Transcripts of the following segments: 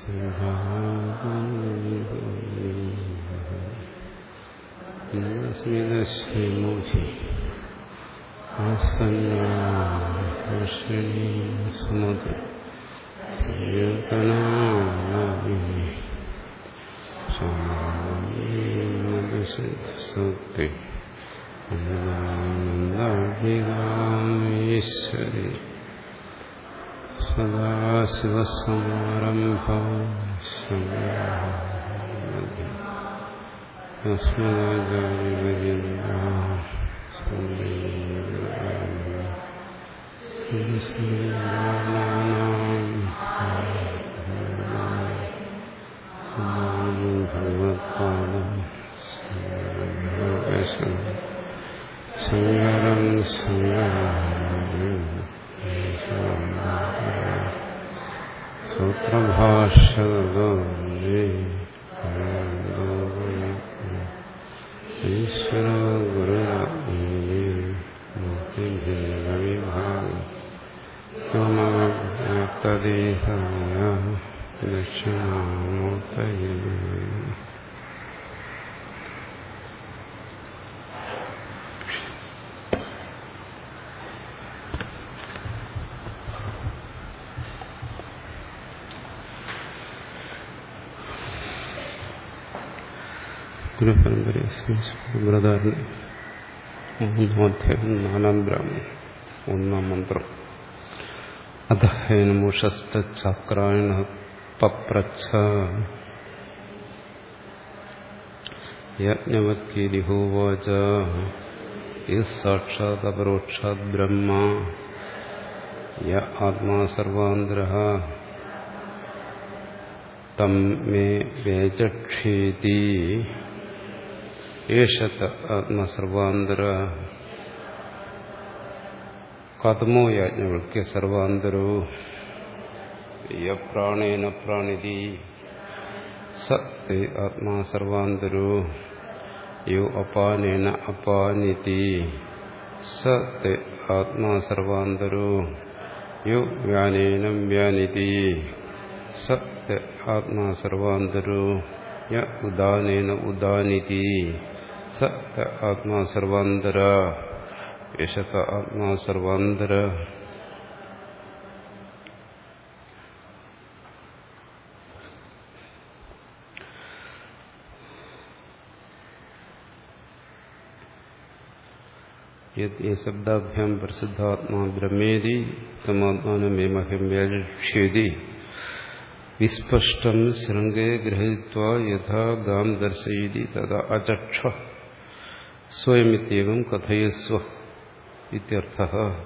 സ്മിതശ്രീമുഖി ആസന്നാഷിണി സുമതി സത്യേ അനന്താഭികാമീശ്വരി സദാശിവസമാരംഭ ഭഗവത്പാദം ശങ്കരം സൂത്രഭാഷകോ ഈശ്വര ഗുരു മുക്തിഭേദവിഭാഗതദേഹായ ദക്ഷിണാമൂർത്തയേ ഗുരുപരമ്പരസ്മൃതാരൻ മൂന്നാധ്യായം നാലാം ബ്രാഹ്മൺ ഒന്നാം മന്ത്രം അധഹേനമുഷസ്തചക്രായണ പപ്രച്ഛ യജ്ഞവത്കീരിഹോവാച യത് സാക്ഷാത് അപരോക്ഷാത് ബ്രഹ്മ യ ആത്മാ സർവാന്തര തം മേ വേചക്ഷേതി ഏഷത ആത്മസർവാന്തര കഥമോ യാജ്ഞവൽക്യ സർവാന്തരോ യ പ്രാണേന പ്രാണിതി സ തേ ആത്മാ സർവാന്തരോ യോ അപാനേന അപാനിതി സ തേ ആത്മാ സർവാന്തരോ യോ വ്യാനേന വ്യാനിതി സ തേ ആത്മാ സർവാന്തരോ യ ഉദാനേന ഉദാനിതി സ ആത്മാ സർവാന്തര യശത ആത്മാ സർവാന്തര ശബ്ദാഭ്യാം പ്രസിദ്ധാത്മാ ബ്രഹ്മേതി തമാത്മാനം മേ മഹ്യം വ്യാചക്ഷ്യതി വിസ്പഷ്ടം ശൃംഗേ ഗ്രഹിത്വ യഥാ ഗാം ദർശയതി തഥാ അചക്ഷ സ്വയമിത്യവം കഥയസ്വ ഇത്യർത്ഥ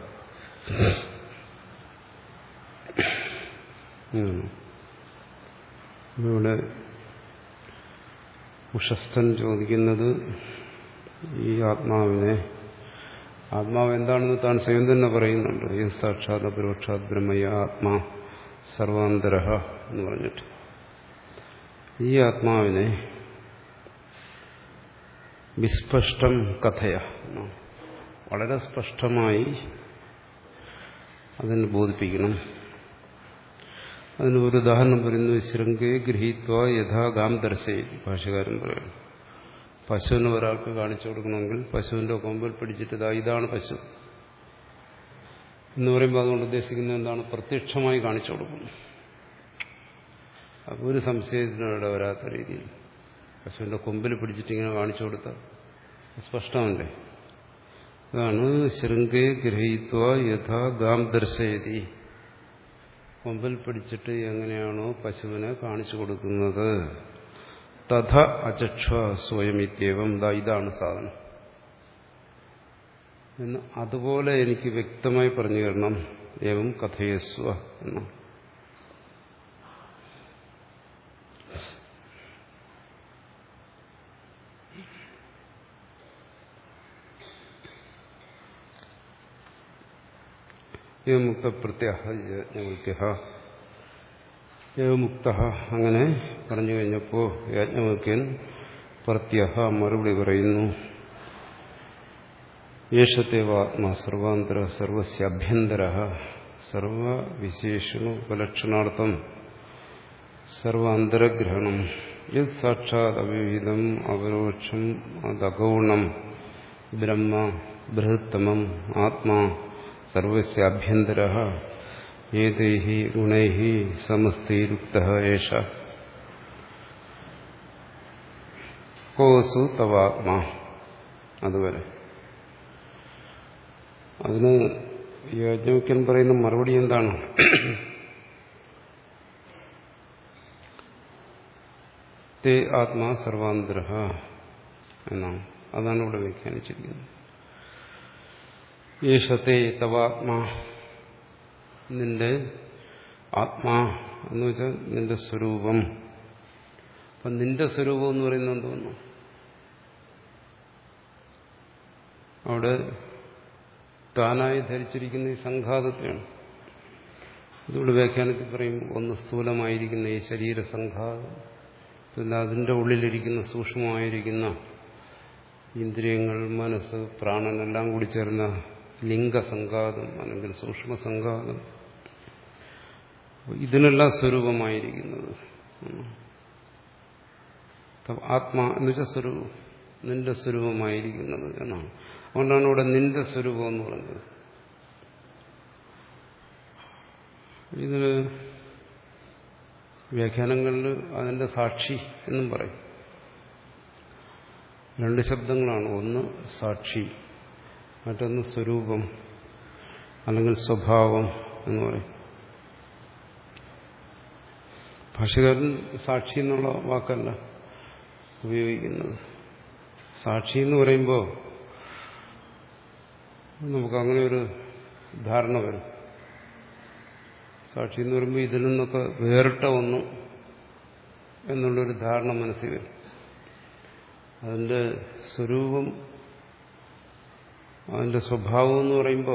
ഇവിടെ ഉഷസ്ഥൻ ചോദിക്കുന്നത് ഈ ആത്മാവിനെ ആത്മാവ് എന്താണെന്ന് താൻ സ്വയം തന്നെ പറയുന്നുണ്ട് ഈ സാക്ഷാത് പരോക്ഷാത് ബ്രഹ്മയ ആത്മാ സർവാന്തര എന്ന് പറഞ്ഞിട്ട് ഈ ആത്മാവിനെ വിസ്പഷ്ടം കഥയ വളരെ സ്പഷ്ടമായി അതിന് ബോധിപ്പിക്കണം അതിന് ഒരു ഉദാഹരണം പറയുന്നു ശൃംഗേ ഗൃഹീത്വ യഥാ ഗാം ദർശയി ഭാഷകാരൻ പറയണം പശുവിനെ ഒരാൾക്ക് കാണിച്ചു കൊടുക്കണമെങ്കിൽ പശുവിന്റെ കൊമ്പിൽ പിടിച്ചിട്ട് ഇതാ ഇതാണ് പശു എന്ന് പറയുമ്പോൾ അതുകൊണ്ട് ഉദ്ദേശിക്കുന്നത് എന്താണ് പ്രത്യക്ഷമായി കാണിച്ചു കൊടുക്കുന്നു അപ്പോൾ ഒരു സംശയത്തിനോടെ വരാത്ത രീതിയിൽ പശുവിന്റെ കൊമ്പിൽ പിടിച്ചിട്ട് ഇങ്ങനെ കാണിച്ചു കൊടുത്താൽ സ്പഷ്ടമല്ലേ അതാണ് ശൃംഗേ ഗ്രഹീത്വ യഥാ ഗാം ദർശയതി കൊമ്പിൽ പിടിച്ചിട്ട് എങ്ങനെയാണോ പശുവിനെ കാണിച്ചു കൊടുക്കുന്നത് തഥ അചക്ഷ സ്വയമിത്യവം ദാ ഇതാണ് സാധനം എന്ന് അതുപോലെ എനിക്ക് വ്യക്തമായി പറഞ്ഞു തരണം ഏവം കഥയസ്വ എന്നാണ് ഏവമുക്ത പ്രത്യാഹ്യ ഏവമുക്ത അങ്ങനെ പറഞ്ഞു കഴിഞ്ഞപ്പോൾ യാജ്ഞവൽക്യൻ പ്രത്യഹ മറുപടി പറയുന്നു യേശത്തേവാത്മാ സർവാന്തര സർവസ്യ അഭ്യന്തര സർവവിശേഷണ ഉപലക്ഷണാർത്ഥം സർവാന്തരഗ്രഹണം യത് സാക്ഷാത് അവിഹിതം അപരോക്ഷം അതഗൗണം ബ്രഹ്മ ബൃഹത്തമം ആത്മാ സർവസ്യാഭ്യന്തര ഏതൈ ഗുണൈ സമസ്തൈരുക്ത ഏഷ കോസു തവാത്മാ അതുവരെ അതിന് യാജ്ഞവയ്ക്കൻ പറയുന്ന മറുപടി എന്താണ് തേ ആത്മാ സർവാന്തര എന്നാണ് അതാണ് ഇവിടെ വ്യാഖ്യാനിച്ചിരിക്കുന്നത് യേശത്തെ തവാത്മാ നിന്റെ ആത്മാ എന്ന് വെച്ചാൽ നിന്റെ സ്വരൂപം അപ്പം നിന്റെ സ്വരൂപം എന്ന് പറയുന്നത് എന്തോന്നു അവിടെ താനായി ധരിച്ചിരിക്കുന്ന ഈ സംഘാതത്തെയാണ് ഇതുകൊണ്ട് വ്യാഖ്യാനത്തിൽ പറയും ഒന്ന് സ്ഥൂലമായിരിക്കുന്ന ഈ ശരീര സംഘാതം പിന്നെ അതിൻ്റെ ഉള്ളിലിരിക്കുന്ന സൂക്ഷ്മമായിരിക്കുന്ന ഇന്ദ്രിയങ്ങൾ മനസ്സ് പ്രാണൻ എല്ലാം കൂടി ചേർന്ന ലിംഗസംഘാതം അല്ലെങ്കിൽ സൂക്ഷ്മസംഘാതം ഇതിനെല്ലാം സ്വരൂപമായിരിക്കുന്നത് ആത്മാ എന്ന് വെച്ചാൽ സ്വരൂപം നിന്റെ സ്വരൂപമായിരിക്കുന്നത് എന്നാണ് അതുകൊണ്ടാണ് ഇവിടെ നിന്റെ സ്വരൂപം എന്ന് പറയുന്നത് ഇതിന് വ്യാഖ്യാനങ്ങളിൽ അതിന്റെ സാക്ഷി എന്നും പറയും രണ്ട് ശബ്ദങ്ങളാണ് ഒന്ന് സാക്ഷി മറ്റൊന്ന് സ്വരൂപം അല്ലെങ്കിൽ സ്വഭാവം എന്ന് പറയും ഭാഷകാരൻ സാക്ഷി എന്നുള്ള വാക്കല്ല ഉപയോഗിക്കുന്നത് സാക്ഷി എന്ന് പറയുമ്പോൾ നമുക്ക് അങ്ങനെ ഒരു ധാരണ വരും സാക്ഷി എന്ന് പറയുമ്പോൾ ഇതിൽ നിന്നൊക്കെ വേറിട്ട ഒന്ന് എന്നുള്ളൊരു ധാരണ മനസ്സിൽ വരും അതിൻ്റെ സ്വരൂപം അതിൻ്റെ സ്വഭാവം എന്ന് പറയുമ്പോൾ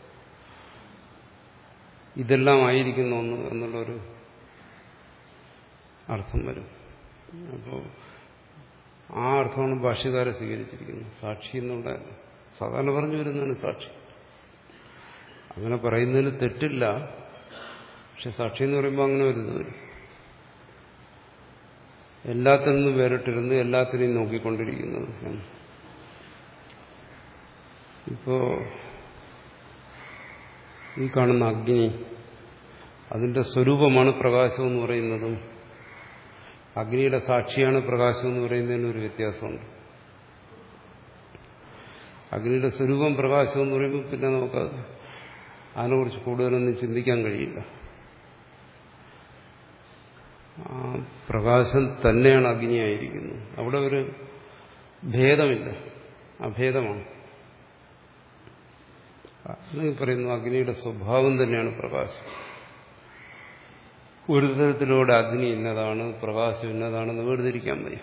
ഇതെല്ലാം ആയിരിക്കുന്ന ഒന്ന് എന്നുള്ളൊരു അർത്ഥം വരും അപ്പോൾ ആ അർത്ഥമാണ് ഭാഷ്യകാരെ സ്വീകരിച്ചിരിക്കുന്നത് സാക്ഷി എന്നുള്ള സാധാരണ പറഞ്ഞു വരുന്നതാണ് സാക്ഷി അങ്ങനെ പറയുന്നതിന് തെറ്റില്ല പക്ഷെ സാക്ഷി എന്ന് പറയുമ്പോൾ അങ്ങനെ വരുന്നത് വരും എല്ലാത്തിൽ നിന്നും വേറിട്ടിരുന്ന് എല്ലാത്തിനെയും നോക്കിക്കൊണ്ടിരിക്കുന്നത് ഇപ്പോ ഈ കാണുന്ന അഗ്നി അതിന്റെ സ്വരൂപമാണ് പ്രകാശം എന്ന് പറയുന്നതും അഗ്നിയുടെ സാക്ഷിയാണ് പ്രകാശം എന്ന് പറയുന്നതിന് ഒരു വ്യത്യാസമുണ്ട് അഗ്നിയുടെ സ്വരൂപം പ്രകാശം എന്ന് പറയുമ്പോൾ പിന്നെ നമുക്ക് അതിനെക്കുറിച്ച് കൂടുതലൊന്നും ചിന്തിക്കാൻ കഴിയില്ല ആ പ്രകാശം തന്നെയാണ് അഗ്നിയായിരിക്കുന്നത് അവിടെ ഒരു ഭേദമില്ല അഭേദമാണ് അല്ലെങ്കിൽ പറയുന്നു അഗ്നിയുടെ സ്വഭാവം തന്നെയാണ് പ്രകാശം ഒരു തരത്തിലൂടെ അഗ്നി ഇന്നതാണ് പ്രകാശം ഇന്നതാണെന്ന് വേർതിരിക്കാൻ വയ്യ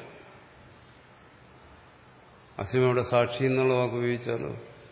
അസിമയുടെ സാക്ഷി എന്നുള്ള വാക്ക് ഉപയോഗിച്ചാലോ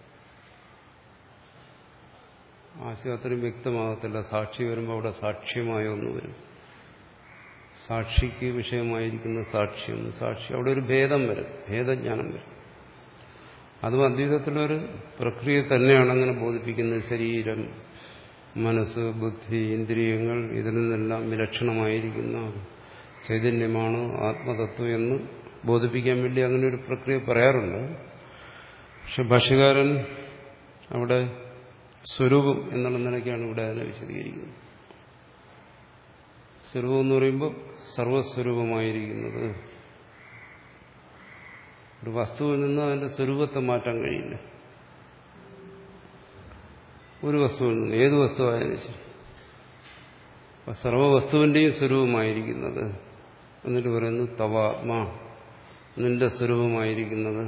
ആശയം അത്രയും വ്യക്തമാകത്തില്ല സാക്ഷി വരുമ്പോൾ അവിടെ സാക്ഷ്യമായ ഒന്ന് വരും സാക്ഷിക്ക് വിഷയമായിരിക്കുന്ന സാക്ഷ്യം സാക്ഷി അവിടെ ഒരു ഭേദം വരും ഭേദജ്ഞാനം വരും അതും അദ്വൈതത്തിലൊരു പ്രക്രിയ തന്നെയാണ് അങ്ങനെ ബോധിപ്പിക്കുന്നത് ശരീരം മനസ്സ് ബുദ്ധി ഇന്ദ്രിയങ്ങൾ ഇതിൽ നിന്നെല്ലാം വിലക്ഷണമായിരിക്കുന്ന ചൈതന്യമാണ് ആത്മതത്വം എന്ന് ബോധിപ്പിക്കാൻ വേണ്ടി അങ്ങനെ ഒരു പ്രക്രിയ പറയാറുണ്ട് പക്ഷെ ഭാഷ്യകാരൻ അവിടെ സ്വരൂപം എന്നുള്ള നിലയ്ക്കാണ് ഇവിടെ അതിനെ വിശദീകരിക്കുന്നത് സ്വരൂപം എന്ന് പറയുമ്പോൾ സർവസ്വരൂപമായിരിക്കുന്നത് ഒരു വസ്തുവിൽ നിന്ന് അതിന്റെ സ്വരൂപത്തെ മാറ്റാൻ കഴിയില്ല ഒരു വസ്തുവിൽ നിന്ന് ഏത് വസ്തുവായാലും ശരി അപ്പൊ സർവവസ്തുവിന്റെയും സ്വരൂപമായിരിക്കുന്നത് എന്നിട്ട് പറയുന്നു തവാത്മാ നിന്റെ സ്വരൂപമായിരിക്കുന്നത്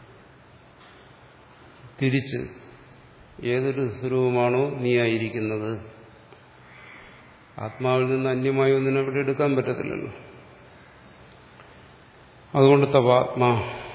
തിരിച്ച് ഏതൊരു സ്വരൂപമാണോ നീ ആയിരിക്കുന്നത് ആത്മാവിൽ നിന്ന് അന്യമായി ഒന്നിനെ അവിടെ എടുക്കാൻ പറ്റത്തില്ലല്ലോ അതുകൊണ്ട് തവാത്മാ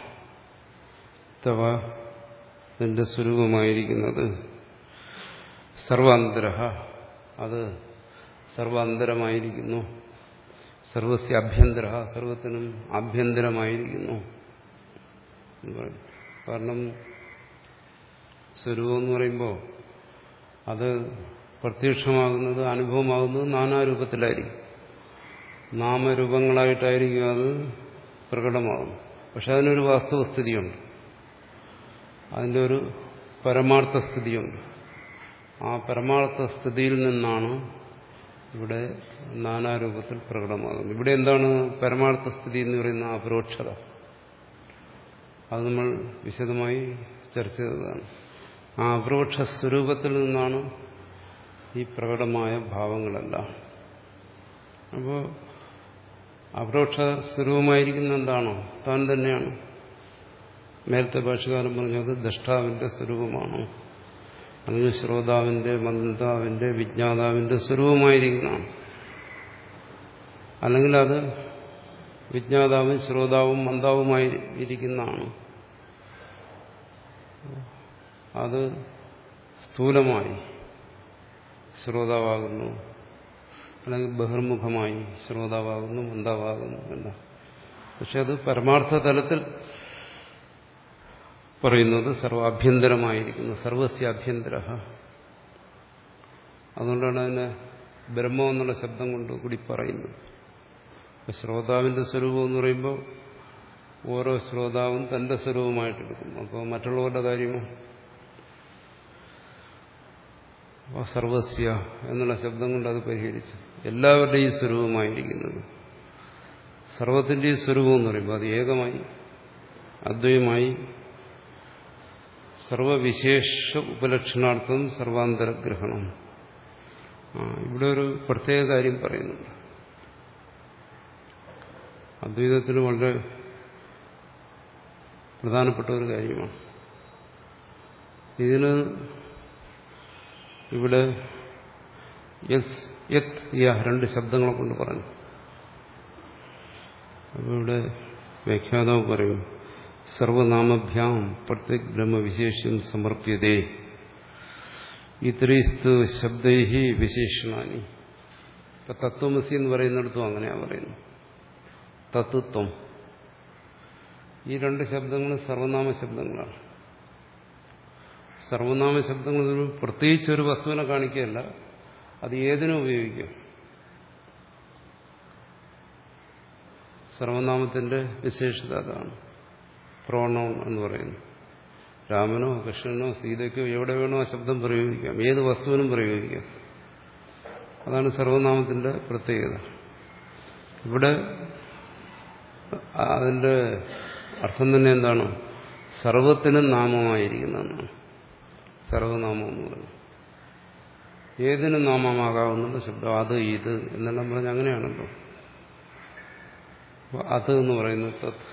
തവ നിന്റെ സ്വരൂപമായിരിക്കുന്നത് സർവാന്തര അത് സർവാന്തരമായിരിക്കുന്നു സർവസ്യ അഭ്യന്തര സർവത്തിനും ആഭ്യന്തരമായിരിക്കുന്നു എന്ന് പറയും കാരണം സ്വരൂപം എന്ന് പറയുമ്പോൾ അത് പ്രത്യക്ഷമാകുന്നത് അനുഭവമാകുന്നത് നാനാരൂപത്തിലായിരിക്കും നാമരൂപങ്ങളായിട്ടായിരിക്കും അത് പ്രകടമാകും പക്ഷെ അതിനൊരു വാസ്തവസ്ഥിതിയുണ്ട് അതിൻ്റെ ഒരു പരമാർത്ഥ സ്ഥിതിയുണ്ട് ആ പരമാർത്ഥ സ്ഥിതിയിൽ നിന്നാണ് ഇവിടെ നാനാരൂപത്തിൽ പ്രകടമാകുന്നത് ഇവിടെ എന്താണ് പരമാർത്ഥ സ്ഥിതി എന്ന് പറയുന്ന അപരോക്ഷത അത് നമ്മൾ വിശദമായി ചർച്ച ചെയ്തതാണ് ആ അപരോക്ഷ സ്വരൂപത്തിൽ നിന്നാണ് ഈ പ്രകടമായ ഭാവങ്ങളെല്ലാം അപ്പോൾ അപരോക്ഷ സ്വരൂപമായിരിക്കുന്ന എന്താണോ താൻ തന്നെയാണ് നേരത്തെ ഭാഷകാലം പറഞ്ഞത് ദഷ്ടാവിന്റെ സ്വരൂപമാണോ അല്ലെങ്കിൽ ശ്രോതാവിന്റെ മന്ദാവിന്റെ വിജ്ഞാതാവിന്റെ സ്വരൂപമായിരിക്കുന്നതാണ് അല്ലെങ്കിൽ അത് വിജ്ഞാതാവും ശ്രോതാവും മന്ദാവുമായി ഇരിക്കുന്നതാണ് അത് സ്ഥൂലമായി ശ്രോതാവാകുന്നു അല്ലെങ്കിൽ ബഹിർമുഖമായി ശ്രോതാവാകുന്നു മന്ദാവാകുന്നു എന്ന പക്ഷെ അത് പരമാർത്ഥ തലത്തിൽ പറയുന്നത് സർവാഭ്യന്തരമായിരിക്കുന്നു സർവസ്യ അഭ്യന്തര അതുകൊണ്ടാണ് അതിനെ ബ്രഹ്മം എന്നുള്ള ശബ്ദം കൊണ്ട് കൂടി പറയുന്നത് അപ്പം ശ്രോതാവിന്റെ സ്വരൂപം എന്ന് പറയുമ്പോൾ ഓരോ ശ്രോതാവും തന്റെ സ്വരൂപമായിട്ടെടുക്കും അപ്പോൾ മറ്റുള്ളവരുടെ കാര്യമോ അപ്പോൾ സർവസ്യ എന്നുള്ള ശബ്ദം കൊണ്ട് അത് പരിഹരിച്ചു എല്ലാവരുടെയും സ്വരൂപമായിരിക്കുന്നത് സർവത്തിൻ്റെയും സ്വരൂപം എന്ന് പറയുമ്പോൾ അത് ഏകമായി അദ്വൈതമായി സർവവിശേഷ ഉപലക്ഷണാർത്ഥം സർവാന്തരഗ്രഹണം ആ ഇവിടെ ഒരു പ്രത്യേക കാര്യം പറയുന്നുണ്ട് അദ്വൈതത്തിന് വളരെ പ്രധാനപ്പെട്ട ഒരു കാര്യമാണ് ഇതിന് ഇവിടെ യത് യ രണ്ട് ശബ്ദങ്ങളെ കൊണ്ട് പറഞ്ഞു അപ്പോൾ ഇവിടെ വ്യാഖ്യാതാവ് പറയും സർവനാമഭ്യാം പ്രത്യേക് ബ്രഹ്മവിശേഷ്യം സമർപ്യതേ ഇത്രയിസ്തു ശബ്ദൈ വിശേഷണാനി ഇപ്പൊ തത്വമസി എന്ന് പറയുന്നിടത്തും അങ്ങനെയാ പറയുന്നു തത്വത്വം ഈ രണ്ട് ശബ്ദങ്ങളും സർവനാമ ശബ്ദങ്ങളാണ് സർവനാമ ശബ്ദങ്ങൾ പ്രത്യേകിച്ച് ഒരു വസ്തുവിനെ കാണിക്കുകയല്ല അത് ഏതിനും ഉപയോഗിക്കും സർവനാമത്തിന്റെ വിശേഷത അതാണ് പ്രോണോൺ എന്ന് പറയുന്നു രാമനോ കൃഷ്ണനോ സീതയ്ക്കോ എവിടെ വേണോ ആ ശബ്ദം പ്രയോഗിക്കാം ഏത് വസ്തുവിനും പ്രയോഗിക്കാം അതാണ് സർവനാമത്തിന്റെ പ്രത്യേകത ഇവിടെ അതിന്റെ അർത്ഥം തന്നെ എന്താണ് സർവത്തിനും നാമമായിരിക്കുന്നതെന്നാണ് സർവനാമം എന്ന് പറയുന്നത് ഏതിനും നാമമാകാവുന്ന ശബ്ദം അത് ഇത് എന്നെല്ലാം പറഞ്ഞ് അങ്ങനെയാണല്ലോ അത് എന്ന് പറയുന്നത് തത്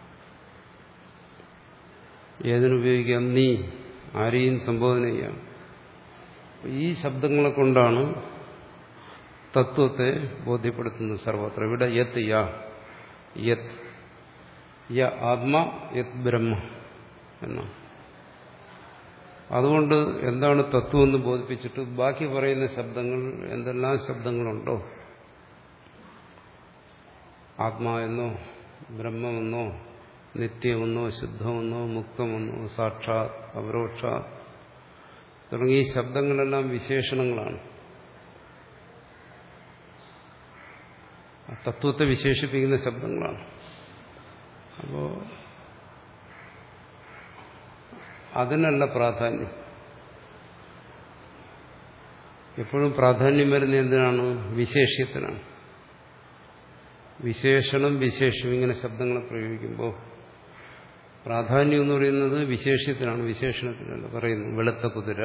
ഏതിനുപയോഗിക്കാം നീ ആരെയും സംബോധന ചെയ്യാം ഈ ശബ്ദങ്ങളെ കൊണ്ടാണ് തത്വത്തെ ബോധ്യപ്പെടുത്തുന്നത് സർവത്ര ഇവിടെ യത് യ യത് യ ആത്മ യത് ബ്രഹ്മ എന്നാണ് അതുകൊണ്ട് എന്താണ് തത്വം എന്ന് ബോധിപ്പിച്ചിട്ട് ബാക്കി പറയുന്ന ശബ്ദങ്ങൾ എന്തെല്ലാം ശബ്ദങ്ങളുണ്ടോ ആത്മാവെന്നോ ബ്രഹ്മമെന്നോ നിത്യമെന്നോ ശുദ്ധമെന്നോ മുക്തമെന്നോ സാക്ഷാത് അപരോക്ഷ തുടങ്ങിയ ഈ ശബ്ദങ്ങളെല്ലാം വിശേഷണങ്ങളാണ് തത്വത്തെ വിശേഷിപ്പിക്കുന്ന ശബ്ദങ്ങളാണ് അപ്പോ അതിനല്ല പ്രാധാന്യം എപ്പോഴും പ്രാധാന്യം വരുന്ന എന്തിനാണ് വിശേഷ്യത്തിനാണ് വിശേഷണം വിശേഷം ഇങ്ങനെ ശബ്ദങ്ങളെ പ്രയോഗിക്കുമ്പോൾ പ്രാധാന്യം എന്ന് പറയുന്നത് വിശേഷ്യത്തിനാണ് വിശേഷണത്തിനല്ല പറയുന്നു വെളുത്ത കുതിര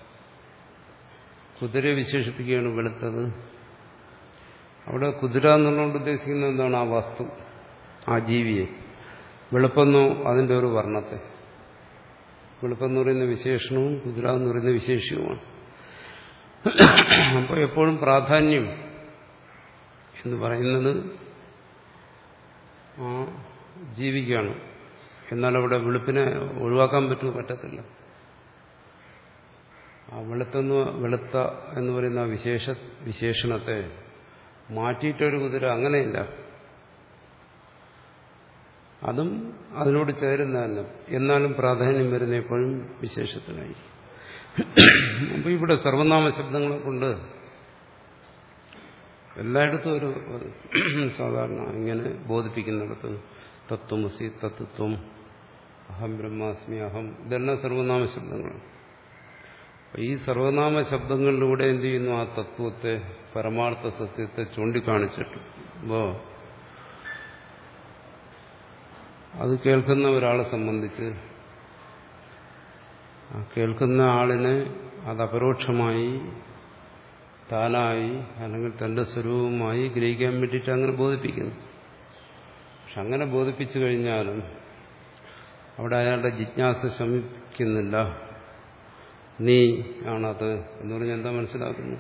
കുതിരയെ വിശേഷിപ്പിക്കുകയാണ് വെളുത്തത് അവിടെ കുതിര എന്നുള്ളതുകൊണ്ട് ഉദ്ദേശിക്കുന്നത് എന്താണ് ആ വസ്തു ആ ജീവിയെ വെളുപ്പെന്നോ അതിൻ്റെ ഒരു വർണ്ണത്തെ വെളുപ്പെന്ന് പറയുന്ന വിശേഷണവും കുതിര എന്ന് പറയുന്ന വിശേഷ്യവുമാണ് അപ്പോൾ എപ്പോഴും പ്രാധാന്യം എന്ന് പറയുന്നത് ആ ജീവിക്കാണ് എന്നാൽ അവിടെ വെളുപ്പിനെ ഒഴിവാക്കാൻ പറ്റുമോ പറ്റത്തില്ല ആ വെളുത്തെന്ന് വെളുത്ത എന്ന് പറയുന്ന ആ വിശേഷ വിശേഷണത്തെ മാറ്റിയിട്ടൊരു കുതിര അങ്ങനെയില്ല അതും അതിനോട് ചേരുന്നതല്ല എന്നാലും പ്രാധാന്യം വരുന്ന എപ്പോഴും വിശേഷത്തിനായി അപ്പോൾ ഇവിടെ സർവനാമ ശബ്ദങ്ങളെ കൊണ്ട് എല്ലായിടത്തും ഒരു ഒരു സാധാരണ ഇങ്ങനെ ബോധിപ്പിക്കുന്നിടത്ത് തത്വമസി തത്വം അഹം ബ്രഹ്മാസ്മി അഹം ഇതെല്ലാം സർവനാമ ശബ്ദങ്ങളാണ് അപ്പൊ ഈ സർവനാമ ശബ്ദങ്ങളിലൂടെ എന്ത് ചെയ്യുന്നു ആ തത്വത്തെ പരമാർത്ഥ സത്യത്തെ ചൂണ്ടിക്കാണിച്ചിട്ട് അപ്പോ അത് കേൾക്കുന്ന ഒരാളെ സംബന്ധിച്ച് ആ കേൾക്കുന്ന ആളിനെ അത് അപരോക്ഷമായി താനായി അല്ലെങ്കിൽ തന്റെ സ്വരൂപമായി ഗ്രഹിക്കാൻ വേണ്ടിയിട്ട് അങ്ങനെ ബോധിപ്പിക്കുന്നു പക്ഷെ അങ്ങനെ ബോധിപ്പിച്ചു കഴിഞ്ഞാലും അവിടെ അയാളുടെ ജിജ്ഞാസ ശമിക്കുന്നില്ല നീ ആണത് എന്ന് പറഞ്ഞാൽ എന്താ മനസ്സിലാക്കുന്നു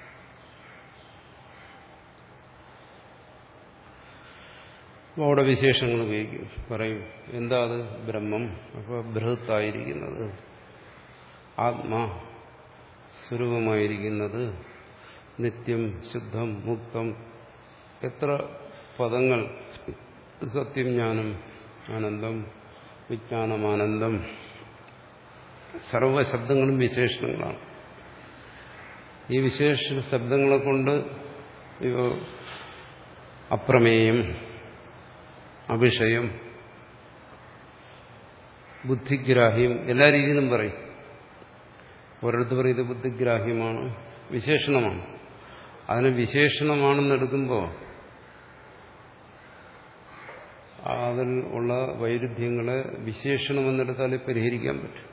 അപ്പോൾ അവിടെ വിശേഷങ്ങൾ ഉപയോഗിക്കും പറയും എന്താ അത് ബ്രഹ്മം അപ്പോൾ ബൃഹത്തായിരിക്കുന്നത് ആത്മാ സ്വരൂപമായിരിക്കുന്നത് നിത്യം ശുദ്ധം മുക്തം എത്ര പദങ്ങൾ സത്യം ജ്ഞാനം ആനന്ദം വിജ്ഞാനമാനന്ദം സർവശബ്ദങ്ങളും വിശേഷണങ്ങളാണ് ഈ വിശേഷ ശബ്ദങ്ങളെ കൊണ്ട് ഇവ അപ്രമേയം അഭിഷയം ബുദ്ധിഗ്രാഹ്യം എല്ലാ രീതിയിലും പറയും ഒരിടത്ത് പറയും ഇത് ബുദ്ധിഗ്രാഹ്യമാണ് വിശേഷണമാണ് അതിന് വിശേഷണമാണെന്ന് എടുക്കുമ്പോൾ അതിൽ ഉള്ള വൈരുദ്ധ്യങ്ങളെ വിശേഷണമെന്നെടുത്താലേ പരിഹരിക്കാൻ പറ്റും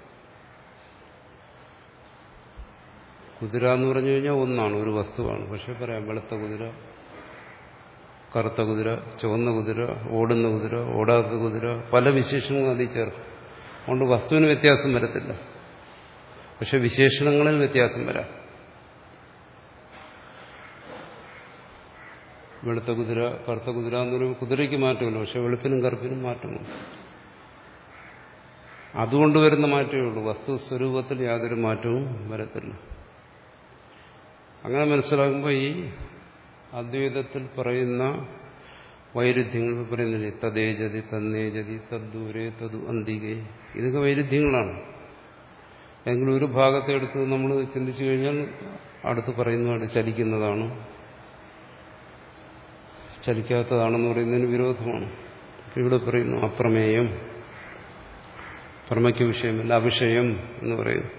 കുതിര എന്ന് പറഞ്ഞു കഴിഞ്ഞാൽ ഒന്നാണ് ഒരു വസ്തുവാണ് പക്ഷെ പറയാം വെളുത്ത കുതിര കറുത്ത കുതിര ചുവന്ന കുതിര ഓടുന്ന കുതിര ഓടാത്ത കുതിര പല വിശേഷണങ്ങളും അതിൽ ചേർക്കും അതുകൊണ്ട് വസ്തുവിന് വ്യത്യാസം വരത്തില്ല പക്ഷെ വിശേഷണങ്ങളിൽ വ്യത്യാസം വരാം വെളുത്ത കുതിര കറുത്ത കുതിര എന്ന് പറയുമ്പോൾ കുതിരയ്ക്ക് മാറ്റമില്ല പക്ഷെ വെളുപ്പിനും കറുപ്പിനും മാറ്റമുണ്ട് അതുകൊണ്ട് വരുന്ന മാറ്റമേ ഉള്ളൂ വസ്തു സ്വരൂപത്തിൽ യാതൊരു മാറ്റവും വരത്തില്ല അങ്ങനെ മനസ്സിലാക്കുമ്പോൾ ഈ അദ്വൈതത്തിൽ പറയുന്ന വൈരുദ്ധ്യങ്ങൾ പറയുന്നില്ലേ തദ്ദേജതി തന്നേജതി തദ്ദൂരെ തതു അന്തികെ ഇതൊക്കെ വൈരുദ്ധ്യങ്ങളാണ് ഏതെങ്കിലും ഒരു ഭാഗത്തെ എടുത്ത് നമ്മൾ ചിന്തിച്ചു കഴിഞ്ഞാൽ അടുത്ത് പറയുന്നതാണ് ചലിക്കുന്നതാണ് ചലിക്കാത്തതാണെന്ന് പറയുന്നതിന് വിരോധമാണ് ഇവിടെ പറയുന്നു അപ്രമേയം പ്രമയ്ക്ക് വിഷയമല്ല അവിഷയം എന്ന് പറയുന്നു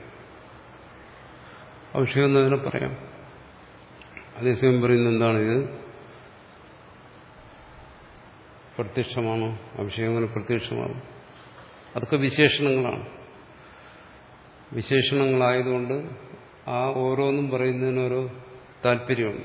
അവിഷയം എന്നതിനെ പറയാം അതേസമയം പറയുന്നത് എന്താണ് ഇത് പ്രത്യക്ഷമാണോ അഭിഷേകം അങ്ങനെ പ്രത്യക്ഷമാണോ അതൊക്കെ വിശേഷണങ്ങളാണ് വിശേഷണങ്ങളായതുകൊണ്ട് ആ ഓരോന്നും പറയുന്നതിനോരോ താല്പര്യമുണ്ട്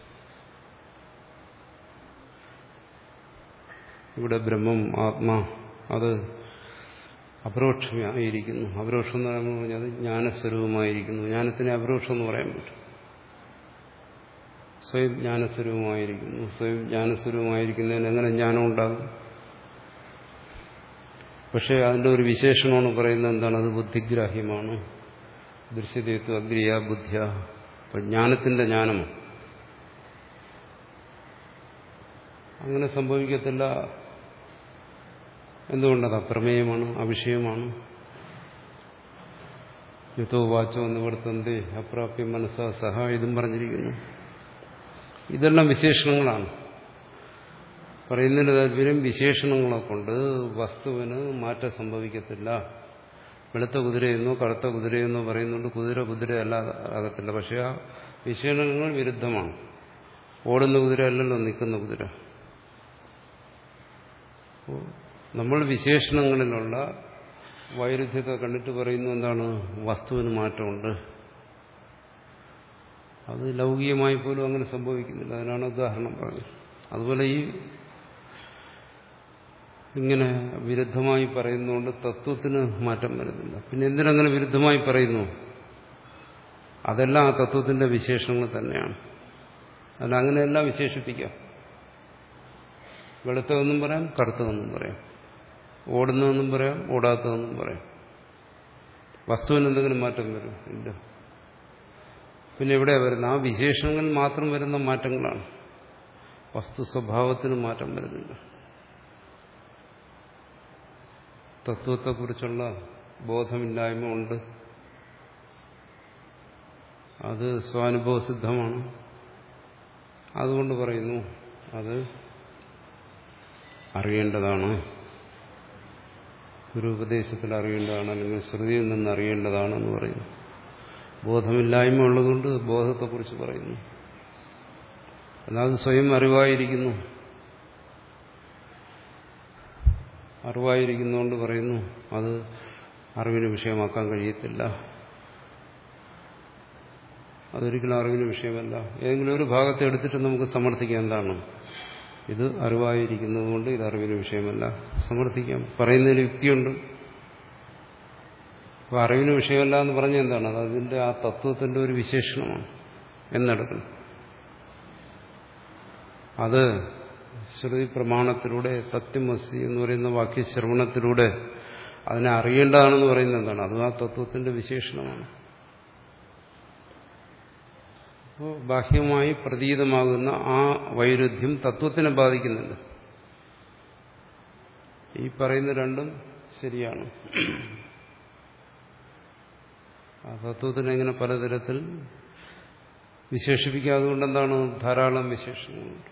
ഇവിടെ ബ്രഹ്മം ആത്മാ അത് അപരോക്ഷമായിരിക്കുന്നു അപരോക്ഷം എന്ന് പറയുമ്പോൾ പറഞ്ഞത് ജ്ഞാനസ്വരൂപമായിരിക്കുന്നു ജ്ഞാനത്തിന് അപരോക്ഷം എന്ന് പറയാൻ പറ്റും സ്വയം ജ്ഞാനസ്വരൂപമായിരിക്കുന്നു സ്വയം ജ്ഞാനസ്വരൂപമായിരിക്കുന്നതിന് എങ്ങനെ ജ്ഞാനം ഉണ്ടാകും പക്ഷേ അതിൻ്റെ ഒരു വിശേഷണമാണ് പറയുന്നത് എന്താണ് അത് ബുദ്ധിഗ്രാഹ്യമാണ് ദൃശ്യതത്വ അഗ്രിയ ബുദ്ധിയ അപ്പം ജ്ഞാനത്തിൻ്റെ ജ്ഞാനമാണ് അങ്ങനെ സംഭവിക്കത്തില്ല എന്തുകൊണ്ടത് അപ്രമേയമാണ് അവിഷയമാണ് യുദ്ധോ വാച്ചോ നിവർത്തന്തി അപ്രാപ്യ മനസ്സ സഹ ഇതും പറഞ്ഞിരിക്കുന്നു ഇതെല്ലാം വിശേഷണങ്ങളാണ് പറയുന്നതിന് താല്പര്യം വിശേഷണങ്ങളെ കൊണ്ട് വസ്തുവിന് മാറ്റം സംഭവിക്കത്തില്ല വെളുത്ത കുതിരയെന്നോ കറുത്ത കുതിരയെന്നോ പറയുന്നുണ്ട് കുതിര കുതിര അല്ലാതാകത്തില്ല പക്ഷെ ആ വിശേഷണങ്ങൾ വിരുദ്ധമാണ് ഓടുന്ന കുതിര അല്ലല്ലോ നിൽക്കുന്ന കുതിര നമ്മൾ വിശേഷണങ്ങളിലുള്ള വൈരുദ്ധ്യത്തെ കണ്ടിട്ട് പറയുന്നു എന്താണ് വസ്തുവിന് മാറ്റമുണ്ട് അത് ലൗകികമായി പോലും അങ്ങനെ സംഭവിക്കുന്നില്ല അതിനാണ് ഉദാഹരണം പറഞ്ഞത് അതുപോലെ ഈ ഇങ്ങനെ വിരുദ്ധമായി പറയുന്നതുകൊണ്ട് തത്വത്തിന് മാറ്റം വരുന്നില്ല പിന്നെ എന്തിനങ്ങനെ വിരുദ്ധമായി പറയുന്നു അതെല്ലാം ആ തത്വത്തിന്റെ വിശേഷണങ്ങൾ തന്നെയാണ് അതിനങ്ങനെയെല്ലാം വിശേഷിപ്പിക്കാം വെളുത്തതെന്നും പറയാം കറുത്തതെന്നും പറയാം ഓടുന്നതെന്നും പറയാം ഓടാത്തതെന്നും പറയാം വസ്തുവിന് എന്തെങ്കിലും മാറ്റം വരും ഇല്ല പിന്നെ എവിടെയാ വരുന്നത് ആ വിശേഷങ്ങളിൽ മാത്രം വരുന്ന മാറ്റങ്ങളാണ് വസ്തു സ്വഭാവത്തിന് മാറ്റം വരുന്നില്ല തത്വത്തെക്കുറിച്ചുള്ള ബോധമില്ലായ്മ ഉണ്ട് അത് സ്വാനുഭവസിദ്ധമാണ് അതുകൊണ്ട് പറയുന്നു അത് അറിയേണ്ടതാണ് ഒരു ഉപദേശത്തിൽ അറിയേണ്ടതാണ് അല്ലെങ്കിൽ ശ്രുതിയിൽ നിന്ന് അറിയേണ്ടതാണെന്ന് പറയുന്നു ബോധമില്ലായ്മ ഉള്ളതുകൊണ്ട് ബോധത്തെക്കുറിച്ച് പറയുന്നു അല്ലാതെ സ്വയം അറിവായിരിക്കുന്നു അറിവായിരിക്കുന്നതുകൊണ്ട് പറയുന്നു അത് അറിവിന് വിഷയമാക്കാൻ കഴിയത്തില്ല അതൊരിക്കലും അറിവിന് വിഷയമല്ല ഏതെങ്കിലും ഒരു ഭാഗത്തെ എടുത്തിട്ട് നമുക്ക് സമർത്ഥിക്കാം എന്താണ് ഇത് അറിവായിരിക്കുന്നത് കൊണ്ട് ഇത് അറിവിന് വിഷയമല്ല സമർത്ഥിക്കാം പറയുന്നതിന് യുക്തിയുണ്ട് അപ്പോൾ അറിവിന് വിഷയമല്ല എന്ന് പറഞ്ഞ എന്താണ് അത് അതിൻ്റെ ആ തത്വത്തിൻ്റെ ഒരു വിശേഷണമാണ് എന്നെടുക്കണം അത് ശ്രുതി പ്രമാണത്തിലൂടെ തത്വമസി എന്ന് പറയുന്ന വാക്യശ്രവണത്തിലൂടെ അതിനെ അറിയേണ്ടതാണെന്ന് പറയുന്നത് എന്താണ് അത് ആ തത്വത്തിന്റെ വിശേഷണമാണ് അപ്പോൾ ബാഹ്യമായി പ്രതീതമാകുന്ന ആ വൈരുദ്ധ്യം തത്വത്തിനെ ബാധിക്കുന്നുണ്ട് ഈ പറയുന്ന രണ്ടും ശരിയാണ് ആ തത്വത്തിനെ എങ്ങനെ പലതരത്തിൽ വിശേഷിപ്പിക്കാതെ കൊണ്ട് എന്താണ് ധാരാളം വിശേഷങ്ങളുണ്ട്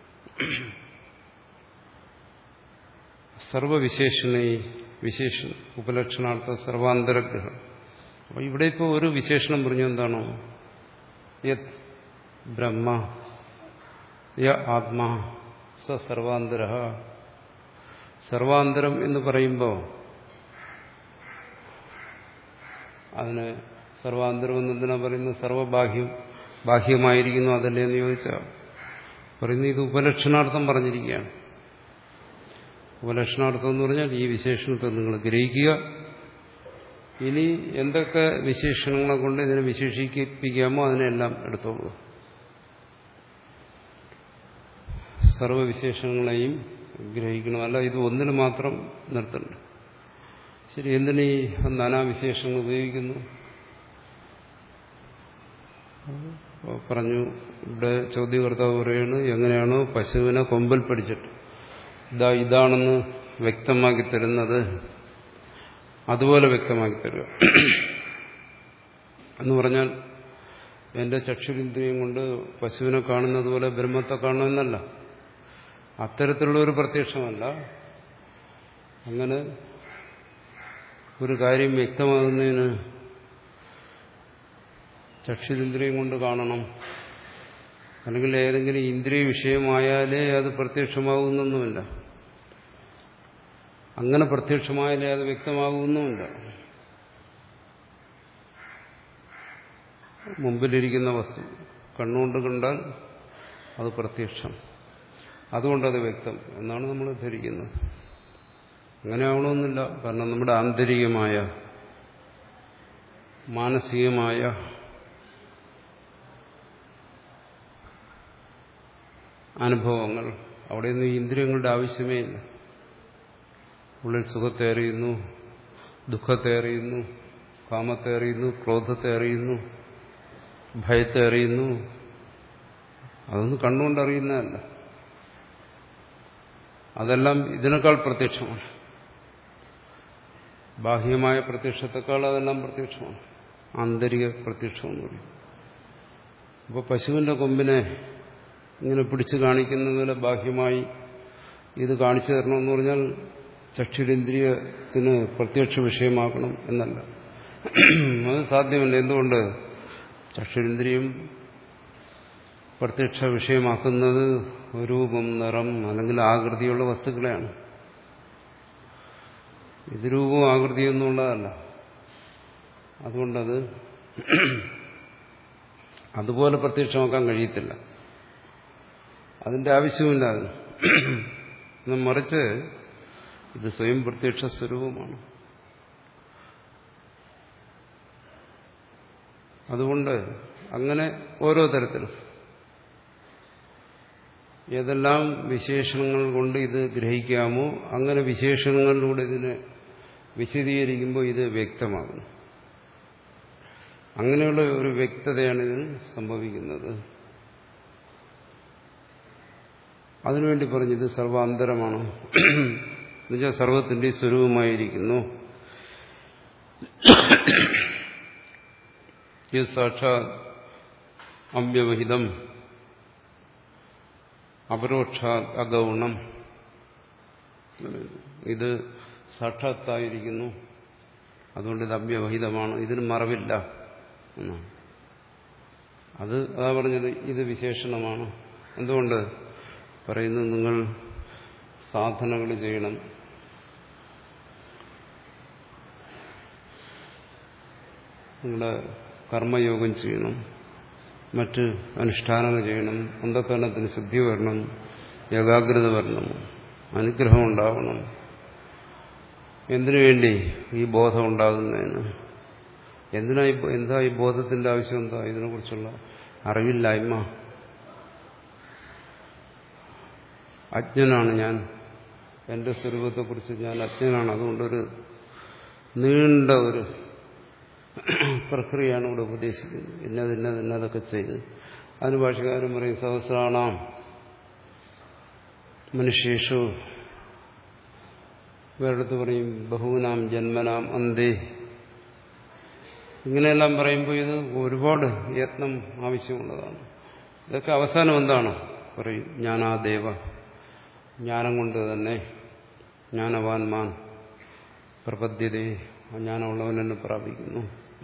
സർവവിശേഷണ വിശേഷണ ഉപലക്ഷണാർത്ഥ സർവാന്തരഗ്രഹം അപ്പൊ ഇവിടെ ഇപ്പോൾ ഒരു വിശേഷണം പറഞ്ഞു എന്താണോ യത് ബ്രഹ്മ യ ആത്മാ സ സർവാന്തര സർവാന്തരം എന്ന് പറയുമ്പോൾ അതിന് സർവാന്തരം എന്നതിനാ പറയുന്നത് സർവബാഹ്യം ബാഹ്യമായിരിക്കുന്നു അതല്ലേ എന്ന് ചോദിച്ചാൽ പറയുന്നത് ഇത് ഉപലക്ഷണാർത്ഥം പറഞ്ഞിരിക്കുകയാണ് ഉപലക്ഷണാർത്ഥം എന്ന് പറഞ്ഞാൽ ഈ വിശേഷണത്തെ നിങ്ങൾ ഗ്രഹിക്കുക ഇനി എന്തൊക്കെ വിശേഷണങ്ങളെ കൊണ്ട് ഇതിനെ വിശേഷിപ്പിക്കാമോ അതിനെല്ലാം എടുത്തോളൂ സർവവിശേഷങ്ങളെയും ഗ്രഹിക്കണം അല്ല ഇത് ഒന്നിന് മാത്രം നിർത്തണ്ട ശരി എന്തിനീ നാനാവിശേഷങ്ങൾ ഉപയോഗിക്കുന്നു പറഞ്ഞു ഇവിടെ ചോദ്യകർത്താവ് പറയുന്നു എങ്ങനെയാണോ പശുവിനെ കൊമ്പിൽ പിടിച്ചിട്ട് ഇതാ ഇതാണെന്ന് വ്യക്തമാക്കി തരുന്നത് അതുപോലെ വ്യക്തമാക്കി തരിക എന്ന് പറഞ്ഞാൽ എന്റെ ചക്ഷുരിന്ദ്രിയം കൊണ്ട് പശുവിനെ കാണുന്നത് പോലെ ബ്രഹ്മത്തെ കാണുമെന്നല്ല അത്തരത്തിലുള്ള ഒരു പ്രത്യക്ഷമല്ല അങ്ങനെ ഒരു കാര്യം വ്യക്തമാകുന്നതിന് ചക്ഷുരിന്ദ്രിയം കൊണ്ട് കാണണം അല്ലെങ്കിൽ ഏതെങ്കിലും ഇന്ദ്രിയ വിഷയമായാലേ അത് പ്രത്യക്ഷമാകുന്നൊന്നുമില്ല അങ്ങനെ പ്രത്യക്ഷമായാലേ അത് വ്യക്തമാകുന്നുമില്ല മുമ്പിലിരിക്കുന്ന വസ്തു കണ്ണുകൊണ്ട് കണ്ടാൽ അത് പ്രത്യക്ഷം അതുകൊണ്ടത് വ്യക്തം എന്നാണ് നമ്മൾ ധരിക്കുന്നത് അങ്ങനെ ആവണമെന്നില്ല കാരണം നമ്മുടെ ആന്തരികമായ മാനസികമായ അനുഭവങ്ങൾ അവിടെയൊന്നും ഇന്ദ്രിയങ്ങളുടെ ആവശ്യമേ ഇല്ല ഉള്ളിൽ സുഖത്തെ അറിയുന്നു ദുഃഖത്തെ അറിയുന്നു കാമത്തെ അറിയുന്നു ക്രോധത്തെ അറിയുന്നു ഭയത്തെ അറിയുന്നു അതൊന്നും കണ്ണുകൊണ്ട് അറിയുന്നതല്ല അതെല്ലാം ഇതിനേക്കാൾ പ്രത്യക്ഷമാണ് ബാഹ്യമായ പ്രത്യക്ഷത്തെക്കാൾ അതെല്ലാം പ്രത്യക്ഷമാണ് ആന്തരിക പ്രത്യക്ഷം എന്ന് പറയും അപ്പോൾ പശുവിന്റെ കൊമ്പിനെ ഇങ്ങനെ പിടിച്ചു കാണിക്കുന്നതിന് ബാഹ്യമായി ഇത് കാണിച്ചു തരണമെന്ന് പറഞ്ഞാൽ ചക്ഷുരേന്ദ്രിയത്തിന് പ്രത്യക്ഷ വിഷയമാക്കണം എന്നല്ല അത് സാധ്യമല്ല എന്തുകൊണ്ട് ചക്ഷുരേന്ദ്രിയം പ്രത്യക്ഷ വിഷയമാക്കുന്നത് രൂപം നിറം അല്ലെങ്കിൽ ആകൃതിയുള്ള വസ്തുക്കളെയാണ് ഇത് രൂപവും ആകൃതിയൊന്നും ഉള്ളതല്ല അതുകൊണ്ടത് അതുപോലെ പ്രത്യക്ഷമാക്കാൻ കഴിയത്തില്ല അതിന്റെ ആവശ്യമില്ല അത് മറിച്ച് ഇത് സ്വയം പ്രത്യക്ഷ സ്വരൂപമാണ് അതുകൊണ്ട് അങ്ങനെ ഓരോ തരത്തിലും ഏതെല്ലാം വിശേഷണങ്ങൾ കൊണ്ട് ഇത് ഗ്രഹിക്കാമോ അങ്ങനെ വിശേഷണങ്ങളിലൂടെ ഇതിനെ വിശദീകരിക്കുമ്പോൾ ഇത് വ്യക്തമാകുന്നു അങ്ങനെയുള്ള ഒരു വ്യക്തതയാണ് ഇതിന് സംഭവിക്കുന്നത് അതിനുവേണ്ടി പറഞ്ഞത് സർവാന്തരമാണ് എന്നുവെച്ചാൽ സർവത്തിന്റെ സ്വരൂപമായിരിക്കുന്നു സാക്ഷാത് അവ്യവഹിതം അപരോക്ഷ അഗൗണം ഇത് സാക്ഷാത്തായിരിക്കുന്നു അതുകൊണ്ട് ഇത് അവ്യവഹിതമാണ് ഇതിന് മറവില്ല എന്നാണ് അത് അതാ പറഞ്ഞത് ഇത് വിശേഷണമാണ് എന്തുകൊണ്ട് പറയുന്നു നിങ്ങൾ സാധനകൾ ചെയ്യണം നിങ്ങളുടെ കർമ്മയോഗം ചെയ്യണം മറ്റ് അനുഷ്ഠാനങ്ങൾ ചെയ്യണം അന്ധകരണത്തിന് ശുദ്ധി വരണം ഏകാഗ്രത വരണം അനുഗ്രഹം ഉണ്ടാവണം എന്തിനു വേണ്ടി ഈ ബോധം ഉണ്ടാകുന്നതിന് എന്തിനാ എന്താ ഈ ബോധത്തിന്റെ ആവശ്യം എന്താ ഇതിനെക്കുറിച്ചുള്ള അറിവില്ലായ്മ അജ്ഞനാണ് ഞാൻ എന്റെ സ്വരൂപത്തെക്കുറിച്ച് ഞാൻ അജ്ഞനാണ് അതുകൊണ്ടൊരു നീണ്ട ഒരു പ്രക്രിയയാണ് ഇവിടെ ഉപദേശിക്കുന്നത് ഇന്നത് ഇന്നത് ഇന്നതൊക്കെ ചെയ്ത് അതിന് ഭാഷകാരൻ പറയും സഹസ്രാണാം മനുഷ്യേഷു വേറെടുത്ത് പറയും ബഹുനാം ജന്മനാം അന്തേ ഇങ്ങനെയെല്ലാം പറയുമ്പോൾ ഇത് ഒരുപാട് യത്നം ആവശ്യമുള്ളതാണ് ഇതൊക്കെ അവസാനം എന്താണ് പറയും ജ്ഞാനാ ദേവ ജ്ഞാനം കൊണ്ട് തന്നെ ജ്ഞാനവാൻമാൻ പ്രപദ്ധ്യതയെ ജ്ഞാനമുള്ളവൻ എന്നെ പ്രാപിക്കുന്നു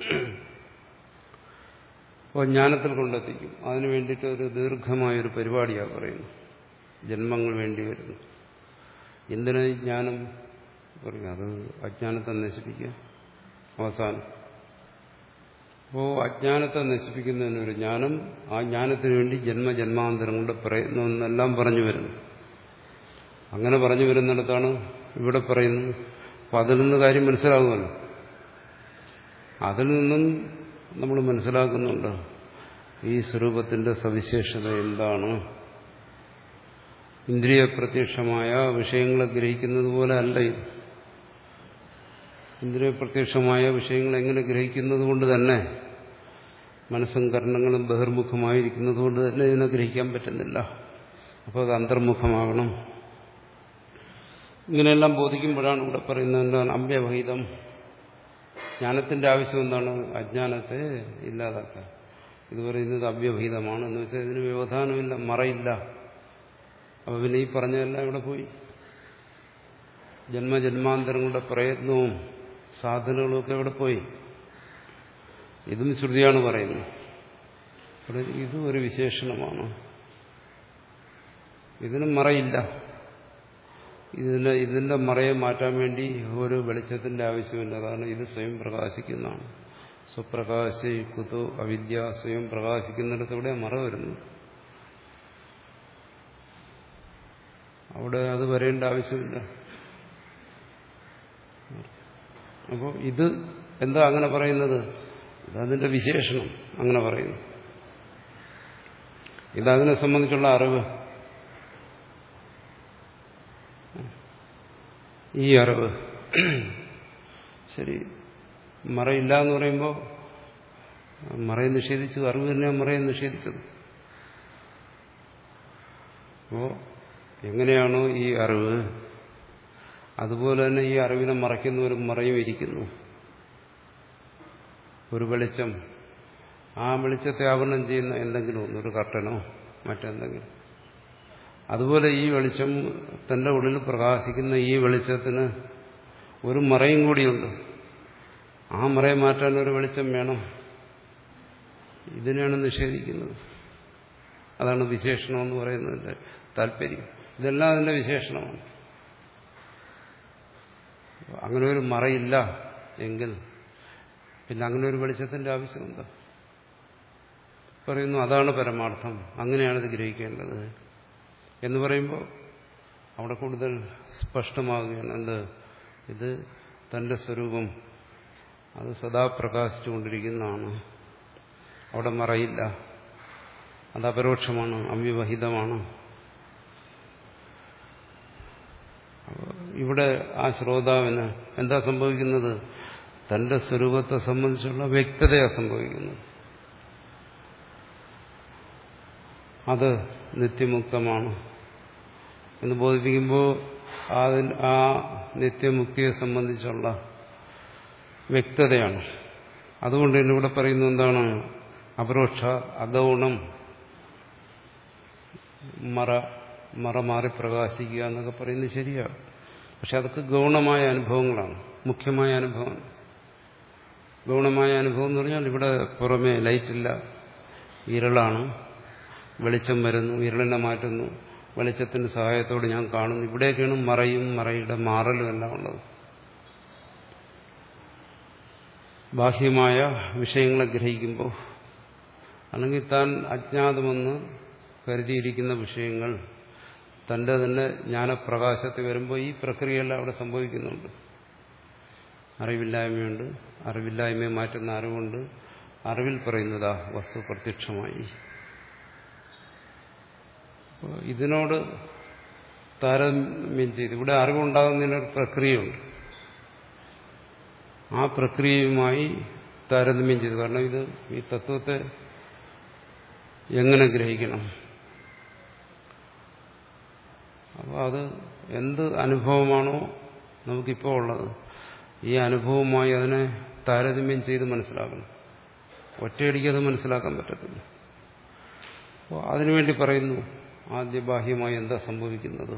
അപ്പോൾ ജ്ഞാനത്തിൽ കൊണ്ടെത്തിക്കും അതിനു വേണ്ടിയിട്ട് ഒരു ദീർഘമായൊരു പരിപാടിയാണ് പറയുന്നത് ജന്മങ്ങൾ വേണ്ടി വരുന്നു എന്തിനാ ഈ ജ്ഞാനം പറയും അത് അജ്ഞാനത്തെ നശിപ്പിക്കുക അവസാനം അപ്പോൾ അജ്ഞാനത്തെ നശിപ്പിക്കുന്നതിനൊരു ജ്ഞാനം ആ ജ്ഞാനത്തിന് വേണ്ടി ജന്മജന്മാന്തരം കൊണ്ട് പ്രയത്നം എന്നെല്ലാം പറഞ്ഞു വരുന്നു അങ്ങനെ പറഞ്ഞു വരുന്നിടത്താണ് ഇവിടെ പറയുന്നത് അപ്പം അതിൽ നിന്ന് കാര്യം മനസ്സിലാകുമല്ലോ അതിൽ നിന്നും നമ്മൾ മനസ്സിലാക്കുന്നുണ്ട് ഈ സ്വരൂപത്തിന്റെ സവിശേഷത എന്താണ് ഇന്ദ്രിയ പ്രത്യക്ഷമായ വിഷയങ്ങളെ ഗ്രഹിക്കുന്നത് പോലെ അല്ല ഇത് ഇന്ദ്രിയ പ്രത്യക്ഷമായ വിഷയങ്ങൾ എങ്ങനെ ഗ്രഹിക്കുന്നത് കൊണ്ട് തന്നെ മനസ്സും കർണങ്ങളും ബഹിർമുഖമായിരിക്കുന്നത് കൊണ്ട് തന്നെ ഇതിനെ ഗ്രഹിക്കാൻ പറ്റുന്നില്ല അപ്പോൾ അത് അന്തർമുഖമാകണം ഇങ്ങനെയെല്ലാം ബോധിക്കുമ്പോഴാണ് ഇവിടെ പറയുന്നത് എന്താണ് അമ്യവഹിതം ജ്ഞാനത്തിന്റെ ആവശ്യം എന്താണ് അജ്ഞാനത്തെ ഇല്ലാതാക്കാൻ ഇത് പറയുന്നത് അവ്യവഹിതമാണ് എന്ന് വെച്ചാൽ ഇതിന് വ്യവധാനമില്ല മറയില്ല അപ്പൊ പിന്നെ ഈ പറഞ്ഞതെല്ലാം ഇവിടെ പോയി ജന്മജന്മാന്തരങ്ങളുടെ പ്രയത്നവും സാധനങ്ങളും ഒക്കെ ഇവിടെ പോയി ഇതും ശ്രുതിയാണ് പറയുന്നത് ഇതും ഒരു വിശേഷണമാണ് ഇതിന് മറയില്ല ഇതിന്റെ ഇതിന്റെ മറയെ മാറ്റാൻ വേണ്ടി ഒരു വെളിച്ചത്തിന്റെ ആവശ്യമില്ല കാരണം ഇത് സ്വയം പ്രകാശിക്കുന്നതാണ് സ്വപ്രകാശ കുതു അവിദ്യ സ്വയം പ്രകാശിക്കുന്നിടത്തൂടെ മറ വരുന്നു അവിടെ അത് വരേണ്ട ആവശ്യമില്ല അപ്പോൾ ഇത് എന്താ അങ്ങനെ പറയുന്നത് ഇതതിന്റെ വിശേഷണം അങ്ങനെ പറയുന്നു ഇതതിനെ സംബന്ധിച്ചുള്ള അറിവ് ഈ അറിവ് ശരി മറയില്ല എന്ന് പറയുമ്പോൾ മറയെ നിഷേധിച്ചത് അറിവ് തന്നെയാണ് മറയെ നിഷേധിച്ചത് അപ്പോൾ എങ്ങനെയാണോ ഈ അറിവ് അതുപോലെ തന്നെ ഈ അറിവിനെ മറയ്ക്കുന്ന ഒരു മറയും ഇരിക്കുന്നു ഒരു വെളിച്ചം ആ വെളിച്ചത്തെ ആവരണം ചെയ്യുന്ന എന്തെങ്കിലും ഒന്ന് ഒരു കർട്ടനോ മറ്റെന്തെങ്കിലും അതുപോലെ ഈ വെളിച്ചം തന്റെ ഉള്ളിൽ പ്രകാശിക്കുന്ന ഈ വെളിച്ചത്തിന് ഒരു മറയും കൂടിയുണ്ട് ആ മറയെ മാറ്റാൻ ഒരു വെളിച്ചം വേണം ഇതിനെയാണ് നിഷേധിക്കുന്നത് അതാണ് വിശേഷണം എന്ന് പറയുന്നതിന്റെ താല്പര്യം ഇതെല്ലാം അതിന്റെ വിശേഷണമാണ് അങ്ങനെ ഒരു മറയില്ല എങ്കിൽ പിന്നെ അങ്ങനെ ഒരു വെളിച്ചത്തിന്റെ ആവശ്യമുണ്ട് പറയുന്നു അതാണ് പരമാർത്ഥം അങ്ങനെയാണ് ഇത് ഗ്രഹിക്കേണ്ടത് എന്ന് പറയുമ്പോൾ അവിടെ കൂടുതൽ സ്പഷ്ടമാകുകയാണ് എന്ത് ഇത് തന്റെ സ്വരൂപം അത് സദാ പ്രകാശിച്ചുകൊണ്ടിരിക്കുന്നതാണ് അവിടെ മറയില്ല അത് അപരോക്ഷമാണ് അവ്യവഹിതമാണ് ഇവിടെ ആ ശ്രോതാവിന് എന്താ സംഭവിക്കുന്നത് തന്റെ സ്വരൂപത്തെ സംബന്ധിച്ചുള്ള വ്യക്തതയാണ് സംഭവിക്കുന്നത് അത് നിത്യമുക്തമാണ് എന്ന് ബോധിപ്പിക്കുമ്പോൾ അതിന് ആ നിത്യമുക്തിയെ സംബന്ധിച്ചുള്ള വ്യക്തതയാണ് അതുകൊണ്ട് തന്നെ ഇവിടെ പറയുന്നത് എന്താണ് അപരോക്ഷ അഗൗണം മറ മറ മാറി പ്രകാശിക്കുക എന്നൊക്കെ പറയുന്നത് ശരിയാണ് പക്ഷെ അതൊക്കെ ഗൗണമായ അനുഭവങ്ങളാണ് മുഖ്യമായ അനുഭവം ഗൗണമായ അനുഭവം എന്ന് പറഞ്ഞാൽ ഇവിടെ പുറമേ ലൈറ്റില്ല ഇരുളാണ് വെളിച്ചം വരുന്നു ഇരുളിനെ മാറ്റുന്നു വെളിച്ചത്തിന്റെ സഹായത്തോടെ ഞാൻ കാണുന്നു ഇവിടെയൊക്കെയാണ് മറയും മറയുടെ മാറലും എല്ലാം ഉള്ളത് ബാഹ്യമായ വിഷയങ്ങളെ ഗ്രഹിക്കുമ്പോൾ അല്ലെങ്കിൽ താൻ അജ്ഞാതമെന്ന് കരുതിയിരിക്കുന്ന വിഷയങ്ങൾ തന്റെ തന്നെ ജ്ഞാനപ്രകാശത്തിൽ വരുമ്പോൾ ഈ പ്രക്രിയയെല്ലാം അവിടെ സംഭവിക്കുന്നുണ്ട് അറിവില്ലായ്മയുണ്ട് അറിവില്ലായ്മയെ മാറ്റുന്ന അറിവുണ്ട് അറിവിൽ പറയുന്നതാ വസ്തു പ്രത്യക്ഷമായി ഇതിനോട് താരതമ്യം ചെയ്ത് ഇവിടെ അറിവുണ്ടാകുന്നതിനൊരു പ്രക്രിയയുണ്ട് ആ പ്രക്രിയയുമായി താരതമ്യം ചെയ്തു കാരണം ഇത് ഈ തത്വത്തെ എങ്ങനെ ഗ്രഹിക്കണം അപ്പോൾ അത് എന്ത് അനുഭവമാണോ നമുക്കിപ്പോൾ ഉള്ളത് ഈ അനുഭവവുമായി അതിനെ താരതമ്യം ചെയ്ത് മനസ്സിലാക്കണം ഒറ്റയടിക്ക് അത് മനസ്സിലാക്കാൻ പറ്റത്തില്ല അപ്പോൾ അതിനുവേണ്ടി പറയുന്നു ആദ്യ ബാഹ്യമായി എന്താ സംഭവിക്കുന്നത്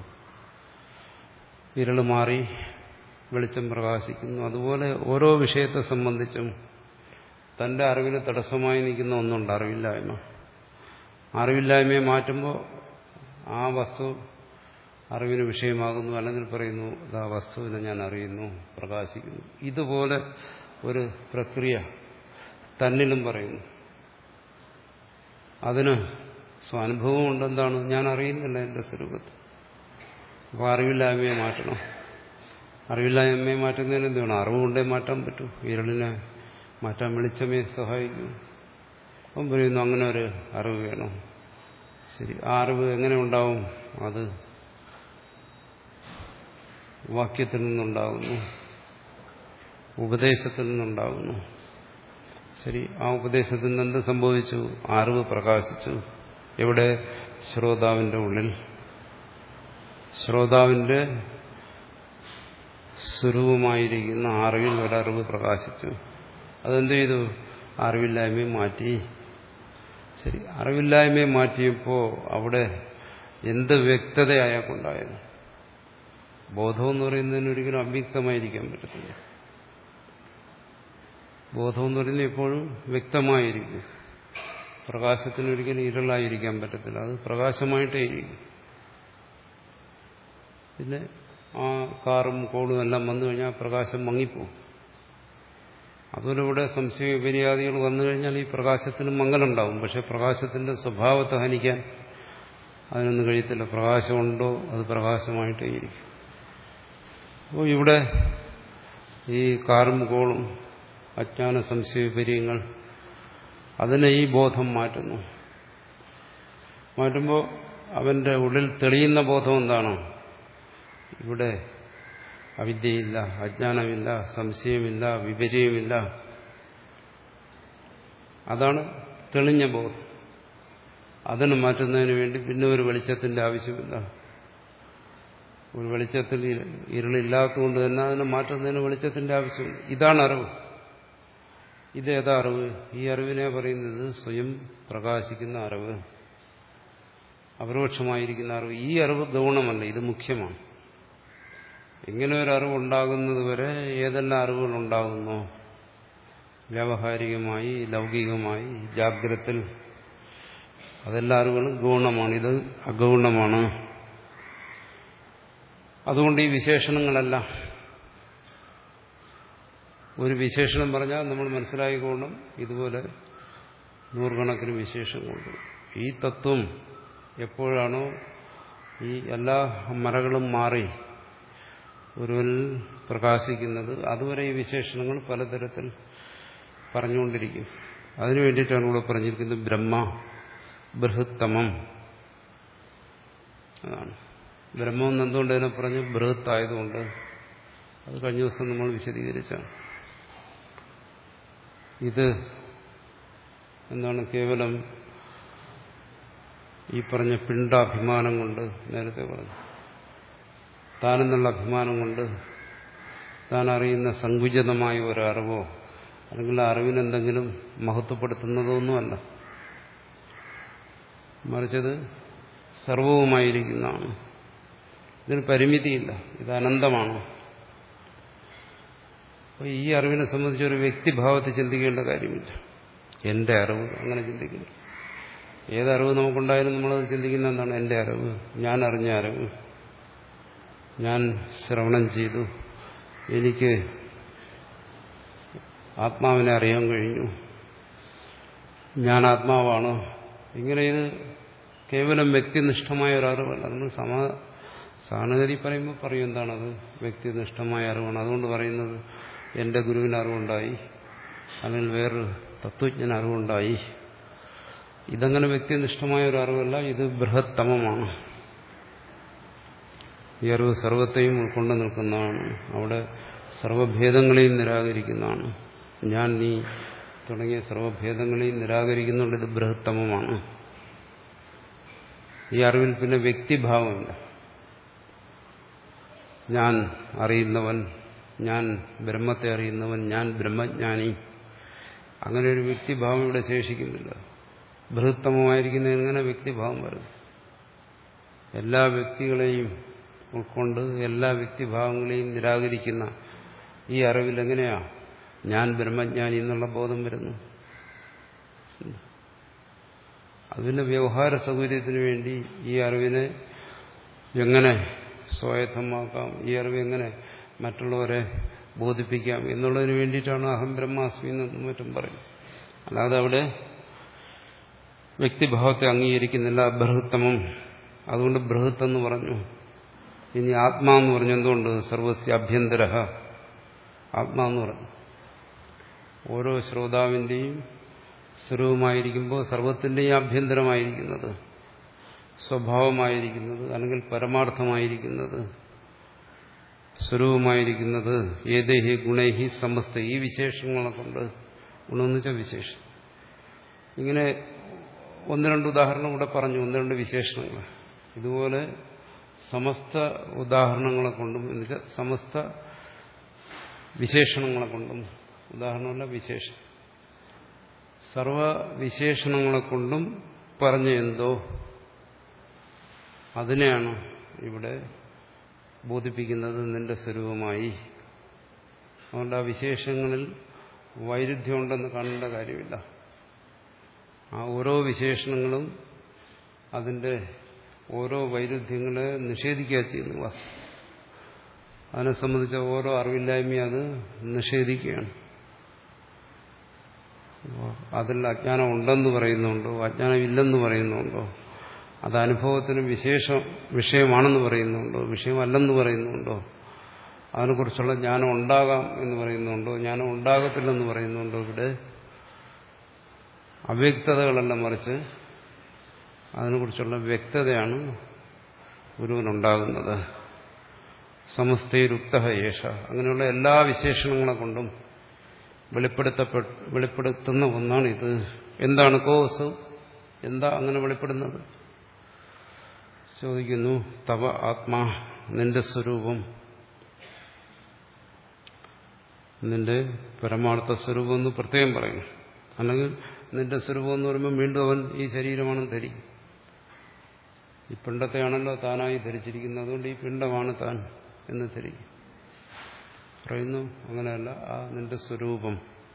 ഇരുള് മാറി വെളിച്ചം പ്രകാശിക്കുന്നു അതുപോലെ ഓരോ വിഷയത്തെ സംബന്ധിച്ചും തന്റെ അറിവിന് തടസ്സമായി നിൽക്കുന്ന ഒന്നുണ്ട് അറിവില്ലായ്മ അറിവില്ലായ്മയെ മാറ്റുമ്പോൾ ആ വസ്തു അറിവിന് വിഷയമാകുന്നു അല്ലെങ്കിൽ പറയുന്നു ആ വസ്തുവിനെ ഞാൻ അറിയുന്നു പ്രകാശിക്കുന്നു ഇതുപോലെ ഒരു പ്രക്രിയ തന്നിലും പറയുന്നു അതിന് സ്വാനുഭവം ഉണ്ടെന്താണ് ഞാൻ അറിയുന്നില്ല എന്റെ സ്വരൂപത്തിൽ അപ്പോൾ അറിവില്ലായ്മയെ മാറ്റണം അറിവില്ലായ്മയെ മാറ്റുന്നതിന് എന്ത് വേണം അറിവുകൊണ്ടേ മാറ്റാൻ പറ്റൂ ഇരുളിനെ മാറ്റാൻ വെളിച്ചമേ സഹായിക്കൂ അപ്പം പറയുന്നു അങ്ങനെ ഒരു അറിവ് വേണം ശരി ആ അറിവ് എങ്ങനെ ഉണ്ടാവും അത് വാക്യത്തിൽ നിന്നുണ്ടാകുന്നു ഉപദേശത്തിൽ നിന്നുണ്ടാകുന്നു ശരി ആ ഉപദേശത്തിൽ നിന്ന് എന്ത് സംഭവിച്ചു അറിവ് പ്രകാശിച്ചു എവിടെ ശ്രോതാവിന്റെ ഉള്ളിൽ ശ്രോതാവിന്റെ സ്വരൂപമായിരിക്കുന്ന അറിവിൽ ഒരറിവ് പ്രകാശിച്ചു അതെന്ത് ചെയ്തു അറിവില്ലായ്മയെ മാറ്റി ശരി അറിവില്ലായ്മയെ മാറ്റിയപ്പോൾ അവിടെ എന്ത് വ്യക്തത അയാൾക്കുണ്ടായത് ബോധം എന്ന് പറയുന്നതിന് ഒരിക്കലും അവ്യക്തമായിരിക്കാൻ പറ്റത്തില്ല ബോധം എന്ന് പറയുന്നത് എപ്പോഴും വ്യക്തമായിരിക്കും പ്രകാശത്തിന് ഒരിക്കലും ഇരുളായിരിക്കാൻ പറ്റത്തില്ല അത് പ്രകാശമായിട്ടേ ഇരിക്കും പിന്നെ ആ കാറും കോളും എല്ലാം വന്നു കഴിഞ്ഞാൽ പ്രകാശം മങ്ങിപ്പോവും അതുപോലെ ഇവിടെ സംശയ വിപര്യാദികൾ വന്നു കഴിഞ്ഞാൽ ഈ പ്രകാശത്തിന് മങ്ങലുണ്ടാവും പക്ഷെ പ്രകാശത്തിന്റെ സ്വഭാവത്തെ ഹനിക്കാൻ അതിനൊന്നും കഴിയത്തില്ല പ്രകാശമുണ്ടോ അത് പ്രകാശമായിട്ടേ ഇരിക്കും അപ്പോൾ ഇവിടെ ഈ കാറും കോളും അജ്ഞാന സംശയ വിപര്യങ്ങൾ അതിനെ ഈ ബോധം മാറ്റുന്നു മാറ്റുമ്പോൾ അവന്റെ ഉള്ളിൽ തെളിയുന്ന ബോധം എന്താണോ ഇവിടെ അവിദ്യയില്ല അജ്ഞാനമില്ല സംശയമില്ല വിപര്യമില്ല അതാണ് തെളിഞ്ഞ ബോധം അതിനെ മാറ്റുന്നതിന് വേണ്ടി പിന്നെ ഒരു വെളിച്ചത്തിന്റെ ആവശ്യമില്ല ഒരു വെളിച്ചത്തിൽ ഇരുളില്ലാത്തതുകൊണ്ട് തന്നെ അതിനെ മാറ്റുന്നതിന് വെളിച്ചത്തിന്റെ ആവശ്യമില്ല ഇതാണ് അറിവ് ഇതേതാ അറിവ് ഈ അറിവിനെ പറയുന്നത് സ്വയം പ്രകാശിക്കുന്ന അറിവ് അപരോക്ഷമായിരിക്കുന്ന അറിവ് ഈ അറിവ് ഗൗണമല്ല ഇത് മുഖ്യമാണ് ഇങ്ങനെ ഒരു അറിവ് ഉണ്ടാകുന്നത് വരെ ഏതെല്ലാം അറിവുകൾ ഉണ്ടാകുന്നു വ്യാവഹാരികമായി ലൗകികമായി ജാഗ്രത്തിൽ അതെല്ലാ അറിവുകളും ഗൗണമാണ് ഇത് അഗൗണമാണ് അതുകൊണ്ട് ഈ വിശേഷണങ്ങളെല്ലാം ഒരു വിശേഷണം പറഞ്ഞാൽ നമ്മൾ മനസ്സിലായിക്കോണം ഇതുപോലെ നൂറുകണക്കിന് വിശേഷങ്ങളുണ്ട് ഈ തത്വം എപ്പോഴാണോ ഈ എല്ലാ മറകളും മാറി ഒരുവൻ പ്രകാശിക്കുന്നത് അതുവരെ ഈ വിശേഷണങ്ങൾ പലതരത്തിൽ പറഞ്ഞുകൊണ്ടിരിക്കും അതിനു വേണ്ടിയിട്ടാണ് ഇവിടെ പറഞ്ഞിരിക്കുന്നത് ബ്രഹ്മ ബൃഹത്തമം അതാണ് ബ്രഹ്മം എന്ന് എന്തുകൊണ്ട് അതിനെ പറഞ്ഞു ബൃഹത്തായതുകൊണ്ട് അത് കഴിഞ്ഞ ദിവസം നമ്മൾ വിശദീകരിച്ചാണ് ഇത് എന്താണ് കേവലം ഈ പറഞ്ഞ പിണ്ടാഭിമാനം കൊണ്ട് നേരത്തെ പറഞ്ഞു താനെന്നുള്ള അഭിമാനം കൊണ്ട് താൻ അറിയുന്ന സങ്കുചിതമായ ഒരു അറിവോ അല്ലെങ്കിൽ ആ അറിവിനെന്തെങ്കിലും മഹത്വപ്പെടുത്തുന്നതോ ഒന്നുമല്ല മറിച്ചത് സർവവുമായിരിക്കുന്നതാണ് ഇതിന് പരിമിതിയില്ല ഇത് അനന്തമാണ് അപ്പോൾ ഈ അറിവിനെ സംബന്ധിച്ച് ഒരു വ്യക്തിഭാവത്തെ ചിന്തിക്കേണ്ട കാര്യമില്ല എന്റെ അറിവ് അങ്ങനെ ചിന്തിക്കുന്നു ഏതറിവ് നമുക്കുണ്ടായാലും നമ്മളത് ചിന്തിക്കുന്ന എന്താണ് എന്റെ അറിവ് ഞാൻ അറിഞ്ഞ അറിവ് ഞാൻ ശ്രവണം ചെയ്തു എനിക്ക് ആത്മാവിനെ അറിയാൻ കഴിഞ്ഞു ഞാൻ ആത്മാവാണ് ഇങ്ങനെ ഇത് കേവലം വ്യക്തിനിഷ്ഠമായ ഒരു അറിവല്ല നമ്മൾ സമ സാധാരണഗതി പറയുമ്പോൾ പറയും എന്താണത് വ്യക്തിനിഷ്ഠമായ അറിവാണ് അതുകൊണ്ട് പറയുന്നത് എൻ്റെ ഗുരുവിന് അറിവുണ്ടായി അല്ലെങ്കിൽ വേറൊരു തത്വജ്ഞന് അറിവുണ്ടായി ഇതങ്ങനെ വ്യക്തിനിഷ്ഠമായ ഒരു അറിവല്ല ഇത് ബൃഹത്തമമാണ് ഈ അറിവ് സർവത്തെയും ഉൾക്കൊണ്ട് നിൽക്കുന്നതാണ് അവിടെ സർവഭേദങ്ങളെയും നിരാകരിക്കുന്നതാണ് ഞാൻ നീ തുടങ്ങിയ സർവഭേദങ്ങളെയും നിരാകരിക്കുന്നുണ്ട് ഇത് ബൃഹത്തമമാണ് ഈ അറിവിൽ പിന്നെ വ്യക്തിഭാവമില്ല ഞാൻ അറിയുന്നവൻ ഞാൻ ബ്രഹ്മത്തെ അറിയുന്നവൻ ഞാൻ ബ്രഹ്മജ്ഞാനി അങ്ങനെ ഒരു വ്യക്തിഭാവം ഇവിടെ ശേഷിക്കുന്നില്ല ബൃഹത്തമമായിരിക്കുന്ന എങ്ങനെ വ്യക്തിഭാവം വരും എല്ലാ വ്യക്തികളെയും ഉൾക്കൊണ്ട് എല്ലാ വ്യക്തിഭാവങ്ങളെയും നിരാകരിക്കുന്ന ഈ അറിവിൽ എങ്ങനെയാ ഞാൻ ബ്രഹ്മജ്ഞാനി എന്നുള്ള ബോധം വരുന്നു അതിന്റെ വ്യവഹാര സൗകര്യത്തിന് വേണ്ടി ഈ അറിവിനെ എങ്ങനെ സ്വായത്തമാക്കാം ഈ അറിവ് എങ്ങനെ മറ്റുള്ളവരെ ബോധിപ്പിക്കാം എന്നുള്ളതിന് വേണ്ടിയിട്ടാണ് അഹം ബ്രഹ്മാസ്മി എന്നും മറ്റും പറയും അല്ലാതെ അവിടെ വ്യക്തിഭാവത്തെ അംഗീകരിക്കുന്നില്ല ബൃഹത്തമം അതുകൊണ്ട് ബൃഹത്ത് എന്ന് പറഞ്ഞു ഇനി ആത്മാ എന്ന് പറഞ്ഞു എന്തുകൊണ്ട് സർവസ്യ അഭ്യന്തര ആത്മാ എന്ന് പറഞ്ഞു ഓരോ ശ്രോതാവിന്റെയും സ്വരൂപമായിരിക്കുമ്പോൾ സർവത്തിന്റെയും ആഭ്യന്തരമായിരിക്കുന്നത് സ്വഭാവമായിരിക്കുന്നത് അല്ലെങ്കിൽ പരമാർത്ഥമായിരിക്കുന്നത് സ്വരൂപമായിരിക്കുന്നത് ഏതേഹി ഗുണൈഹി സമസ്ത ഈ വിശേഷങ്ങളെ കൊണ്ട് ഗുണമെന്ന് വെച്ചാൽ വിശേഷം ഇങ്ങനെ ഒന്ന് രണ്ട് ഉദാഹരണം ഇവിടെ പറഞ്ഞു ഒന്ന് രണ്ട് വിശേഷണങ്ങൾ ഇതുപോലെ സമസ്ത ഉദാഹരണങ്ങളെ കൊണ്ടും എന്നുവെച്ചാൽ സമസ്ത വിശേഷണങ്ങളെ കൊണ്ടും ഉദാഹരണമല്ല വിശേഷം സർവവിശേഷണങ്ങളെ കൊണ്ടും പറഞ്ഞ എന്തോ അതിനെയാണ് ഇവിടെ ബോധിപ്പിക്കുന്നത് നിന്റെ സ്വരൂപമായി അതുകൊണ്ട് ആ വിശേഷങ്ങളിൽ വൈരുദ്ധ്യമുണ്ടെന്ന് കാണേണ്ട കാര്യമില്ല ആ ഓരോ വിശേഷണങ്ങളും അതിന്റെ ഓരോ വൈരുദ്ധ്യങ്ങളെ നിഷേധിക്കുക ചെയ്യുന്നു വാസ്തവം അതിനെ സംബന്ധിച്ച ഓരോ അറിവില്ലായ്മയും അത് നിഷേധിക്കുകയാണ് അതിൽ അജ്ഞാനം ഉണ്ടെന്ന് പറയുന്നുണ്ടോ അജ്ഞാനം ഇല്ലെന്ന് പറയുന്നുണ്ടോ അത് അനുഭവത്തിന് വിശേഷ വിഷയമാണെന്ന് പറയുന്നുണ്ടോ വിഷയമല്ലെന്ന് പറയുന്നുണ്ടോ അതിനെക്കുറിച്ചുള്ള ജ്ഞാനം ഉണ്ടാകാം എന്ന് പറയുന്നുണ്ടോ ജ്ഞാനം ഉണ്ടാകത്തില്ലെന്ന് പറയുന്നുണ്ടോ ഇവിടെ അവ്യക്തതകളല്ല മറിച്ച് അതിനെക്കുറിച്ചുള്ള വ്യക്തതയാണ് ഗുരുവിനുണ്ടാകുന്നത് സമസ്തയിലുക്ത യേശ അങ്ങനെയുള്ള എല്ലാ വിശേഷണങ്ങളെ കൊണ്ടും വെളിപ്പെടുത്തപ്പെ വെളിപ്പെടുത്തുന്ന ഒന്നാണ് ഇത് എന്താണ് കോസ് എന്താ അങ്ങനെ വെളിപ്പെടുന്നത് ചോദിക്കുന്നു തവ ആത്മാ നിന്റെ സ്വരൂപം നിന്റെ പരമാർത്ഥ സ്വരൂപം എന്ന് പ്രത്യേകം പറയുന്നു അല്ലെങ്കിൽ നിന്റെ സ്വരൂപം എന്ന് പറയുമ്പോൾ വീണ്ടും അവൻ ഈ ശരീരമാണെന്ന് ധരിക്കും ഈ പിണ്ടത്തെയാണല്ലോ താനായി ധരിച്ചിരിക്കുന്നത് അതുകൊണ്ട് ഈ പിണ്ടമാണ് താൻ എന്ന് ധരിക്കും പറയുന്നു അങ്ങനെയല്ല ആ നിന്റെ സ്വരൂപം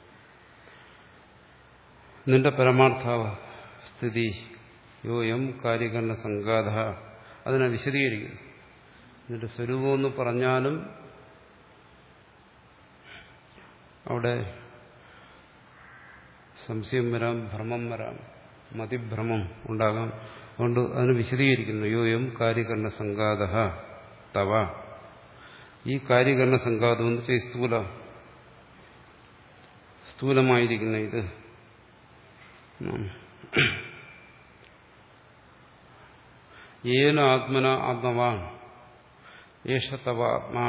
നിന്റെ പരമാർത്ഥാവ സ്ഥിതി യോയം കാര്യകരണ സംഘാത അതിനെ വിശദീകരിക്കുന്നു നിന്റെ സ്വരൂപം എന്ന് പറഞ്ഞാലും അവിടെ സംശയം വരാം ഭ്രമം വരാം മതിഭ്രമം ഉണ്ടാകാം അതുകൊണ്ട് അതിന് വിശദീകരിക്കുന്നു യോയം കാര്യകരണ സംഘാത തവ ഈ കാര്യകരണ സംഘാതം എന്ന് വെച്ചാൽ സ്ഥൂല സ്ഥൂലമായിരിക്കുന്ന ഇത് ഏന ആത്മന ആത്മവാൻ ഏഷ തവ ആത്മാ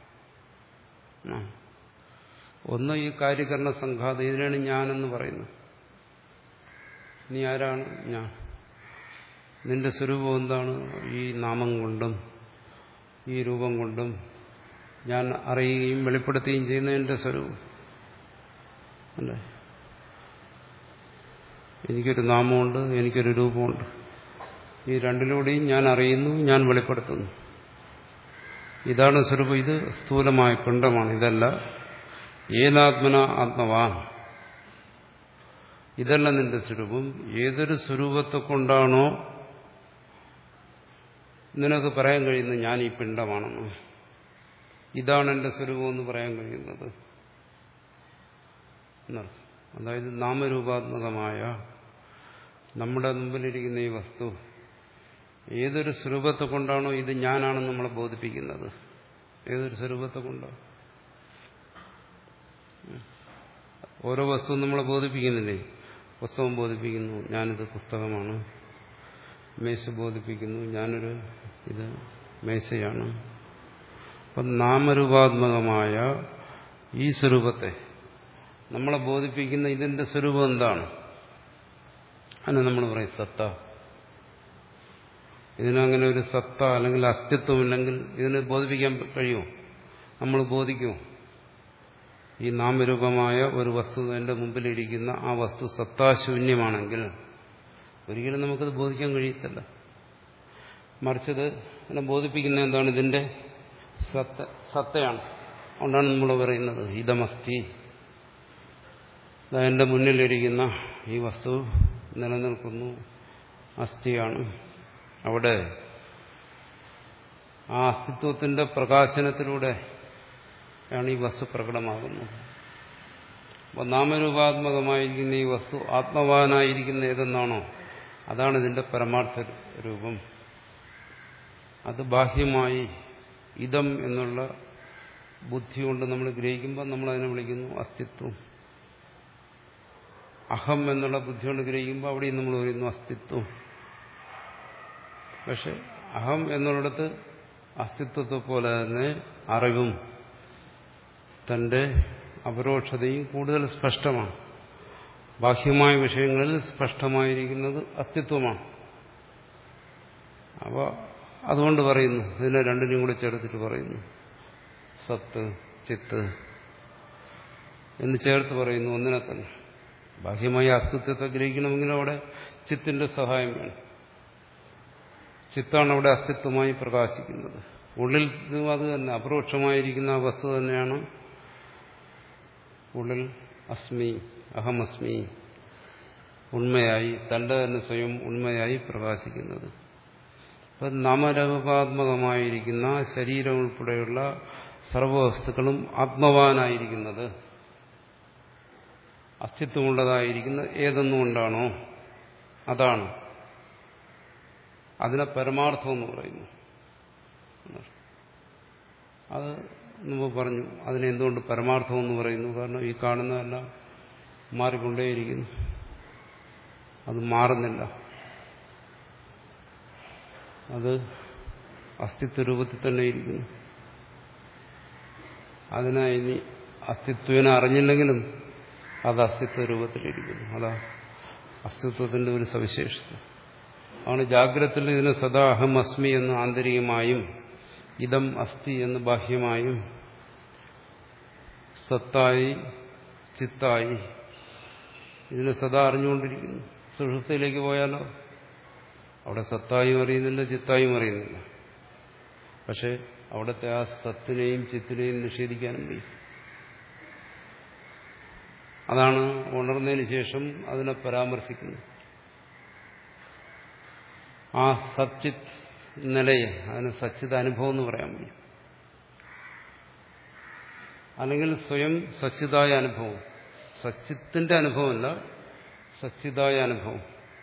ഒന്ന് ഈ കാര്യകരണ സംഘാതം ഇതിനാണ് ഞാനെന്ന് പറയുന്നത് നീ ആരാണ് ഞാൻ നിന്റെ സ്വരൂപം എന്താണ് ഈ നാമം കൊണ്ടും ഈ രൂപം കൊണ്ടും ഞാൻ അറിയുകയും വെളിപ്പെടുത്തുകയും ചെയ്യുന്ന എന്റെ സ്വരൂപം അല്ലേ എനിക്കൊരു നാമമുണ്ട് എനിക്കൊരു രൂപമുണ്ട് ഈ രണ്ടിലൂടെയും ഞാൻ അറിയുന്നു ഞാൻ വെളിപ്പെടുത്തുന്നു ഇതാണ് സ്വരൂപം ഇത് സ്ഥൂലമായ പിണ്ടമാണ് ഇതല്ല ഏനാത്മന ആത്മവാൻ ഇതല്ല നിന്റെ സ്വരൂപം ഏതൊരു സ്വരൂപത്തെ കൊണ്ടാണോ നിനക്ക് പറയാൻ കഴിയുന്നത് ഞാൻ ഈ പിണ്ടമാണെന്ന് ഇതാണ് എന്റെ സ്വരൂപം എന്ന് പറയാൻ കഴിയുന്നത് എന്നർത്ഥം അതായത് നാമരൂപാത്മകമായ നമ്മുടെ മുമ്പിലിരിക്കുന്ന ഈ വസ്തു ഏതൊരു സ്വരൂപത്തെ കൊണ്ടാണോ ഇത് ഞാനാണെന്ന് നമ്മളെ ബോധിപ്പിക്കുന്നത് ഏതൊരു സ്വരൂപത്തെ കൊണ്ടോ ഓരോ വസ്തുവും നമ്മളെ ബോധിപ്പിക്കുന്നില്ലേ പുസ്തകം ബോധിപ്പിക്കുന്നു ഞാനിത് പുസ്തകമാണ് മേശ ബോധിപ്പിക്കുന്നു ഞാനൊരു ഇത് മേശയാണ് അപ്പം നാമരൂപാത്മകമായ ഈ സ്വരൂപത്തെ നമ്മളെ ബോധിപ്പിക്കുന്ന ഇതിന്റെ സ്വരൂപം എന്താണ് അതിനെ നമ്മൾ പറയും സത്ത ഇതിനങ്ങനെ ഒരു സത്ത അല്ലെങ്കിൽ അസ്തിത്വമില്ലെങ്കിൽ ഇതിനെ ബോധിപ്പിക്കാൻ കഴിയുമോ നമ്മൾ ബോധിക്കുമോ ഈ നാമരൂപമായ ഒരു വസ്തു എന്റെ മുമ്പിലിരിക്കുന്ന ആ വസ്തു സത്താശൂന്യമാണെങ്കിൽ ഒരിക്കലും നമുക്കത് ബോധിക്കാൻ കഴിയത്തില്ല മറിച്ചത് എന്നെ ബോധിപ്പിക്കുന്ന എന്താണ് ഇതിന്റെ സത്ത സത്തയാണ് അതുകൊണ്ടാണ് നമ്മൾ പറയുന്നത് ഇതമസ്തി എന്റെ മുന്നിലിരിക്കുന്ന ഈ വസ്തു നിലനിൽക്കുന്നു അസ്ഥിയാണ് അവിടെ ആ അസ്തിത്വത്തിന്റെ പ്രകാശനത്തിലൂടെ ആണ് ഈ വസ്തു പ്രകടമാകുന്നത് അപ്പോൾ നാമരൂപാത്മകമായിരിക്കുന്ന ഈ വസ്തു ആത്മവാനായിരിക്കുന്ന ഏതെന്നാണോ അതാണ് ഇതിന്റെ പരമാർത്ഥ രൂപം അത് ബാഹ്യമായി ഇതം എന്നുള്ള ബുദ്ധി കൊണ്ട് നമ്മൾ ഗ്രഹിക്കുമ്പോൾ നമ്മൾ അതിനെ വിളിക്കുന്നു അസ്തിത്വം അഹം എന്നുള്ള ബുദ്ധി കൊണ്ട് ഗ്രഹിക്കുമ്പോൾ അവിടെയും നമ്മൾ പറയുന്നു അസ്തിത്വം പക്ഷെ അഹം എന്നുള്ളിടത്ത് അസ്തിത്വത്തെ പോലെ തന്നെ അറിവും തന്റെ അപരോക്ഷതയും കൂടുതൽ സ്പഷ്ടമാണ് ബാഹ്യമായ വിഷയങ്ങളിൽ സ്പഷ്ടമായിരിക്കുന്നത് അസ്തിത്വമാണ് അപ്പോൾ അതുകൊണ്ട് പറയുന്നു ഇതിനെ രണ്ടിനും കൂടെ ചേർത്തിട്ട് പറയുന്നു സത്ത് ചിത്ത് എന്ന് ചേർത്ത് പറയുന്നു ഒന്നിനെ തന്നെ ബാഹ്യമായ അസ്തിത്വത്തെ ഗ്രഹിക്കണമെങ്കിൽ അവിടെ ചിത്തിന്റെ സഹായം വേണം ചിത്താണ് അവിടെ അസ്തിത്വമായി പ്രകാശിക്കുന്നത് ഉള്ളിൽ അത് തന്നെ അപരോക്ഷമായിരിക്കുന്ന ആ വസ്തു തന്നെയാണ് ഉള്ളിൽ അസ്മി അഹമസ്മി ഉണ്മയായി തന്റെ തന്നെ സ്വയം ഉണ്മയായി പ്രകാശിക്കുന്നത് അപ്പം നാമരൂപാത്മകമായിരിക്കുന്ന ശരീരം ഉൾപ്പെടെയുള്ള സർവവസ്തുക്കളും ആത്മവാനായിരിക്കുന്നത് അസ്തിത്വമുള്ളതായിരിക്കുന്ന ഏതെന്നുകൊണ്ടാണോ അതാണ് അതിനെ പരമാർത്ഥം എന്ന് പറയുന്നു അത് മുമ്പ് പറഞ്ഞു അതിനെ എന്തുകൊണ്ട് പരമാർത്ഥം എന്ന് പറയുന്നു കാരണം ഈ കാണുന്നതെല്ലാം മാറിക്കൊണ്ടേയിരിക്കുന്നു അത് മാറുന്നില്ല അത് അസ്തിത്വ രൂപത്തിൽ തന്നെ ഇരിക്കുന്നു അതിനെ ഇനി അസ്തിത്വനെ അറിഞ്ഞില്ലെങ്കിലും അത് അസ്തിത്വ രൂപത്തിലിരിക്കുന്നു അതാ അസ്തിത്വത്തിന്റെ ഒരു സവിശേഷത ആണ് ജാഗ്രതത്തിൽ ഇതിനെ സദാ അഹം അസ്മി എന്ന് ആന്തരികമായും ഇതം അസ്ഥി എന്ന് ബാഹ്യമായും സത്തായി ചിത്തായി ഇതിനെ സദാ അറിഞ്ഞുകൊണ്ടിരിക്കുന്നു സുഷുപ്തിയിലേക്ക് പോയാലോ അവിടെ സത്തായും അറിയുന്നില്ല ചിത്തായും അറിയുന്നില്ല പക്ഷെ അവിടുത്തെ ആ സത്തിനെയും ചിത്തിനെയും നിഷേധിക്കാനും വയ്യ അതാണ് ഉണർന്നതിന് ശേഷം അതിനെ പരാമർശിക്കുന്നത് ആ സച്ചിത് നിലയെ അതിന് സച്ചിത് അനുഭവം എന്ന് പറയാൻ വയ്യ അല്ലെങ്കിൽ സ്വയം സച്ചിതായ അനുഭവം സച്ചിത്തിന്റെ അനുഭവമല്ല സച്ചിതായ അനുഭവം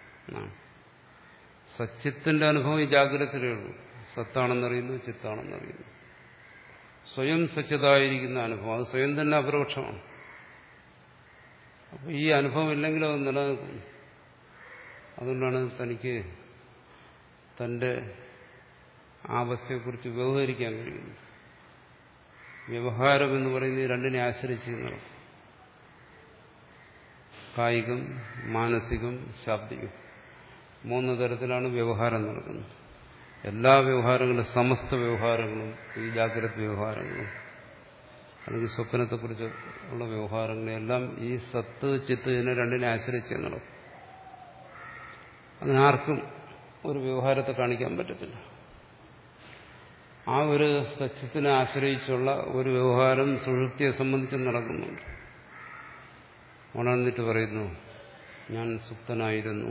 സച്ചിത്തിന്റെ അനുഭവം ഈ ജാഗ്രതയിലേ ഉള്ളൂ സത്താണെന്നറിയുന്നു ചിത്താണെന്നറിയുന്നു സ്വയം സച്ചിതായിരിക്കുന്ന അനുഭവം അത് സ്വയം തന്നെ അപരോക്ഷമാണ് അപ്പോൾ ഈ അനുഭവം ഇല്ലെങ്കിൽ അത് നിലനിൽക്കുന്നു അതുകൊണ്ടാണ് തനിക്ക് തന്റെ ആവസ്ഥയെക്കുറിച്ച് വ്യവഹരിക്കാൻ കഴിയുന്നത് വ്യവഹാരം എന്ന് പറയുന്നത് രണ്ടിനെ ആശ്രയിച്ച് നടക്കും കായികം മാനസികം ശാബ്ദികം മൂന്ന് തരത്തിലാണ് വ്യവഹാരം നടക്കുന്നത് എല്ലാ വ്യവഹാരങ്ങളും സമസ്ത വ്യവഹാരങ്ങളും ഈ ജാഗ്രത വ്യവഹാരങ്ങളും അല്ലെങ്കിൽ സ്വപ്നത്തെക്കുറിച്ച് ഉള്ള വ്യവഹാരങ്ങളെല്ലാം ഈ സത്ത് ചിത്ത് ഇതിനെ രണ്ടിനെ ആശ്രയിച്ച് നടക്കും അങ്ങനെ ആർക്കും ഒരു വ്യവഹാരത്തെ കാണിക്കാൻ പറ്റത്തില്ല ആ ഒരു സത്യത്തിനെ ആശ്രയിച്ചുള്ള ഒരു വ്യവഹാരം സുഷുപ്തിയെ സംബന്ധിച്ച് നടക്കുന്നുണ്ട് ഉണർന്നിട്ട് പറയുന്നു ഞാൻ സുപ്തനായിരുന്നു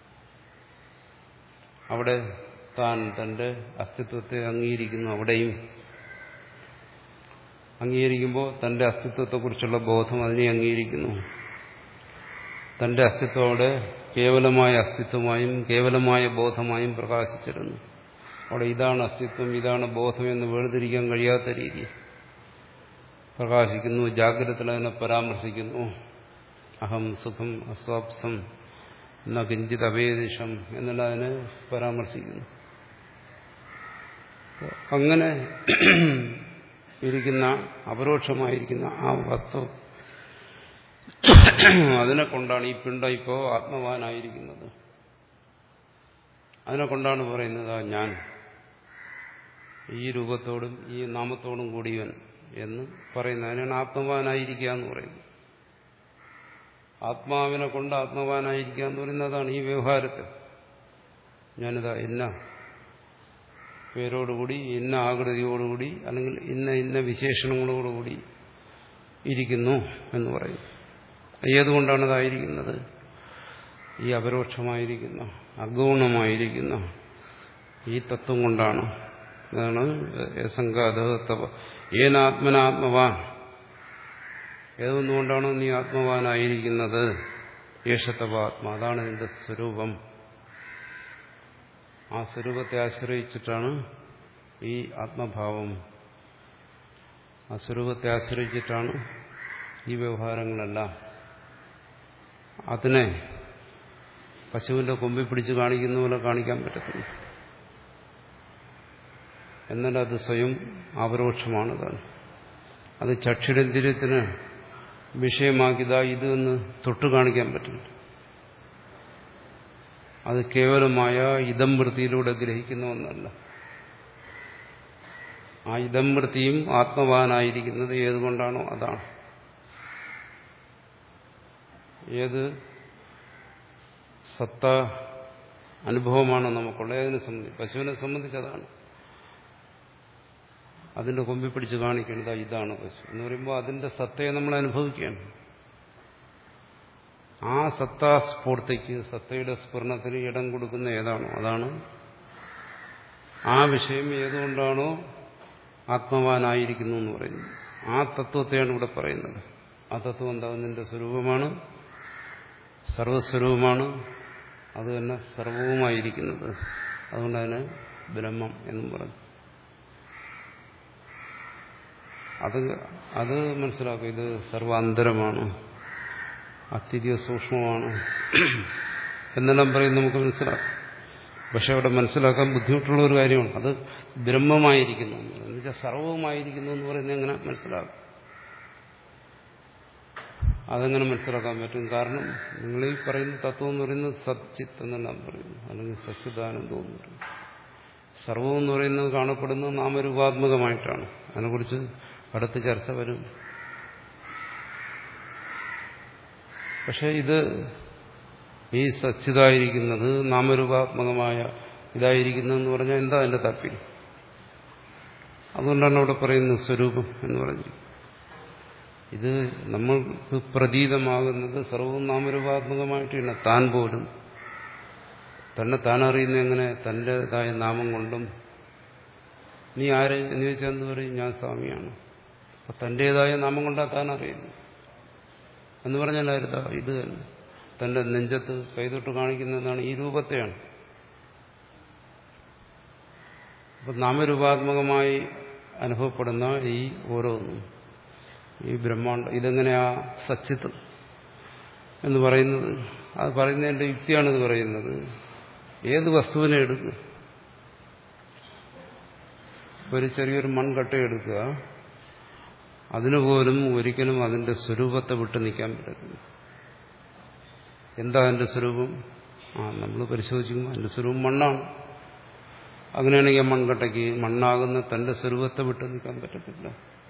അവിടെ താൻ തന്റെ അസ്തിത്വത്തെ അംഗീകരിക്കുന്നു അവിടെയും അംഗീകരിക്കുമ്പോൾ തന്റെ അസ്തിത്വത്തെക്കുറിച്ചുള്ള ബോധം അതിനെ അംഗീകരിക്കുന്നു തന്റെ അസ്തിത്വം അവിടെ കേവലമായ അസ്തിത്വമായും കേവലമായ ബോധമായും പ്രകാശിച്ചിരുന്നു അവിടെ ഇതാണ് അസ്തിത്വം ഇതാണ് ബോധം എന്ന് വേർതിരിക്കാൻ കഴിയാത്ത രീതി പ്രകാശിക്കുന്നു ജാഗ്രതത്തിൽ അതിനെ പരാമർശിക്കുന്നു അഹം സുഖം അസ്വാപ്സം എന്ന കിഞ്ചിത് അവേദിഷം എന്നുള്ള അതിനെ പരാമർശിക്കുന്നു അങ്ങനെ ഇരിക്കുന്ന അപരോക്ഷമായിരിക്കുന്ന ആ വസ്തു അതിനെ കൊണ്ടാണ് ഈ പിണ്ട ഇപ്പോ ആത്മവാനായിരിക്കുന്നത് അതിനെ കൊണ്ടാണ് പറയുന്നത് ഞാൻ ഈ രൂപത്തോടും ഈ നാമത്തോടും കൂടിയവൻ എന്ന് പറയുന്നത് അതിനാണ് ആത്മവാനായിരിക്കുക എന്ന് പറയുന്നത് ആത്മാവിനെ കൊണ്ട് ആത്മവാനായിരിക്കുക എന്ന് പറയുന്നതാണ് ഈ വ്യവഹാരത്തിൽ ഞാനിതാ ഇന്ന പേരോടുകൂടി ഇന്ന ആകൃതിയോടുകൂടി അല്ലെങ്കിൽ ഇന്ന ഇന്ന വിശേഷണങ്ങളോടുകൂടി ഇരിക്കുന്നു എന്ന് പറയും ഏതുകൊണ്ടാണ് ഇതായിരിക്കുന്നത് ഈ അപരോക്ഷമായിരിക്കുന്ന അഗൗണമായിരിക്കുന്ന ഈ തത്വം കൊണ്ടാണ് അതാണ് സംഘാതവ ഏനാത്മനാത്മവാൻ ഏതൊന്നുകൊണ്ടാണോ നീ ആത്മവാനായിരിക്കുന്നത് യേശത്തവാത്മ അതാണ് നിന്റെ സ്വരൂപം ആ സ്വരൂപത്തെ ആശ്രയിച്ചിട്ടാണ് ഈ ആത്മഭാവം ആ സ്വരൂപത്തെ ആശ്രയിച്ചിട്ടാണ് ഈ വ്യവഹാരങ്ങളെല്ലാം അതിനെ പശുവിന്റെ കൊമ്പിൽ പിടിച്ച് കാണിക്കുന്ന പോലെ കാണിക്കാൻ പറ്റത്തില്ല എന്നാൽ അത് സ്വയം അപരോക്ഷമാണ് താൻ അത് ചക്ഷുരന്തിര്യത്തിന് വിഷയമാക്കിയതാ ഇതെന്ന് തൊട്ടു കാണിക്കാൻ പറ്റില്ല അത് കേവലമായ ഇതംവൃത്തിയിലൂടെ ഗ്രഹിക്കുന്ന ഒന്നല്ല ആ ഇതംവൃത്തിയും ആത്മവാനായിരിക്കുന്നത് ഏതുകൊണ്ടാണോ അതാണ് ഏത് സത്ത അനുഭവമാണ് നമുക്കുള്ളത് ഏതിനെ സംബന്ധിച്ച് പശുവിനെ സംബന്ധിച്ച് അതാണ് അതിന്റെ കൊമ്പി പിടിച്ച് കാണിക്കേണ്ടത് ഇതാണ് പശു എന്ന് പറയുമ്പോൾ അതിന്റെ സത്തയെ നമ്മൾ അനുഭവിക്കുകയാണ് ആ സത്താസ്ഫൂർത്തിക്ക് സത്തയുടെ സ്ഫുരണത്തിന് ഇടം കൊടുക്കുന്ന ഏതാണോ അതാണ് ആ വിഷയം ഏതുകൊണ്ടാണോ ആത്മവാനായിരിക്കുന്നു എന്ന് പറയുന്നത് ആ തത്വത്തെയാണ് ഇവിടെ പറയുന്നത് ആ തത്വം എന്താ നിന്റെ സ്വരൂപമാണ് സർവസ്വരൂപമാണ് അത് തന്നെ സർവവുമായിരിക്കുന്നത് അതുകൊണ്ട് അതിനെ ബ്രഹ്മം എന്നും പറഞ്ഞു അത് അത് മനസ്സിലാക്കും ഇത് സർവാന്തരമാണ് അത്യധിക സൂക്ഷ്മമാണ് എന്നെല്ലാം പറയും നമുക്ക് മനസ്സിലാക്കാം പക്ഷെ അവിടെ മനസ്സിലാക്കാൻ ബുദ്ധിമുട്ടുള്ള ഒരു കാര്യമാണ് അത് ബ്രഹ്മമായിരിക്കുന്നു എന്ന് വെച്ചാൽ സർവവുമായിരിക്കുന്നു എന്ന് പറയുന്നത് എങ്ങനെ മനസ്സിലാക്കും അതെങ്ങനെ മനസ്സിലാക്കാൻ പറ്റും കാരണം നിങ്ങൾ ഈ പറയുന്ന തത്വം എന്ന് പറയുന്നത് സച്ചിത്ത് എന്നെല്ലാം പറയുന്നു അല്ലെങ്കിൽ സച്ചിദാനന്ദം എന്ന് പറയുന്നു സർവം എന്ന് പറയുന്നത് കാണപ്പെടുന്നത് നാമരൂപാത്മകമായിട്ടാണ് അതിനെക്കുറിച്ച് അടുത്ത ചർച്ച വരും പക്ഷെ ഇത് ഈ സച്ചിതായിരിക്കുന്നത് നാമരൂപാത്മകമായ ഇതായിരിക്കുന്നതെന്ന് പറഞ്ഞാൽ എന്താ അതിന്റെ താല്പര്യം അതുകൊണ്ടാണ് അവിടെ പറയുന്നത് സ്വരൂപം എന്ന് പറഞ്ഞു ഇത് നമ്മൾക്ക് പ്രതീതമാകുന്നത് സർവവും നാമരൂപാത്മകമായിട്ടാണ് താൻ പോലും തന്നെ താൻ അറിയുന്ന എങ്ങനെ തൻ്റെതായ നാമം കൊണ്ടും നീ ആര് എന്ന് ചോദിച്ചാൽ എന്ത് പറയും ഞാൻ സ്വാമിയാണ് അപ്പൊ തൻ്റെതായ നാമം കൊണ്ടാ താൻ അറിയുന്നു എന്ന് പറഞ്ഞാൽ ആരുതാ ഇത് തന്നെ തന്റെ നെഞ്ചത്ത് കൈതൊട്ട് കാണിക്കുന്നതാണ് ഈ രൂപത്തെയാണ് അപ്പൊ നാമരൂപാത്മകമായി അനുഭവപ്പെടുന്ന ഈ ഓരോന്നും ഈ ബ്രഹ്മാണ്ട ഇതെങ്ങനെയാ സച്ചിത്ത് എന്ന് പറയുന്നത് അത് പറയുന്നതിന്റെ യുക്തിയാണിത് പറയുന്നത് ഏത് വസ്തുവിനെ എടുക്കുക ഒരു ചെറിയൊരു മൺകട്ട എടുക്കുക അതിനുപോലും ഒരിക്കലും അതിന്റെ സ്വരൂപത്തെ വിട്ട് നിൽക്കാൻ പറ്റത്തില്ല എന്താ അതിന്റെ സ്വരൂപം ആ നമ്മൾ പരിശോധിക്കുമ്പോൾ അതിന്റെ സ്വരൂപം മണ്ണാണ് അങ്ങനെയാണെങ്കിൽ മൺകട്ടയ്ക്ക് മണ്ണാകുന്ന തന്റെ സ്വരൂപത്തെ വിട്ട് നിൽക്കാൻ പറ്റത്തില്ല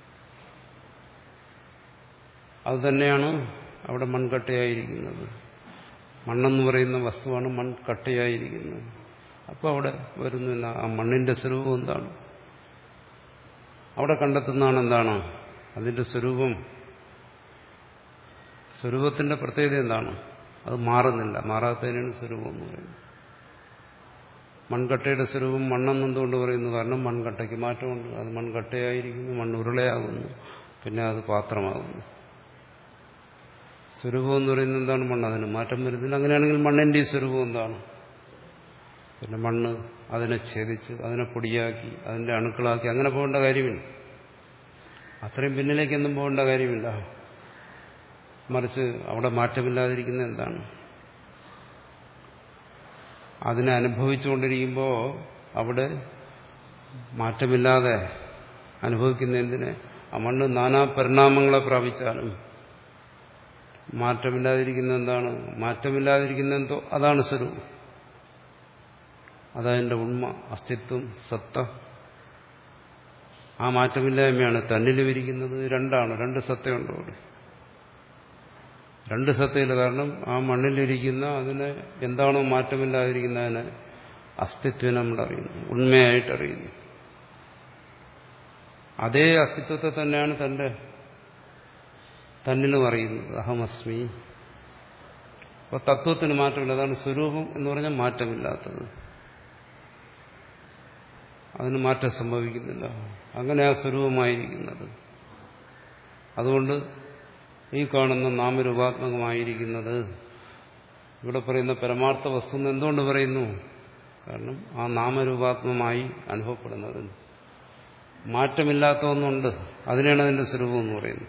അതുതന്നെയാണ് അവിടെ മൺകട്ടയായിരിക്കുന്നത് മണ്ണെന്ന് പറയുന്ന വസ്തുവാണ് മൺകട്ടയായിരിക്കുന്നത് അപ്പോൾ അവിടെ വരുന്നില്ല ആ മണ്ണിന്റെ സ്വരൂപം എന്താണ് അവിടെ കണ്ടെത്തുന്നതാണ് എന്താണ് അതിന്റെ സ്വരൂപം സ്വരൂപത്തിന്റെ പ്രത്യേകത എന്താണ് അത് മാറുന്നില്ല മാറാത്തതിനാണ് സ്വരൂപം എന്ന് പറയുന്നത് മൺകട്ടയുടെ സ്വരൂപം മണ്ണെന്നെന്തുകൊണ്ട് പറയുന്നു കാരണം മൺകട്ടയ്ക്ക് മാറ്റമുണ്ട് അത് മൺകട്ടയായിരിക്കുന്നു മണ്ണ് ഉരുളയാകുന്നു പിന്നെ അത് പാത്രമാകുന്നു സ്വരൂപം എന്ന് പറയുന്നത് എന്താണ് മണ്ണ് അതിന് മാറ്റം വരുന്നില്ല അങ്ങനെയാണെങ്കിൽ മണ്ണിന്റെ ഈ സ്വരൂപം എന്താണ് പിന്നെ മണ്ണ് അതിനെ ഛേദിച്ച് അതിനെ പൊടിയാക്കി അതിന്റെ അണുക്കളാക്കി അങ്ങനെ പോകേണ്ട കാര്യമില്ല അത്രയും പിന്നിലേക്കൊന്നും പോകേണ്ട കാര്യമില്ല മറിച്ച് അവിടെ മാറ്റമില്ലാതിരിക്കുന്ന എന്താണ് അതിനെ അനുഭവിച്ചുകൊണ്ടിരിക്കുമ്പോൾ അവിടെ മാറ്റമില്ലാതെ അനുഭവിക്കുന്ന എന്തിനെ ആ മണ്ണ് നാനാ പരിണാമങ്ങളെ പ്രാപിച്ചാലും മാറ്റമില്ലാതിരിക്കുന്ന എന്താണ് മാറ്റമില്ലാതിരിക്കുന്ന എന്തോ അതാണ് സ്വരൂപം അതതിൻ്റെ ഉണ്മ അസ്തിത്വം സത്ത ആ മാറ്റമില്ലായ്മയാണ് തന്നിൽ വിരിക്കുന്നത് രണ്ടാണ് രണ്ട് സത്തയുണ്ട് അവിടെ രണ്ട് സത്തയില്ല കാരണം ആ മണ്ണിലിരിക്കുന്ന അതിനെ എന്താണോ മാറ്റമില്ലാതിരിക്കുന്നതിനെ അസ്തിത്വം നമ്മൾ അറിയുന്നു ഉണ്മയായിട്ട് അറിയുന്നു അതേ അസ്തിത്വത്തെ തന്നെയാണ് തന്റെ തന്നിലും അറിയുന്നത് അഹമസ്മി അപ്പോൾ തത്വത്തിന് മാറ്റമില്ല അതാണ് സ്വരൂപം എന്ന് പറഞ്ഞാൽ മാറ്റമില്ലാത്തത് അതിന് മാറ്റം സംഭവിക്കുന്നില്ല അങ്ങനെ ആ സ്വരൂപമായിരിക്കുന്നത് അതുകൊണ്ട് ഈ കാണുന്ന നാമരൂപാത്മകമായിരിക്കുന്നത് ഇവിടെ പറയുന്ന പരമാർത്ഥ വസ്തു എന്ന് എന്തുകൊണ്ട് പറയുന്നു കാരണം ആ നാമരൂപാത്മമായി അനുഭവപ്പെടുന്നത് മാറ്റമില്ലാത്ത ഒന്നുണ്ട് അതിനാണ് അതിന്റെ സ്വരൂപം എന്ന് പറയുന്നത്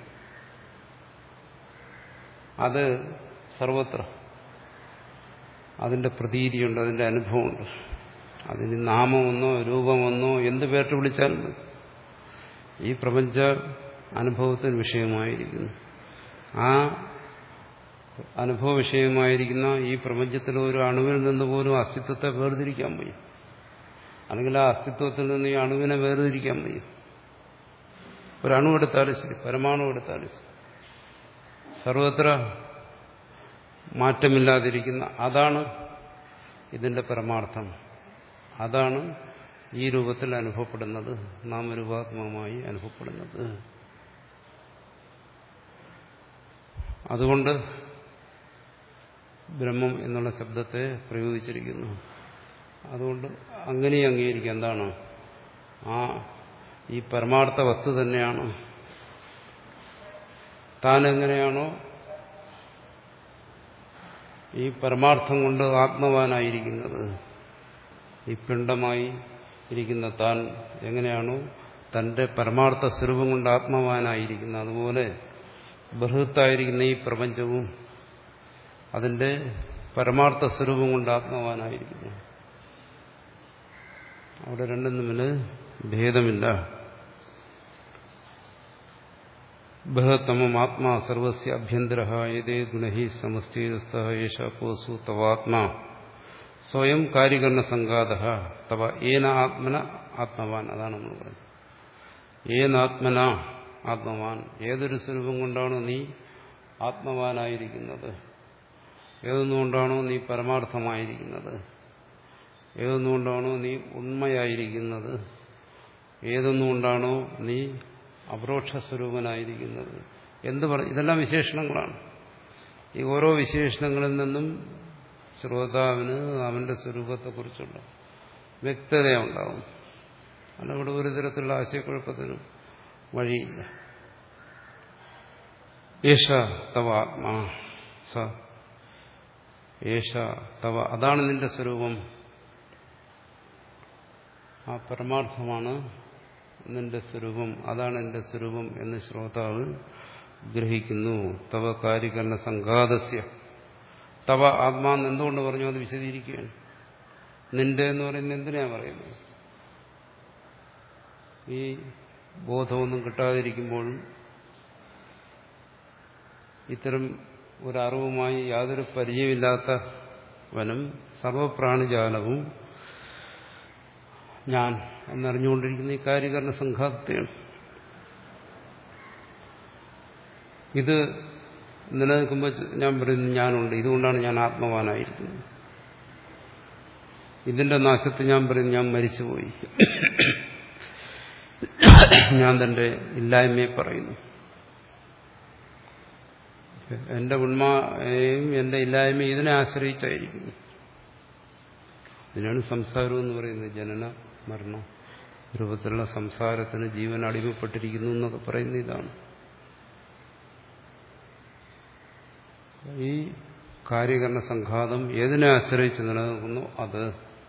അത് സർവത്ര അതിന്റെ പ്രതീതിയുണ്ട് അതിന്റെ അനുഭവമുണ്ട് അതിന് നാമമെന്നോ രൂപമെന്നോ എന്ത് പേരിട്ട് വിളിച്ചാലും മതി. ഈ പ്രപഞ്ച അനുഭവത്തിന് വിഷയമായിരിക്കുന്നു ആ അനുഭവ വിഷയമായിരിക്കുന്ന ഈ പ്രപഞ്ചത്തിലെ ഒരു അണുവിൽ നിന്ന് പോലും അസ്തിത്വത്തെ വേർതിരിക്കാൻ വയ്യ അല്ലെങ്കിൽ ആ അസ്തിത്വത്തിൽ നിന്ന് ഈ അണുവിനെ വേർതിരിക്കാൻ വയ്യ ഒരു അണു എടുത്താലും ശരി പരമാണു എടുത്താലും ശരി സർവത്ര മാറ്റമില്ലാതിരിക്കുന്ന അതാണ് ഇതിന്റെ പരമാർത്ഥം അതാണ് ഈ രൂപത്തിൽ അനുഭവപ്പെടുന്നത് നാമരൂപാത്മകമായി അനുഭവപ്പെടുന്നത് അതുകൊണ്ട് ബ്രഹ്മം എന്നുള്ള ശബ്ദത്തെ പ്രയോഗിച്ചിരിക്കുന്നു അതുകൊണ്ട് അങ്ങനെ അംഗീകരിക്കുക എന്താണ് ആ ഈ പരമാർത്ഥ വസ്തു തന്നെയാണ് താൻ എങ്ങനെയാണോ ഈ പരമാർത്ഥം കൊണ്ട് ആത്മവാനായിരിക്കുന്നത് ഈ പിണ്ടമായി ഇരിക്കുന്ന താൻ എങ്ങനെയാണോ തന്റെ പരമാർത്ഥ സ്വരൂപം കൊണ്ട് ആത്മവാനായിരിക്കുന്നത് അതുപോലെ ബൃഹത്തായിരിക്കുന്ന ഈ പ്രപഞ്ചവും അതിന്റെ പരമാർത്ഥ സ്വരൂപം കൊണ്ട് ആത്മവാനായിരിക്കുന്നു അവിടെ രണ്ടും തമ്മിൽ ഭേദമില്ല ബൃഹത്തമം ആത്മാ സർവസ്യ അഭ്യന്തര ഏതേ ഗുണഹി സമസ്തീതസ്ഥ യേശ പോസു തവാത്മാ സ്വയം കാര്യകരണ സംഘാത തവ ഏന ആത്മന ആത്മവാൻ അതാണ് നമ്മൾ പറയുന്നത് ഏനാത്മന ആത്മവാൻ ഏതൊരു സ്വരൂപം കൊണ്ടാണോ നീ ആത്മവാനായിരിക്കുന്നത് ഏതൊന്നുകൊണ്ടാണോ നീ പരമാർത്ഥമായിരിക്കുന്നത് ഏതൊന്നുകൊണ്ടാണോ നീ ഉണ്മയായിരിക്കുന്നത് ഏതൊന്നുകൊണ്ടാണോ നീ അപരോക്ഷ സ്വരൂപനായിരിക്കുന്നത് എന്ത് പറ ഇതെല്ലാം വിശേഷണങ്ങളാണ് ഈ ഓരോ വിശേഷണങ്ങളിൽ നിന്നും ശ്രോതാവിന് അവന്റെ സ്വരൂപത്തെക്കുറിച്ചുള്ള വ്യക്തതയുണ്ടാവും അതിനവിടെ ഒരു തരത്തിലുള്ള ആശയക്കുഴപ്പത്തിനും വഴിയില്ല യേശ തവ ആത്മാ സ യേശ തവ അതാണ് നിന്റെ സ്വരൂപം ആ പരമാർത്ഥമാണ് നിന്റെ സ്വരൂപം അതാണ് എന്റെ സ്വരൂപം എന്ന് ശ്രോതാവ് ഗ്രഹിക്കുന്നു തവ കാര്യകരണ സംഘാതസ്യ തവ ആത്മാന്ന് എന്തുകൊണ്ട് പറഞ്ഞു അത് വിശദീകരിക്കുകയാണ് നിന്റെ എന്ന് പറയുന്നത് എന്തിനാ പറയുന്നത് ഈ ബോധമൊന്നും കിട്ടാതിരിക്കുമ്പോഴും ഇത്തരം ഒരറിവുമായി യാതൊരു പരിചയമില്ലാത്തവനും സർവപ്രാണിജാലവും ഞാൻ എന്നറിഞ്ഞുകൊണ്ടിരിക്കുന്ന ഈ കാര്യകരണ സംഘാതത്തെയാണ് ഇത് നിലനിൽക്കുമ്പോൾ ഞാൻ പറയുന്നു ഞാനുണ്ട് ഇതുകൊണ്ടാണ് ഞാൻ ആത്മവാനായിരിക്കുന്നത് ഇതിന്റെ നാശത്തിൽ ഞാൻ പറയും ഞാൻ മരിച്ചുപോയി ഞാൻ തന്റെ ഇല്ലായ്മയെ പറയുന്നു എന്റെ ഉണ്മയും എന്റെ ഇല്ലായ്മയും ഇതിനെ ആശ്രയിച്ചായിരിക്കുന്നു ഇതിനാണ് സംസാരം എന്ന് പറയുന്നത് ജനന മരണം രൂപത്തിലുള്ള സംസാരത്തിന് ജീവൻ അടിമപ്പെട്ടിരിക്കുന്നു എന്നൊക്കെ പറയുന്ന ഇതാണ് ഈ കാര്യകരണ സംഘാതം ഏതിനെ ആശ്രയിച്ച് നിലനിൽക്കുന്നു അത്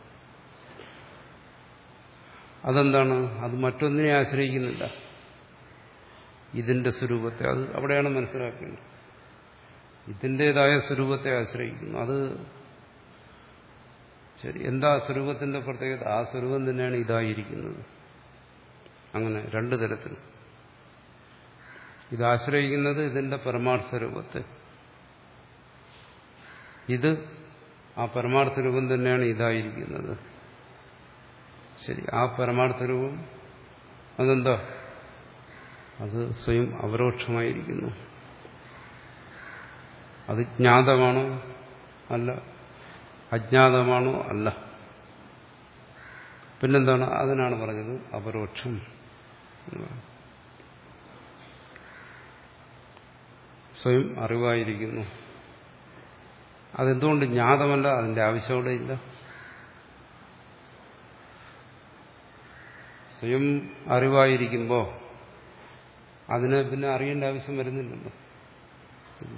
അതെന്താണ് അത് മറ്റൊന്നിനെ ആശ്രയിക്കുന്നില്ല ഇതിന്റെ സ്വരൂപത്തെ അത് അവിടെയാണ് മനസ്സിലാക്കേണ്ടത് ഇതിൻ്റെതായ സ്വരൂപത്തെ ആശ്രയിക്കുന്നു അത് ശരി എന്താ സ്വരൂപത്തിന്റെ പ്രത്യേകത ആ സ്വരൂപം തന്നെയാണ് ഇതായിരിക്കുന്നത് അങ്ങനെ രണ്ടു തരത്തിൽ ഇതാശ്രയിക്കുന്നത് ഇതിന്റെ പരമാർത്ഥ രൂപത്തെ ഇത് ആ പരമാർത്ഥ രൂപം തന്നെയാണ് ഇതായിരിക്കുന്നത് ശരി ആ പരമാർത്ഥ രൂപം അതെന്താ അത് സ്വയം അപരോക്ഷമായിരിക്കുന്നു അത് ജ്ഞാതമാണോ അല്ല അജ്ഞാതമാണോ അല്ല പിന്നെന്താണ് അതിനാണ് പറഞ്ഞത് അപരോക്ഷം സ്വയം അറിവായിരിക്കുന്നു അതെന്തുകൊണ്ട് ജ്ഞാതമല്ല അതിന്റെ ആവശ്യം അവിടെ ഇല്ല സ്വയം അറിവായിരിക്കുമ്പോൾ അതിനെ പിന്നെ അറിയേണ്ട ആവശ്യം വരുന്നില്ലല്ലോ ഇല്ല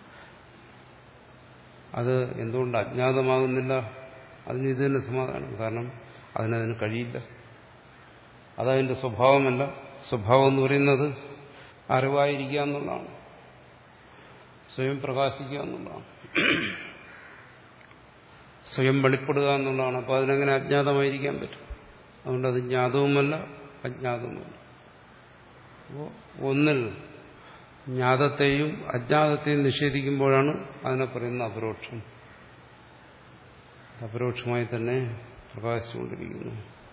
അത് എന്തുകൊണ്ട് അജ്ഞാതമാകുന്നില്ല അതിന് ഇത് തന്നെ സമാധാനം കാരണം അതിനതിന് കഴിയില്ല അതതിന്റെ സ്വഭാവമല്ല സ്വഭാവം എന്ന് പറയുന്നത് അറിവായിരിക്കുക എന്നുള്ളതാണ് സ്വയം പ്രകാശിക്കുക എന്നുള്ളതാണ് സ്വയം വെളിപ്പെടുക എന്നുള്ളതാണ് അപ്പോൾ അതിനെങ്ങനെ അജ്ഞാതമായിരിക്കാൻ പറ്റും അതുകൊണ്ട് അത് ജ്ഞാതവുമല്ല അജ്ഞാതവുമല്ല അപ്പോൾ ഒന്നിൽ ജ്ഞാതത്തെയും അജ്ഞാതത്തെയും നിഷേധിക്കുമ്പോഴാണ് അതിനെ പറയുന്ന അപരോക്ഷം അപരോക്ഷമായി തന്നെ പ്രകാശിച്ചുകൊണ്ടിരിക്കുന്നു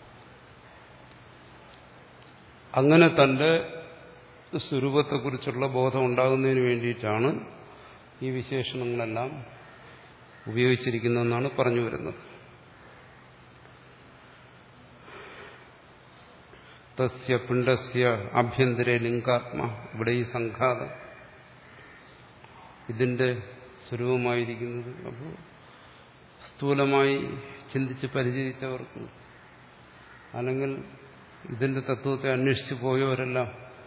അങ്ങനെ തന്റെ സ്വരൂപത്തെക്കുറിച്ചുള്ള ബോധം ഉണ്ടാകുന്നതിന് വേണ്ടിയിട്ടാണ് ഈ വിശേഷണങ്ങളെല്ലാം ഉപയോഗിച്ചിരിക്കുന്നതെന്നാണ് പറഞ്ഞു വരുന്നത് തസ്യ പിണ്ടസ്യ ആഭ്യന്തര ലിംഗാത്മ ഇവിടെ ഈ സംഘാതം ഇതിന്റെ സ്വരൂപമായിരിക്കുന്നത് അപ്പോൾ സ്ഥൂലമായി ചിന്തിച്ച് പരിചയിച്ചവർക്ക് അല്ലെങ്കിൽ ഇതിന്റെ തത്വത്തെ അന്വേഷിച്ചു പോയവരെല്ലാം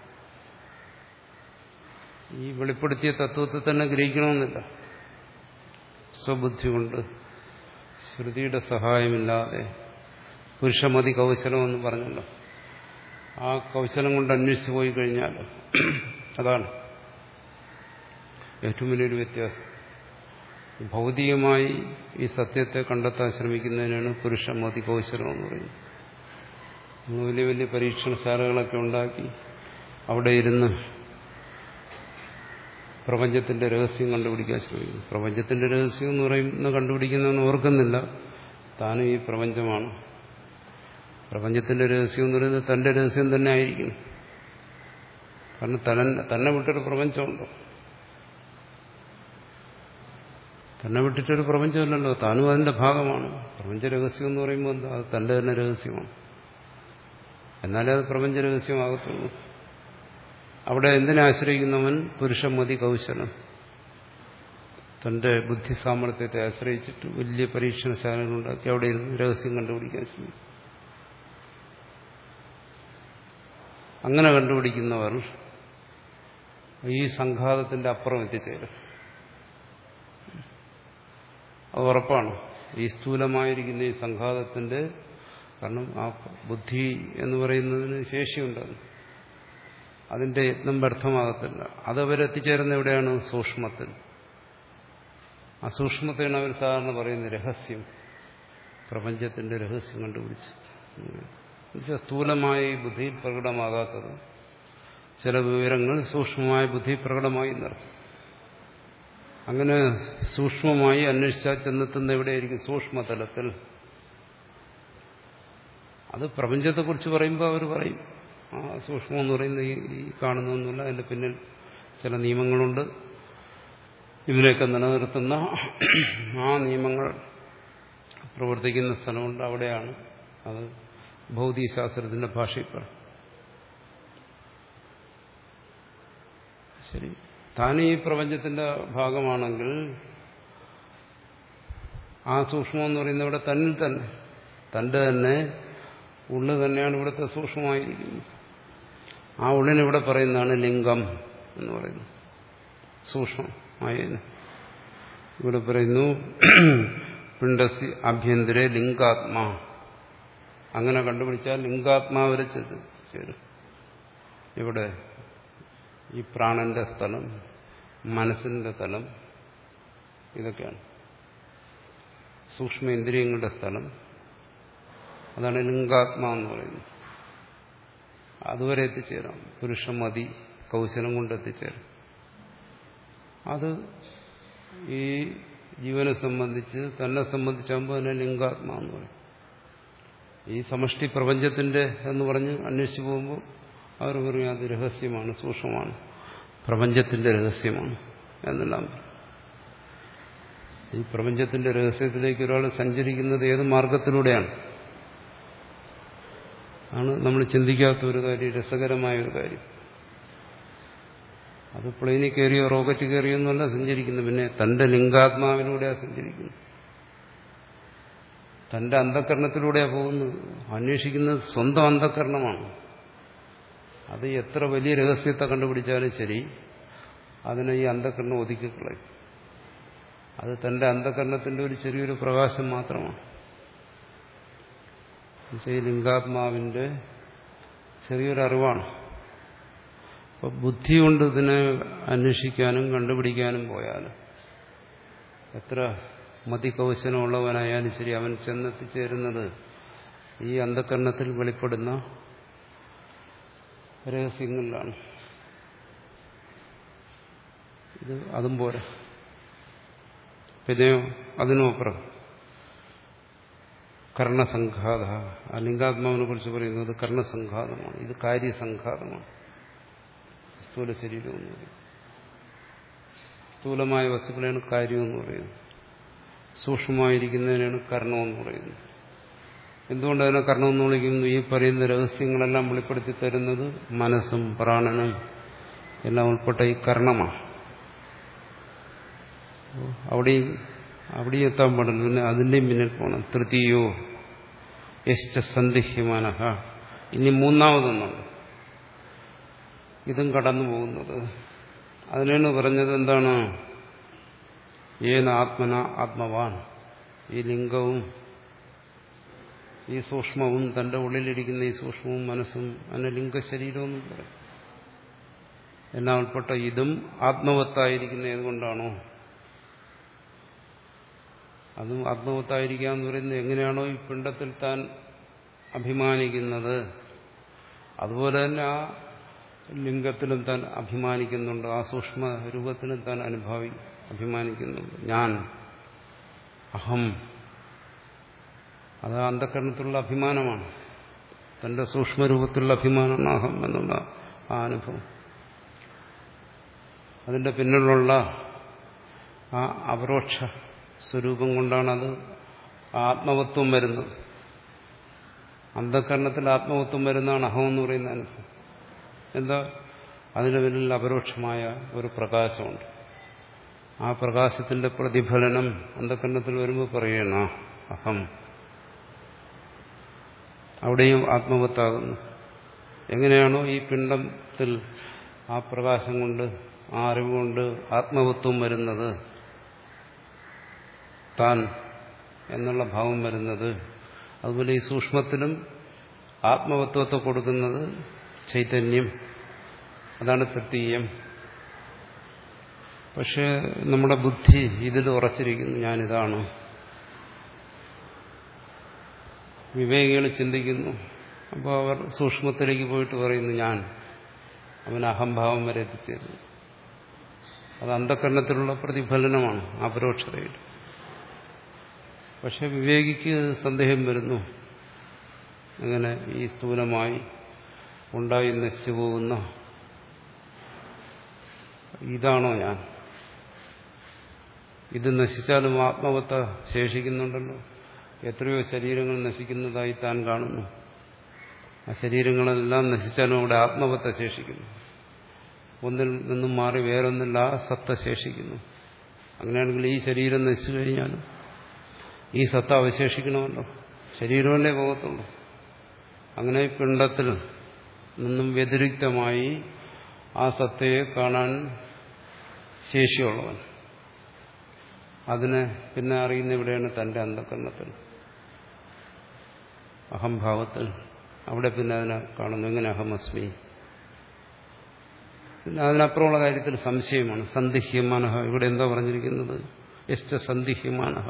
ഈ വെളിപ്പെടുത്തിയ തത്വത്തെ തന്നെ ഗ്രഹിക്കണമെന്നില്ല സ്വബുദ്ധി കൊണ്ട് ശ്രുതിയുടെ സഹായമില്ലാതെ പുരുഷമതി കൗശലം എന്ന് പറഞ്ഞല്ലോ ആ കൗശലം കൊണ്ട് അന്വേഷിച്ചു പോയി കഴിഞ്ഞാൽ അതാണ് ഏറ്റവും വലിയൊരു വ്യത്യാസം ഭൗതികമായി ഈ സത്യത്തെ കണ്ടെത്താൻ ശ്രമിക്കുന്നതിനാണ് പുരുഷമതി കൗശലം എന്ന് പറയുന്നത് വലിയ വലിയ പരീക്ഷണശാലകളൊക്കെ ഉണ്ടാക്കി അവിടെ ഇരുന്ന് പ്രപഞ്ചത്തിന്റെ രഹസ്യം കണ്ടുപിടിക്കാൻ ശ്രമിക്കുന്നു പ്രപഞ്ചത്തിന്റെ രഹസ്യം എന്ന് പറയുന്ന കണ്ടുപിടിക്കുന്നതെന്ന് ഓർക്കുന്നില്ല താനും ഈ പ്രപഞ്ചമാണ് പ്രപഞ്ചത്തിന്റെ രഹസ്യം എന്ന് പറയുന്നത് തന്റെ രഹസ്യം തന്നെ ആയിരിക്കും കാരണം തന്നെ തന്നെ വിട്ടൊരു പ്രപഞ്ചമുണ്ടോ തന്നെ വിട്ടിട്ടൊരു പ്രപഞ്ചമല്ലല്ലോ താനും അതിന്റെ ഭാഗമാണ് പ്രപഞ്ച രഹസ്യം എന്ന് പറയുമ്പോൾ എന്താ അത് തന്റെ തന്നെ രഹസ്യമാണ് എന്നാലേ അത് പ്രപഞ്ച രഹസ്യമാകത്തുള്ളൂ അവിടെ എന്തിനെ ആശ്രയിക്കുന്നവൻ പുരുഷമതി കൗശലം തന്റെ ബുദ്ധി സാമർഥ്യത്തെ ആശ്രയിച്ചിട്ട് വലിയ പരീക്ഷണശാലകളുണ്ടാക്കി അവിടെ ഇരുന്ന് രഹസ്യം കണ്ടുപിടിക്കാൻ ശ്രമിക്കും അങ്ങനെ കണ്ടുപിടിക്കുന്നവർ ഈ സംഘാതത്തിന്റെ അപ്പുറം എത്തിച്ചേരും അത് ഉറപ്പാണ് ഈ സ്ഥൂലമായിരിക്കുന്ന ഈ സംഘാതത്തിന്റെ കാരണം ആ ബുദ്ധി എന്ന് പറയുന്നതിന് ശേഷിയുണ്ടാകും അതിന്റെ യത്നം വ്യർത്ഥമാകത്തില്ല അതവരെത്തിച്ചേരുന്ന എവിടെയാണ് സൂക്ഷ്മത്തിൽ ആ സൂക്ഷ്മത്തെയാണ് അവർ സാധാരണ പറയുന്നത് രഹസ്യം പ്രപഞ്ചത്തിന്റെ രഹസ്യം കണ്ടുപിടിച്ച് എന്നുവെച്ചാൽ സ്ഥൂലമായ ഈ ബുദ്ധിയിൽ പ്രകടമാകാത്തത് ചില വിവരങ്ങൾ സൂക്ഷ്മമായ ബുദ്ധി പ്രകടമായി നിർത്തും അങ്ങനെ സൂക്ഷ്മമായി അന്വേഷിച്ചാൽ ചെന്നെത്തുന്ന എവിടെയായിരിക്കും സൂക്ഷ്മതലത്തിൽ അത് പ്രപഞ്ചത്തെക്കുറിച്ച് പറയുമ്പോൾ അവർ പറയും ആ സൂക്ഷ്മം എന്ന് പറയുന്നത് ഈ കാണുന്നൊന്നുമില്ല അതിന്റെ പിന്നിൽ ചില നിയമങ്ങളുണ്ട് ഇതിനെയൊക്കെ നിലനിർത്തുന്ന ആ നിയമങ്ങൾ പ്രവർത്തിക്കുന്ന സ്ഥലമുണ്ട് അവിടെയാണ് അത് ഭൗതികശാസ്ത്രത്തിന്റെ ഭാഷയിൽ പറ ശരി താൻ ഈ പ്രപഞ്ചത്തിന്റെ ഭാഗമാണെങ്കിൽ ആ സൂക്ഷ്മം എന്ന് പറയുന്നത് ഇവിടെ തന്നിൽ തന്നെ തന്റെ തന്നെ ഉള്ളു തന്നെയാണ് ഇവിടുത്തെ സൂക്ഷ്മമായിരിക്കുന്നത് ആ ഉള്ളിന് ഇവിടെ പറയുന്നതാണ് ലിംഗം എന്ന് പറയുന്നത് സൂക്ഷ്മമായതിന് ഇവിടെ പറയുന്നു പിണ്ടസി ആഭ്യന്തര ലിംഗാത്മാ അങ്ങനെ കണ്ടുപിടിച്ചാൽ ലിംഗാത്മാവരെ ചേരും ഇവിടെ ഈ പ്രാണന്റെ സ്ഥലം മനസ്സിന്റെ തലം ഇതൊക്കെയാണ് സൂക്ഷ്മ ഇന്ദ്രിയങ്ങളുടെ സ്ഥലം അതാണ് ലിംഗാത്മാ എന്ന് പറയുന്നത് അതുവരെ എത്തിച്ചേരാം പുരുഷമതി കൗശലം കൊണ്ട് എത്തിച്ചേരാം അത് ഈ ജീവനെ സംബന്ധിച്ച് തന്നെ സംബന്ധിച്ചാകുമ്പോൾ അതിനെ ലിംഗാത്മാ എന്ന് പറയും ഈ സമഷ്ടി പ്രപഞ്ചത്തിന്റെ എന്ന് പറഞ്ഞ് അന്വേഷിച്ചു പോകുമ്പോൾ അവർ പറയും അത് രഹസ്യമാണ് സൂക്ഷ്മമാണ് പ്രപഞ്ചത്തിന്റെ രഹസ്യമാണ് എന്നെല്ലാം പറയും ഈ പ്രപഞ്ചത്തിന്റെ രഹസ്യത്തിലേക്ക് ഒരാൾ സഞ്ചരിക്കുന്നത് ഏത് മാർഗത്തിലൂടെയാണ് ആണ് നമ്മൾ ചിന്തിക്കാത്ത ഒരു കാര്യം രസകരമായ ഒരു കാര്യം അത് പ്ലെയിനിൽ കയറിയോ റോക്കറ്റ് കയറിയോ എന്നല്ല സഞ്ചരിക്കുന്നു പിന്നെ തന്റെ ലിംഗാത്മാവിലൂടെയാണ് സഞ്ചരിക്കുന്നത് തന്റെ അന്ധകരണത്തിലൂടെയാണ് പോകുന്നത് അന്വേഷിക്കുന്നത് സ്വന്തം അന്ധകരണമാണ് അത് എത്ര വലിയ രഹസ്യത്തെ കണ്ടുപിടിച്ചാലും ശരി അതിനെ ഈ അന്ധകരണം ഒതുക്കിക്കളയും അത് തന്റെ അന്ധകരണത്തിന്റെ ഒരു ചെറിയൊരു പ്രകാശം മാത്രമാണ് ഈ ലിംഗാത്മാവിന്റെ ചെറിയൊരു അറിവാണ് അപ്പൊ ബുദ്ധി കൊണ്ട് ഇതിനെ അന്വേഷിക്കാനും കണ്ടുപിടിക്കാനും പോയാൽ എത്ര മതികൗശലമുള്ളവനായാലും ശരി അവൻ ചെന്നെത്തിച്ചേരുന്നത് ഈ അന്ധകരണത്തിൽ വെളിപ്പെടുന്ന രഹസ്യങ്ങളിലാണ് ഇത് അതും പോരാ പിന്നെയോ അതിനുമപ്പുറം കർണസംഘാത ആ ലിംഗാത്മാവിനെ കുറിച്ച് പറയുന്നത് കർണസംഘാതമാണ് ഇത് കാര്യസംഘാതമാണ് സ്ഥൂല ശരീരം എന്ന് പറയും സ്ഥൂലമായ വസ്തുക്കളെയാണ് കാര്യം എന്ന് പറയുന്നത് സൂക്ഷ്മമായിരിക്കുന്നതിനാണ് കർണം എന്ന് പറയുന്നത് എന്തുകൊണ്ട് അതിനെ കർണം എന്ന് വിളിക്കുന്നു ഈ പറയുന്ന രഹസ്യങ്ങളെല്ലാം വെളിപ്പെടുത്തി തരുന്നത് മനസ്സും പ്രാണനും എല്ലാം ഉൾപ്പെട്ട ഈ കർണമാണ് അവിടെയും അവിടെ എത്താൻ പാടില്ല പിന്നെ അതിൻ്റെയും പിന്നിൽ പോകണം തൃതീയോ യശ്ച സന്ദിഹ്യമാനഹ ഇനി മൂന്നാമതൊന്നുണ്ട് ഇതും കടന്നു പോകുന്നത് അതിനാണ് പറഞ്ഞത് എന്താണ് ഏന ആത്മന ആത്മവാൻ ഈ ലിംഗവും ഈ സൂക്ഷ്മവും തന്റെ ഉള്ളിലിരിക്കുന്ന ഈ സൂക്ഷ്മവും മനസ്സും അതിനെ ലിംഗശരീരമെന്നും പറയും എല്ലാം ഉൾപ്പെട്ട ഇതും ആത്മവത്തായിരിക്കുന്ന ഏതുകൊണ്ടാണോ അതും ആത്മവത്തായിരിക്കുക എന്ന് പറയുന്നത് എങ്ങനെയാണോ ഈ പിണ്ടത്തിൽ താൻ അഭിമാനിക്കുന്നത് അതുപോലെ തന്നെ ആ ലിംഗത്തിലും താൻ അഭിമാനിക്കുന്നുണ്ട് ആ സൂക്ഷ്മ രൂപത്തിലും താൻ അനുഭവി അഭിമാനിക്കുന്നുണ്ട് ഞാൻ അഹം അത് അന്ധകരണത്തിലുള്ള അഭിമാനമാണ് തന്റെ സൂക്ഷ്മരൂപത്തിലുള്ള അഭിമാനമാണ് അഹം എന്നുള്ള ആ അനുഭവം അതിന്റെ പിന്നിലുള്ള ആ അപരോക്ഷ സ്വരൂപം കൊണ്ടാണത് ആത്മവത്വം വരുന്നത് അന്ധകരണത്തിൽ ആത്മവത്വം വരുന്നതാണ് അഹം എന്ന് പറയുന്ന അനുഭവം എന്താ അതിന് പിന്നിൽ അപരോക്ഷമായ ഒരു പ്രകാശമുണ്ട് ആ പ്രകാശത്തിന്റെ പ്രതിഫലനം അന്ധകരണത്തിൽ വരുമ്പോൾ പറയണ അഹം അവിടെയും ആത്മവത്താകുന്നു എങ്ങനെയാണോ ഈ പിണ്ടത്തിൽ ആ പ്രകാശം കൊണ്ട് ആ അറിവുകൊണ്ട് ആത്മവത്വം വരുന്നത് താൻ എന്നുള്ള ഭാവം വരുന്നത് അതുപോലെ ഈ സൂക്ഷ്മത്തിലും ആത്മവത്വത്തെ കൊടുക്കുന്നത് ചൈതന്യം അതാണ് തൃത്തീയം പക്ഷെ നമ്മുടെ ബുദ്ധി ഇതിൽ ഉറച്ചിരിക്കുന്നു ഞാനിതാണ് വിവേകികൾ ചിന്തിക്കുന്നു അപ്പോൾ അവർ സൂക്ഷ്മത്തിലേക്ക് പോയിട്ട് പറയുന്നു ഞാൻ അവൻ അഹംഭാവം വരെ എത്തിച്ചേരുന്നു അത് അന്ധകരണത്തിലുള്ള പ്രതിഫലനമാണ് അപരോക്ഷതയുടെ പക്ഷെ വിവേകിക്ക് സന്ദേഹം വരുന്നു അങ്ങനെ ഈ സ്ഥൂലമായി ഉണ്ടായി നശിച്ചു പോകുന്ന ഇതാണോ ഞാൻ ഇത് നശിച്ചാലും ആത്മവത്ത ശേഷിക്കുന്നുണ്ടല്ലോ എത്രയോ ശരീരങ്ങൾ നശിക്കുന്നതായി താൻ കാണുന്നു ആ ശരീരങ്ങളെല്ലാം നശിച്ചാലും അവിടെ ആത്മവത്ത ശേഷിക്കുന്നു ഒന്നിൽ നിന്നും മാറി വേറൊന്നിൽ ആ സത്ത ശേഷിക്കുന്നു അങ്ങനെയാണെങ്കിൽ ഈ ശരീരം നശിച്ചു കഴിഞ്ഞാലും ഈ സത്ത അവശേഷിക്കണമല്ലോ ശരീരമല്ലേ പോകത്തുള്ളൂ അങ്ങനെ പിണ്ടത്തിൽ നിന്നും വ്യതിരിക്തമായി ആ സത്തയെ കാണാൻ ശേഷിയുള്ളവൻ അതിനെ പിന്നെ അറിയുന്ന ഇവിടെയാണ് തന്റെ അന്ധകരണത്തിൽ അഹംഭാവത്തിൽ അവിടെ പിന്നെ അതിനെ കാണുന്നു എങ്ങനെ അഹമസ്മി പിന്നെ അതിനപ്പുറമുള്ള കാര്യത്തിൽ സംശയമാണ് സന്ദിഹ്യമാനഹ ഇവിടെ എന്താ പറഞ്ഞിരിക്കുന്നത് യശ്ച സന്ദിഹ്യമാനഹ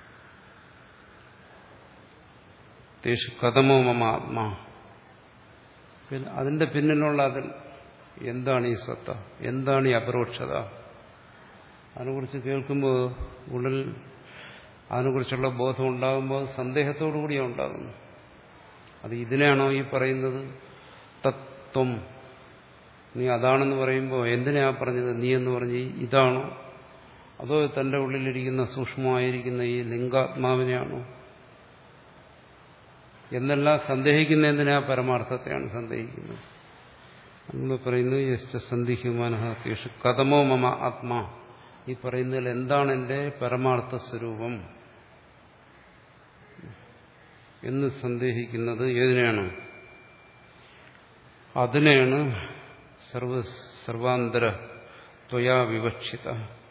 തേഷു കഥമോ മമ ആത്മാ പിന്നെ അതിന്റെ പിന്നിലുള്ള അതിൽ എന്താണ് ഈ സത്ത എന്താണ് ഈ അപരോക്ഷത അതിനെക്കുറിച്ച് കേൾക്കുമ്പോൾ ഉള്ളിൽ അതിനെക്കുറിച്ചുള്ള ബോധം ഉണ്ടാകുമ്പോൾ സന്ദേഹത്തോടു കൂടിയാണ് ഉണ്ടാകുന്നത് അത് ഇതിനെയാണോ ഈ പറയുന്നത് തത്വം നീ അതാണെന്ന് പറയുമ്പോൾ എന്തിനാ പറഞ്ഞത് നീ എന്ന് പറഞ്ഞ് ഇതാണോ അതോ തന്റെ ഉള്ളിലിരിക്കുന്ന സൂക്ഷ്മമായിരിക്കുന്ന ഈ ലിംഗാത്മാവിനെയാണോ എന്നെല്ലാം സന്ദേഹിക്കുന്ന എന്തിനാ പരമാർത്ഥത്തെയാണ് സന്ദേഹിക്കുന്നത് നമ്മൾ പറയുന്നത് യശ്ച സന്ദിഹ്യമാനഹേഷു കഥമോ മമ ആത്മാ ഈ പറയുന്നതിൽ എന്താണ് എന്റെ പരമാർത്ഥ സ്വരൂപം എന്ന് സന്ദേഹിക്കുന്നത് ഏതിനെയാണ് അതിനെയാണ് സർവ സർവാന്തര ത്വയാ വിവക്ഷിത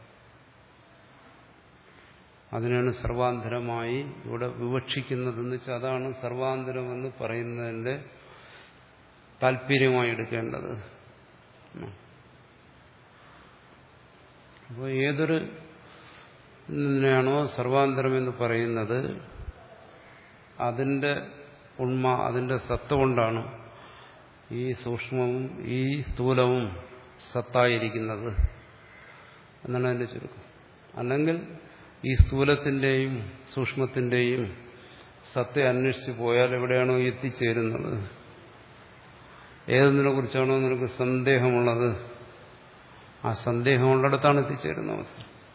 അതിനാണ് സർവാന്തരമായി ഇവിടെ വിവക്ഷിക്കുന്നതെന്ന് വെച്ചാൽ അതാണ് സർവാന്തരമെന്ന് പറയുന്നതിന്റെ താല്പര്യമായി എടുക്കേണ്ടത് അപ്പോൾ ഏതൊരു ഇതിനെയാണോ സർവാന്തരമെന്ന് പറയുന്നത് അതിന്റെ ഉണ്മ അതിന്റെ സത്ത കൊണ്ടാണ് ഈ സൂക്ഷ്മവും ഈ സ്ഥൂലവും സത്തായിരിക്കുന്നത് എന്നാണ് അതിന്റെ ചുരുക്കം അല്ലെങ്കിൽ ഈ സ്ഥൂലത്തിന്റെയും സൂക്ഷ്മത്തിന്റെയും സത്തെ അന്വേഷിച്ച് പോയാൽ എവിടെയാണോ എത്തിച്ചേരുന്നത് ഏതൊന്നിനെ കുറിച്ചാണോ നിനക്ക് സന്ദേഹമുള്ളത് ആ സന്ദേഹമുള്ളിടത്താണ് എത്തിച്ചേരുന്ന അവസ്ഥ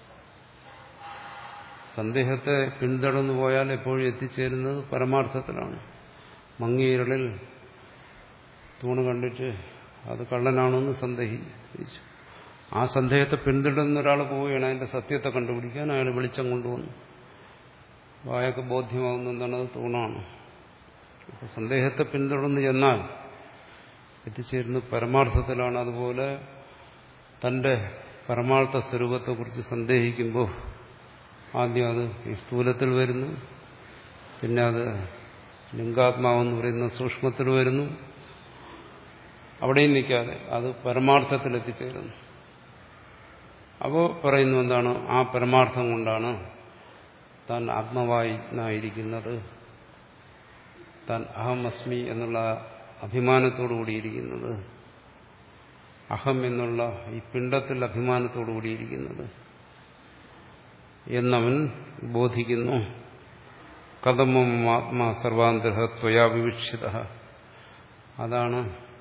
സന്ദേഹത്തെ പിന്തുടർന്നു പോയാൽ എപ്പോഴും എത്തിച്ചേരുന്നത് പരമാർത്ഥത്തിലാണ് മങ്ങിയിരുളിൽ തൂണ് കണ്ടിട്ട് അത് കള്ളനാണെന്ന് സന്ദേഹിച്ചു ആ സന്ദേഹത്തെ പിന്തുടർന്ന ഒരാൾ പോവുകയാണ് അതിന്റെ സത്യത്തെ കണ്ടുപിടിക്കാൻ അയാൾ വെളിച്ചം കൊണ്ടുവന്നു അപ്പോൾ അയാൾക്ക് ബോധ്യമാകുന്ന എന്താണ് അത് തൂണാണ് അപ്പോൾ സന്ദേഹത്തെ പിന്തുടർന്ന് ചെന്നാൽ എത്തിച്ചേരുന്ന പരമാർത്ഥത്തിലാണ് അതുപോലെ തന്റെ പരമാർത്ഥ സ്വരൂപത്തെക്കുറിച്ച് സന്ദേഹിക്കുമ്പോൾ ആദ്യം അത് ഈ സ്ഥൂലത്തിൽ വരുന്നു പിന്നെ അത് ലിംഗാത്മാവെന്ന് പറയുന്ന സൂക്ഷ്മത്തിൽ വരുന്നു അവിടെയും നിൽക്കാതെ അത് പരമാർത്ഥത്തിൽ എത്തിച്ചേരുന്നു അപ്പോൾ പറയുന്നു എന്താണ് ആ പരമാർത്ഥം കൊണ്ടാണ് താൻ ആത്മവായിനായിരിക്കുന്നത് താൻ അഹമസ്മി എന്നുള്ള അഭിമാനത്തോടു കൂടിയിരിക്കുന്നത് അഹം എന്നുള്ള ഈ പിണ്ടത്തിൽ അഭിമാനത്തോടു കൂടിയിരിക്കുന്നത് എന്നവൻ ബോധിക്കുന്നു കഥമം ആത്മാ സർവാന്തര ത്വയാ വിവക്ഷിത അതാണ്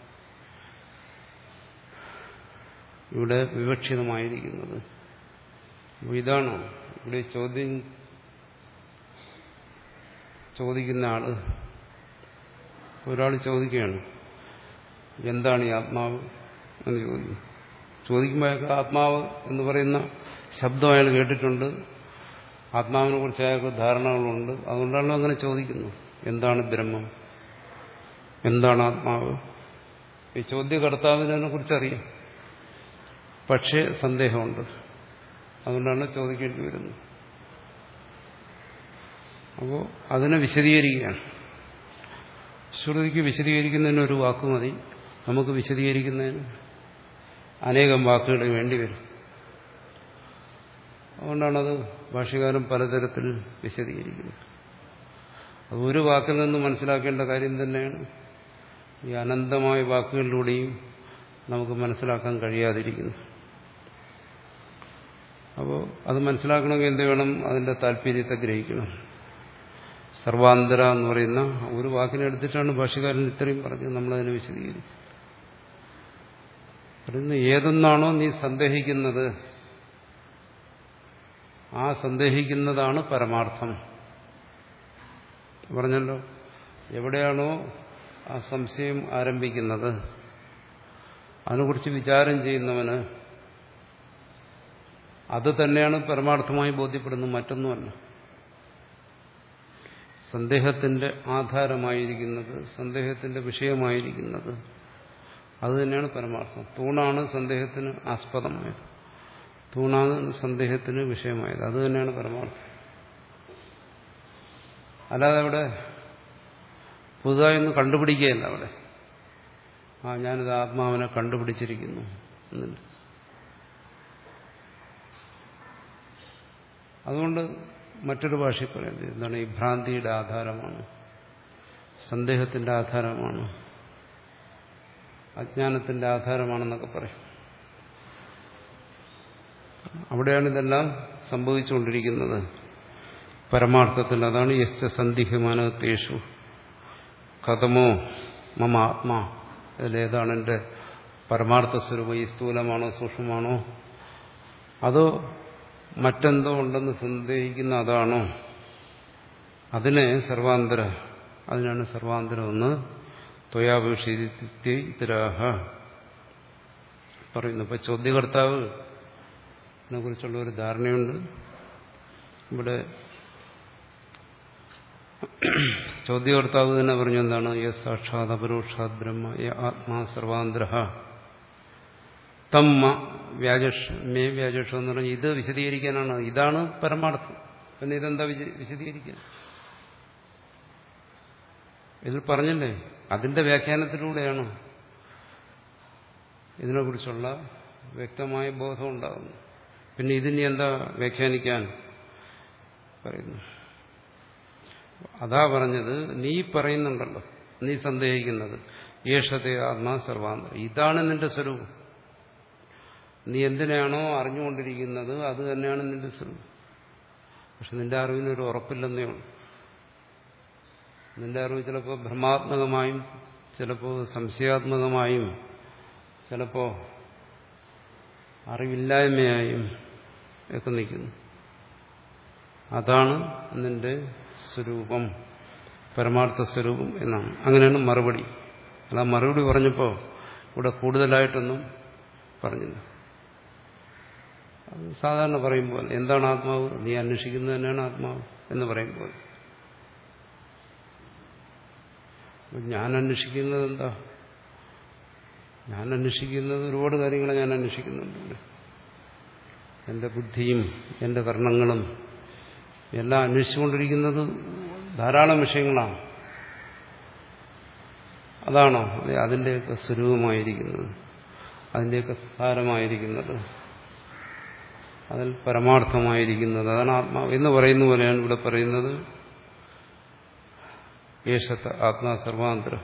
ഇവിടെ വിവക്ഷിതമായിരിക്കുന്നത് ഇതാണ് ഇവിടെ ചോദ്യം ചോദിക്കുന്ന ആള് ഒരാൾ ചോദിക്കുകയാണ് എന്താണ് ഈ ആത്മാവ് എന്ന് ചോദിക്കും ചോദിക്കുമ്പോൾ അയാൾക്ക് ആത്മാവ് എന്ന് പറയുന്ന ശബ്ദം അയാൾ കേട്ടിട്ടുണ്ട് ആത്മാവിനെ കുറിച്ച് അയാൾക്ക് ധാരണകളുണ്ട് അതുകൊണ്ടാണല്ലോ അങ്ങനെ ചോദിക്കുന്നു എന്താണ് ബ്രഹ്മം എന്താണ് ആത്മാവ് ഈ ചോദ്യകർത്താവിനെ കുറിച്ചറിയാം പക്ഷേ സന്ദേഹമുണ്ട് അതുകൊണ്ടാണ് ചോദിക്കേണ്ടി വരുന്നത് അപ്പോൾ അതിനെ വിശദീകരിക്കുകയാണ് ശ്രുതിക്ക് വിശദീകരിക്കുന്നതിന് ഒരു വാക്ക് മതി നമുക്ക് വിശദീകരിക്കുന്നതിന് അനേകം വാക്കുകൾ വേണ്ടി വരും അതുകൊണ്ടാണത് ഭാഷകാരൻ പലതരത്തിൽ വിശദീകരിക്കുന്നത് അത് ഒരു വാക്കിൽ നിന്ന് മനസ്സിലാക്കേണ്ട കാര്യം തന്നെയാണ് ഈ അനന്തമായ വാക്കുകളിലൂടെയും നമുക്ക് മനസ്സിലാക്കാൻ കഴിയാതിരിക്കുന്നു അപ്പോൾ അത് മനസ്സിലാക്കണമെങ്കിൽ എന്ത് വേണം അതിന്റെ താല്പര്യത്തെ ഗ്രഹിക്കണം സർവാന്തര എന്ന് പറയുന്ന ഒരു വാക്കിനെ എടുത്തിട്ടാണ് ഭാഷകാരൻ ഇത്രയും പറഞ്ഞത് നമ്മളതിനെ വിശദീകരിച്ചത് പറയുന്നത് ഏതെന്നാണോ നീ സന്ദേഹിക്കുന്നത് ആ സന്ദേഹിക്കുന്നതാണ് പരമാർത്ഥം പറഞ്ഞല്ലോ എവിടെയാണോ ആ സംശയം ആരംഭിക്കുന്നത് അതിനെക്കുറിച്ച് വിചാരം ചെയ്യുന്നവന് അത് തന്നെയാണ് പരമാർത്ഥമായി ബോധ്യപ്പെടുന്നത് മറ്റൊന്നുമല്ല സന്ദേഹത്തിന്റെ ആധാരമായിരിക്കുന്നത് സന്ദേഹത്തിന്റെ വിഷയമായിരിക്കുന്നത് അത് തന്നെയാണ് പരമാർത്ഥം തൂണാണ് സന്ദേഹത്തിന് ആസ്പദമായത് തൂണാണ് സന്ദേഹത്തിന് വിഷയമായത് അത് തന്നെയാണ് പരമാർത്ഥം അല്ലാതെ അവിടെ പുതുതായൊന്നും കണ്ടുപിടിക്കുകയല്ല അവിടെ ആ ഞാനിത് ആത്മാവിനെ കണ്ടുപിടിച്ചിരിക്കുന്നു എന്നില്ല അതുകൊണ്ട് മറ്റൊരു ഭാഷയിൽ പറയുന്നത് എന്താണ് ഈ ഭ്രാന്തിയുടെ ആധാരമാണ് സന്ദേഹത്തിന്റെ ആധാരമാണ് അജ്ഞാനത്തിന്റെ ആധാരമാണെന്നൊക്കെ പറയും അവിടെയാണ് ഇതെല്ലാം സംഭവിച്ചുകൊണ്ടിരിക്കുന്നത് പരമാർത്ഥത്തിൽ അതാണ് യശ്ച സന്ദിഹ്യമാനത്തേഷു കഥമോ മമ ആത്മാ ഇതിലേതാണ് എൻ്റെ പരമാർത്ഥ സ്വരൂപം ഈ സ്ഥൂലമാണോ സൂക്ഷ്മമാണോ അതോ മറ്റെന്തോ ഉണ്ടെന്ന് സന്ദേഹിക്കുന്ന അതാണോ അതിനെ സർവാന്തര അതിനാണ് സർവാന്തരം എന്ന് ത്വയാപേക്ഷിരാഹ പറയുന്നു ഇപ്പൊ ചോദ്യകർത്താവ് ഇതിനെ കുറിച്ചുള്ള ഒരു ധാരണയുണ്ട് ഇവിടെ ചോദ്യകർത്താവ് തന്നെ പറഞ്ഞു എന്താണ് യസ് സാക്ഷാത് അപരോക്ഷാത് ബ്രഹ്മ യ ആത്മാ സർവാന്തര തമ്മ വ്യാജഷ മേ വ്യാജഷം എന്ന് പറഞ്ഞാൽ ഇത് വിശദീകരിക്കാനാണ് ഇതാണ് പരമാർത്ഥം പിന്നെ ഇതെന്താ വിശദീകരിക്കാൻ ഇതിൽ പറഞ്ഞല്ലേ അതിന്റെ വ്യാഖ്യാനത്തിലൂടെയാണ് ഇതിനെക്കുറിച്ചുള്ള വ്യക്തമായ ബോധം ഉണ്ടാകുന്നു പിന്നെ ഇതിനി എന്താ വ്യാഖ്യാനിക്കാൻ പറയുന്നു അതാ പറഞ്ഞത് നീ പറയുന്നുണ്ടല്ലോ നീ സന്ദേഹിക്കുന്നത് യേശത്തെ ആത്മാ സർവാന്തരം ഇതാണ് നിന്റെ സ്വരൂപം നീ എന്തിനാണോ അറിഞ്ഞുകൊണ്ടിരിക്കുന്നത് അത് തന്നെയാണ് നിന്റെ സ്വരൂപം പക്ഷെ നിന്റെ അറിവിനൊരു ഉറപ്പില്ലെന്നേ ഉള്ളൂ നിന്റെ അറിവ് ചിലപ്പോൾ ഭ്രമാത്മകമായും ചിലപ്പോൾ സംശയാത്മകമായും ചിലപ്പോൾ അറിവില്ലായ്മയായും ഒക്കെ നിൽക്കുന്നു അതാണ് നിന്റെ സ്വരൂപം പരമാർത്ഥ സ്വരൂപം എന്നാണ് അങ്ങനെയാണ് മറുപടി അല്ല മറുപടി പറഞ്ഞപ്പോൾ ഇവിടെ കൂടുതലായിട്ടൊന്നും പറഞ്ഞില്ല അത് സാധാരണ പറയുമ്പോൾ എന്താണ് ആത്മാവ് നീ അന്വേഷിക്കുന്നത് തന്നെയാണ് ആത്മാവ് എന്ന് പറയുമ്പോൾ ഞാൻ അന്വേഷിക്കുന്നത് എന്താ ഞാൻ അന്വേഷിക്കുന്നത് ഒരുപാട് കാര്യങ്ങൾ ഞാൻ അന്വേഷിക്കുന്നുണ്ട് എന്റെ ബുദ്ധിയും എന്റെ കർണങ്ങളും എല്ലാം അന്വേഷിച്ചുകൊണ്ടിരിക്കുന്നത് ധാരാളം വിഷയങ്ങളാണ് അതാണോ അതെ അതിൻ്റെയൊക്കെ സ്വരൂപമായിരിക്കുന്നത് അതിൻ്റെയൊക്കെ സാരമായിരിക്കുന്നത് അതിൽ പരമാർത്ഥമായിരിക്കുന്നത് അതാണ് ആത്മാവ് എന്ന് പറയുന്ന പോലെയാണ് ഇവിടെ പറയുന്നത് യേശത്ത് ആത്മാ സർവാന്തര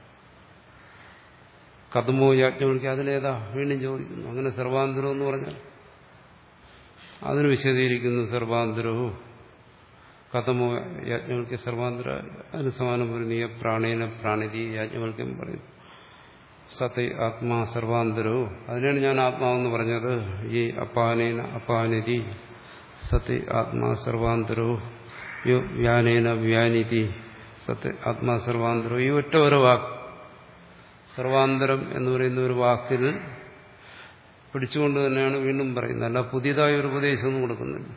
കഥമോ യാജ്ഞവൽക്ക് അതിലേതാ വീണ്ടും ചോദിക്കുന്നു അങ്ങനെ സർവാന്തരം എന്ന് പറഞ്ഞാൽ അതിന് വിശദീകരിക്കുന്നു സർവാന്തരവും കഥമോ യാജ്ഞവൽക്ക് സർവാന്തര അതിന് സമാനം പറയുന്നു ഈ പ്രാണേന പ്രാണിതി യാജ്ഞവൽക്കം പറയുന്നു സത്യ ആത്മാ സർവാന്തരോ അതിനാണ് ഞാൻ ആത്മാവെന്ന് പറഞ്ഞത് ഈ അപാനേന അപാനിതി സത്യ ആത്മാ സർവാന്തരോ യോ വ്യാനേന വ്യാനിതി സത്യ ആത്മാ സർവാന്തരോ ഈ ഒറ്റ ഒരു വാക്ക് സർവാന്തരം എന്ന് പറയുന്ന ഒരു വാക്കിൽ പിടിച്ചുകൊണ്ട് തന്നെയാണ് വീണ്ടും പറയുന്നത് അല്ല പുതിയതായ ഒരു ഉപദേശമൊന്നും കൊടുക്കുന്നില്ല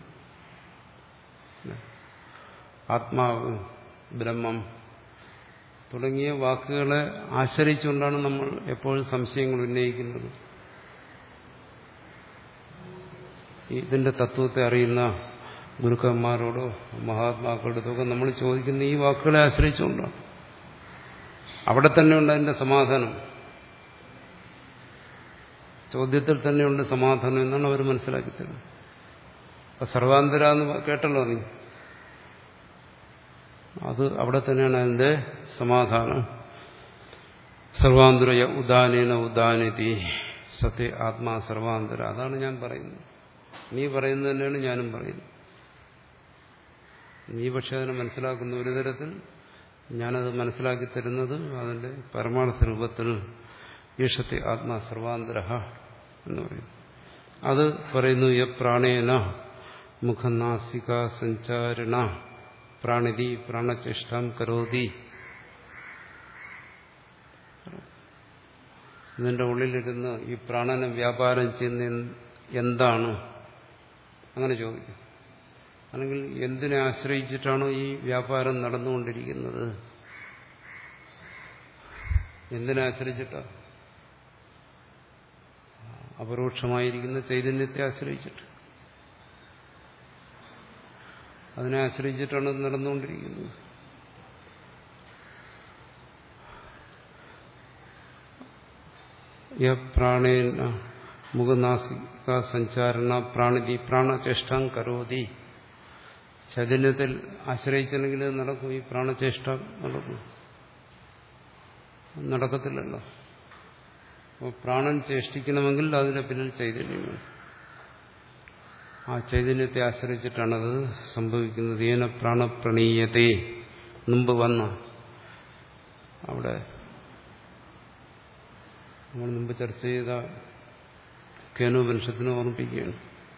ആത്മാവ് ബ്രഹ്മം തുടങ്ങിയ വാക്കുകളെ ആശ്രയിച്ചുകൊണ്ടാണ് നമ്മൾ എപ്പോഴും സംശയങ്ങൾ ഉന്നയിക്കുന്നത് ഇതിന്റെ തത്വത്തെ അറിയുന്ന ഗുരുക്കന്മാരോടോ മഹാത്മാക്കളോടൊക്കെ നമ്മൾ ചോദിക്കുന്ന ഈ വാക്കുകളെ ആശ്രയിച്ചുകൊണ്ടാണ് അവിടെ തന്നെയുണ്ട് അതിന്റെ സമാധാനം ചോദ്യത്തിൽ തന്നെയുണ്ട് സമാധാനം എന്നാണ് അവർ മനസ്സിലാക്കി തരുന്നത് അപ്പൊ സർവാന്തര എന്ന് കേട്ടല്ലോ നീ അത് അവിടെ തന്നെയാണ് അതിന്റെ സമാധാനം സർവാന്തര ഉദാനേന ഉദാനതി സത്യ ആത്മാ സർവാന്തര അതാണ് ഞാൻ പറയുന്നത് നീ പറയുന്നത് തന്നെയാണ് ഞാനും പറയുന്നത് നീ പക്ഷെ അതിനെ മനസ്സിലാക്കുന്ന ഒരു തരത്തിൽ ഞാനത് മനസ്സിലാക്കി തരുന്നത് അതിന്റെ പരമാർത്ഥ രൂപത്തിൽ ഈഷത്തെ ആത്മാ സർവാന്തര എന്ന് പറയുന്നു അത് പറയുന്നു യ പ്രാണേന മുഖനാസിക സഞ്ചാരണ പ്രാണിതി പ്രാണചേഷ്ടം കരോതി ഇതിന്റെ ഉള്ളിലിരുന്ന് ഈ പ്രാണനെ വ്യാപാരം ചെയ്യുന്ന എന്താണ് അങ്ങനെ ചോദിക്കും അല്ലെങ്കിൽ എന്തിനെ ആശ്രയിച്ചിട്ടാണോ ഈ വ്യാപാരം നടന്നുകൊണ്ടിരിക്കുന്നത് എന്തിനെ ആശ്രയിച്ചിട്ടാ അപരോക്ഷമായിരിക്കുന്ന ചൈതന്യത്തെ ആശ്രയിച്ചിട്ട് അതിനെ ആശ്രയിച്ചിട്ടാണ് ഇത് നടന്നുകൊണ്ടിരിക്കുന്നത് പ്രാണേന മുഖനാസിക സഞ്ചാരണ പ്രാണിതി പ്രാണചേഷ്ടം കരോതി ചൈതന്യത്തിൽ ആശ്രയിച്ചില്ലെങ്കിൽ ഇത് നടക്കും ഈ പ്രാണചേഷ്ട നടക്കും നടക്കത്തില്ലല്ലോ അപ്പോൾ പ്രാണൻ ചേഷ്ടിക്കണമെങ്കിൽ അതിന്റെ പിന്നിൽ ചൈതന്യം വേണം ആ ചൈതന്യത്തെ ആശ്രയിച്ചിട്ടാണത് സംഭവിക്കുന്നത് ഏന പ്രാണപ്രണീയത്തെ മുമ്പ് വന്ന അവിടെ നമ്മൾ മുമ്പ് ചർച്ച ചെയ്ത കേനോപനിഷത്തിനെ ഓർമ്മിപ്പിക്കുകയാണ്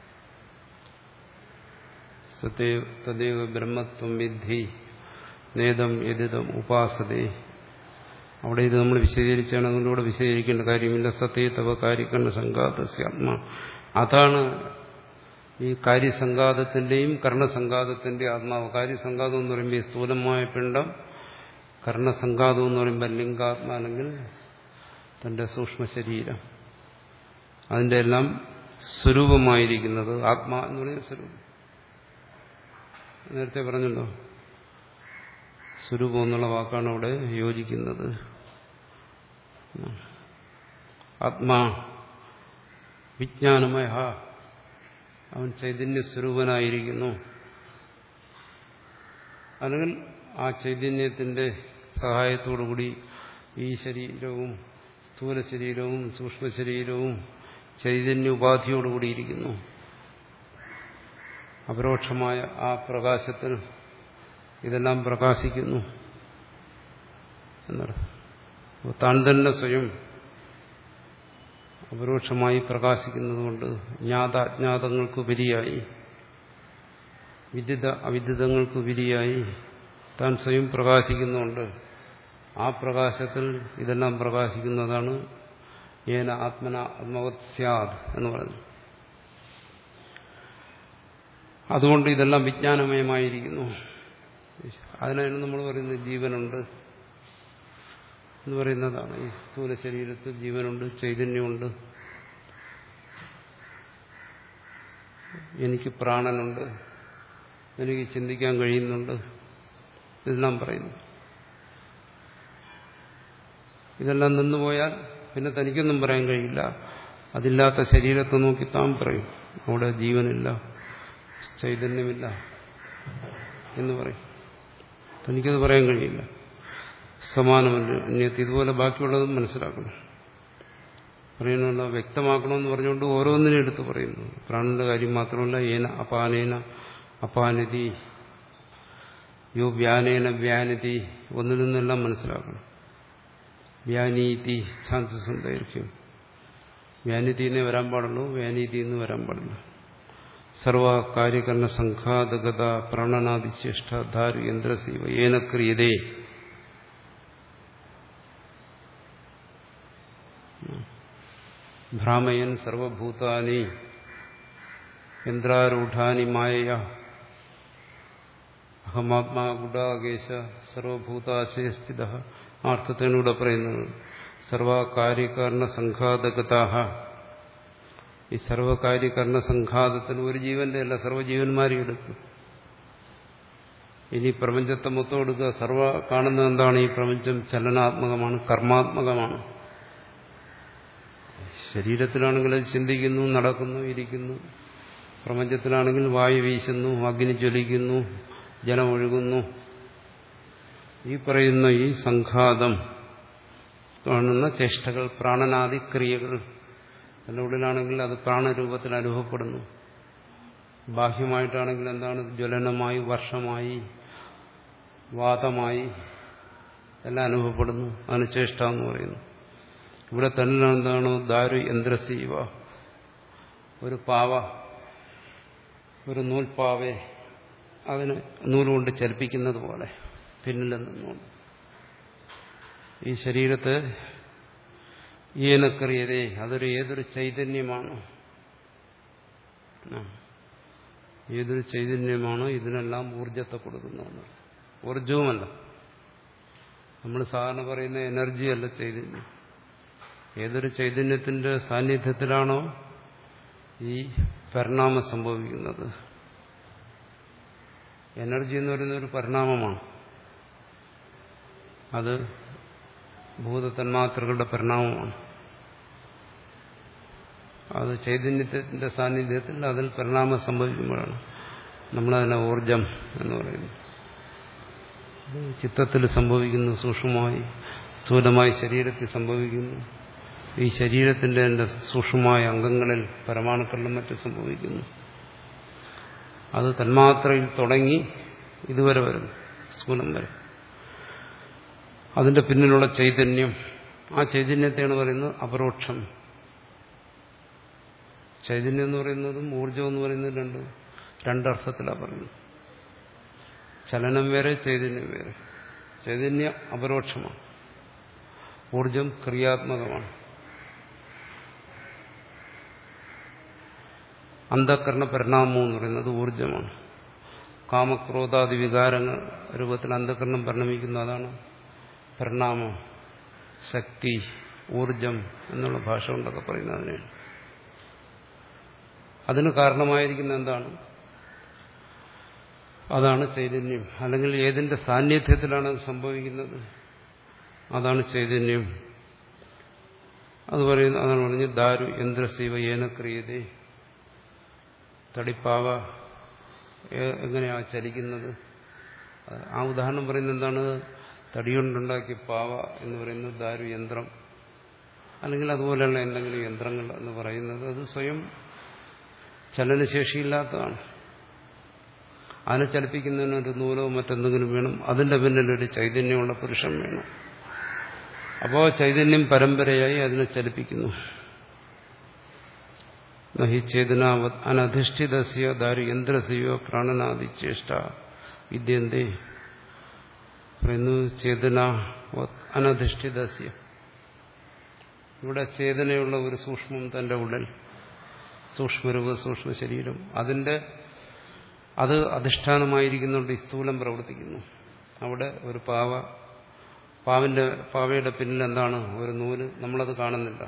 സത്യേ തദൈവ ബ്രഹ്മത്വം വിദ്ധി നേതം എതിതം ഉപാസതേ അവിടെ ഇത് നമ്മൾ വിശദീകരിച്ചാണ് അതിലൂടെ വിശദീകരിക്കേണ്ട കാര്യമില്ല സത്യ തവ കാര്യക്കണ്ണ സംഘാതസ്യ ആത്മാ അതാണ് ഈ കാര്യസംഘാതത്തിന്റെയും കർണസംഘാതത്തിന്റെ ആത്മാവ് കാര്യസംഘാതം എന്ന് പറയുമ്പോൾ ഈ സ്ഥൂലമായ പിണ്ടം കർണസംഘാതം എന്ന് പറയുമ്പോൾ ലിംഗാത്മ അല്ലെങ്കിൽ തന്റെ സൂക്ഷ്മ ശരീരം അതിന്റെ എല്ലാം സ്വരൂപമായിരിക്കുന്നത് ആത്മാ എന്ന് പറയുന്ന സ്വരൂപം നേരത്തെ പറഞ്ഞല്ലോ സ്വരൂപം എന്നുള്ള വാക്കാണ് അവിടെ യോജിക്കുന്നത് ആത്മാ വിജ്ഞാനമയ അവൻ ചൈതന്യ സ്വരൂപനായിരിക്കുന്നു അല്ലെങ്കിൽ ആ ചൈതന്യത്തിന്റെ സഹായത്തോടുകൂടി ഈ ശരീരവും സ്ഥൂല ശരീരവും സൂക്ഷ്മ ശരീരവും ചൈതന്യ ഉപാധിയോടുകൂടിയിരിക്കുന്നു അപരോക്ഷമായ ആ പ്രകാശത്തിൽ ഇതെല്ലാം പ്രകാശിക്കുന്നു എന്നർത്ഥം താൻ തന്നെ സ്വയം അപരോക്ഷമായി പ്രകാശിക്കുന്നതുകൊണ്ട് ജ്ഞാതാജ്ഞാതങ്ങൾക്കുപരിയായി വിദിത അവിദിതങ്ങൾക്കുപരിയായി താൻ സ്വയം പ്രകാശിക്കുന്നുണ്ട് ആ പ്രകാശത്തിൽ ഇതെല്ലാം പ്രകാശിക്കുന്നതാണ് ഏന ആത്മന ആത്മവത് സ്യാദ് എന്ന് പറഞ്ഞു അതുകൊണ്ട് ഇതെല്ലാം വിജ്ഞാനമയമായിരിക്കുന്നു അതിനാണ് നമ്മൾ പറയുന്നത് ജീവനുണ്ട് എന്ന് പറയുന്നതാണ് ഈ സ്ഥൂല ശരീരത്തിൽ ജീവനുണ്ട് ചൈതന്യമുണ്ട് എനിക്ക് പ്രാണനുണ്ട് എനിക്ക് ചിന്തിക്കാൻ കഴിയുന്നുണ്ട് ഇതെല്ലാം പറയുന്നു ഇതെല്ലാം നിന്നുപോയാൽ പിന്നെ തനിക്കൊന്നും പറയാൻ കഴിയില്ല അതില്ലാത്ത ശരീരത്തെ നോക്കി താൻ പറയും അവിടെ ജീവനില്ല ചൈതന്യമില്ല എന്ന് പറയും തനിക്കത് പറയാൻ കഴിയില്ല സമാനമല്ല അന്യത്ത് ഇതുപോലെ ബാക്കിയുള്ളതും മനസ്സിലാക്കണം പറയണമല്ലോ വ്യക്തമാക്കണമെന്ന് പറഞ്ഞുകൊണ്ട് ഓരോന്നിനും എടുത്ത് പറയുന്നു പ്രാണന്റെ കാര്യം മാത്രമല്ല ഏന അപാനേന അപാനതി യോ വ്യാനേന വ്യാനതി ഒന്നിൽ നിന്നെല്ലാം മനസ്സിലാക്കണം വ്യാനീതി ഛാൻസസും ദൈർഘ്യം വ്യാനിതിന്നേ വരാൻ പാടുള്ളൂ വ്യാനീതി എന്ന് വരാൻ പാടില്ല സർവ കാര്യകരണ സംഘാതഗത പ്രണനാദിശേഷ്ട ധാരു യന്ത്രസീവ ഏന ക്രിയതേ ഭ്രാമയൻ സർവഭൂതാനി യന്ത്രാരൂഢാനി മായ അഹമാത്മാ ഗുഡാകേശ സർവഭൂതാശയ സ്ഥിത അർത്ഥത്തിനാണ് ഇവിടെ പറയുന്നത് സർവകാര്യകരണ സംഘാതഗതാഹ ഈ സർവകാര്യകരണ സംഘാതത്തിന് ഒരു ജീവന്റെ അല്ല സർവ്വജീവന്മാരെയും എടുക്കും ഇനി പ്രപഞ്ചത്തെ മൊത്തം എടുക്കുക സർവ കാണുന്നത് എന്താണ് ഈ പ്രപഞ്ചം ചലനാത്മകമാണ് കർമാത്മകമാണ് ശരീരത്തിലാണെങ്കിൽ അത് ചിന്തിക്കുന്നു നടക്കുന്നു ഇരിക്കുന്നു പ്രപഞ്ചത്തിലാണെങ്കിൽ വായു വീശുന്നു അഗ്നി ജ്വലിക്കുന്നു ജലമൊഴുകുന്നു ഈ പറയുന്ന ഈ സംഘാതം കാണുന്ന ചേഷ്ടകൾ പ്രാണനാദി ക്രിയകൾ എൻ്റെ ഉള്ളിലാണെങ്കിൽ അത് പ്രാണരൂപത്തിൽ അനുഭവപ്പെടുന്നു ബാഹ്യമായിട്ടാണെങ്കിൽ എന്താണ് ജ്വലനമായി വർഷമായി വാദമായി എല്ലാം അനുഭവപ്പെടുന്നു അതിന് ചേഷ്ട എന്ന് പറയുന്നു ഇവിടെ തന്നെ എന്താണ് ദാരു യന്ത്രസീവ ഒരു പാവ ഒരു നൂൽപ്പാവെ അതിനെ നൂലുകൊണ്ട് ചലിപ്പിക്കുന്നത് പോലെ പിന്നിൽ നിന്നുകൊണ്ട് ഈ ശരീരത്തെ ഈനക്കറിയതേ അതൊരു ഏതൊരു ചൈതന്യമാണോ ഏതൊരു ചൈതന്യമാണോ ഇതിനെല്ലാം ഊർജത്തെ കൊടുക്കുന്നതെന്ന് ഊർജവുമല്ല നമ്മൾ സാധാരണ പറയുന്ന എനർജി അല്ല ചൈതന്യം ഏതൊരു ചൈതന്യത്തിന്റെ സാന്നിധ്യത്തിലാണോ ഈ പരിണാമം സംഭവിക്കുന്നത് എനർജി എന്ന് പറയുന്ന ഒരു പരിണാമമാണ് അത് ഭൂതതന്മാത്രകളുടെ പരിണാമമാണ് അത് ചൈതന്യത്തിന്റെ സാന്നിധ്യത്തിൽ അതിൽ പരിണാമം സംഭവിക്കുമ്പോഴാണ് നമ്മളതിനെ ഊർജം എന്ന് പറയുന്നത് ചിത്തത്തിൽ സംഭവിക്കുന്നു സൂക്ഷ്മമായി സ്ഥൂലമായി ശരീരത്തിൽ സംഭവിക്കുന്നു ഈ ശരീരത്തിന്റെ എൻ്റെ സൂക്ഷ്മമായ അംഗങ്ങളിൽ പരമാണുക്കളിലും മറ്റും സംഭവിക്കുന്നു അത് തന്മാത്രയിൽ തുടങ്ങി ഇതുവരെ വരും സ്ഥൂലം വരെ അതിന്റെ പിന്നിലുള്ള ചൈതന്യം ആ ചൈതന്യത്തെയാണ് പറയുന്നത് അപരോക്ഷം ചൈതന്യം എന്ന് പറയുന്നതും ഊർജം എന്ന് പറയുന്നതും രണ്ട് രണ്ടർത്ഥത്തിലാണ് പറയുന്നത് ചലനം വേറെ ചൈതന്യം വേറെ ചൈതന്യ അപരോക്ഷമാണ് ഊർജം ക്രിയാത്മകമാണ് അന്ധകരണ പരിണാമം എന്ന് പറയുന്നത് ഊർജമാണ് കാമക്രോധാദി വികാരങ്ങൾ രൂപത്തിൽ അന്ധകരണം പരിണമിക്കുന്ന അതാണ് പരിണാമം ശക്തി ഊർജം എന്നുള്ള ഭാഷ കൊണ്ടൊക്കെ പറയുന്നത് അതിനെയാണ് അതിന് കാരണമായിരിക്കുന്ന എന്താണ് അതാണ് ചൈതന്യം അല്ലെങ്കിൽ ഏതിന്റെ സാന്നിധ്യത്തിലാണ് അത് സംഭവിക്കുന്നത് അതാണ് ചൈതന്യം അത് പറയുന്ന അതാണ് പറഞ്ഞ് ദാരു യന്ത്രശിവ ഏനക്രിയതേ തടിപ്പാവ എങ്ങനെയാ ചലിക്കുന്നത് ആ ഉദാഹരണം പറയുന്നത് എന്താണ് തടികൊണ്ടുണ്ടാക്കിയ പാവ എന്ന് പറയുന്നത് ദാരു യന്ത്രം അല്ലെങ്കിൽ അതുപോലെയുള്ള എന്തെങ്കിലും യന്ത്രങ്ങൾ എന്ന് പറയുന്നത് അത് സ്വയം ചലനശേഷിയില്ലാത്തതാണ് അതിനെ ചലിപ്പിക്കുന്നതിന് ഒരു നൂലോ മറ്റെന്തെങ്കിലും വേണം അതിന്റെ പിന്നിൽ ഒരു ചൈതന്യമുള്ള പുരുഷൻ വേണം അപ്പോൾ ചൈതന്യം പരമ്പരയായി അതിനെ ചലിപ്പിക്കുന്നു നഹി ചേതന അനധിഷ്ഠിതസ്യ ദാരു യന്ത്രസ്യോ പ്രാണനാദി ചേഷ്ട വിദ്യന്തേ പറയുന്നു ചേതന അനധിഷ്ഠിതസ്യ ഇവിടെ ചേതനയുള്ള ഒരു സൂക്ഷ്മം തന്റെ ഉള്ളിൽ സൂക്ഷ്മരൂപ സൂക്ഷ്മ ശരീരം അതിന്റെ അത് അധിഷ്ഠാനമായിരിക്കുന്നുണ്ട് ഈ സ്ഥൂലം പ്രവർത്തിക്കുന്നു അവിടെ ഒരു പാവ പാവിന്റെ പാവയുടെ പിന്നിൽ എന്താണ് ഒരു നൂല് നമ്മളത് കാണുന്നില്ല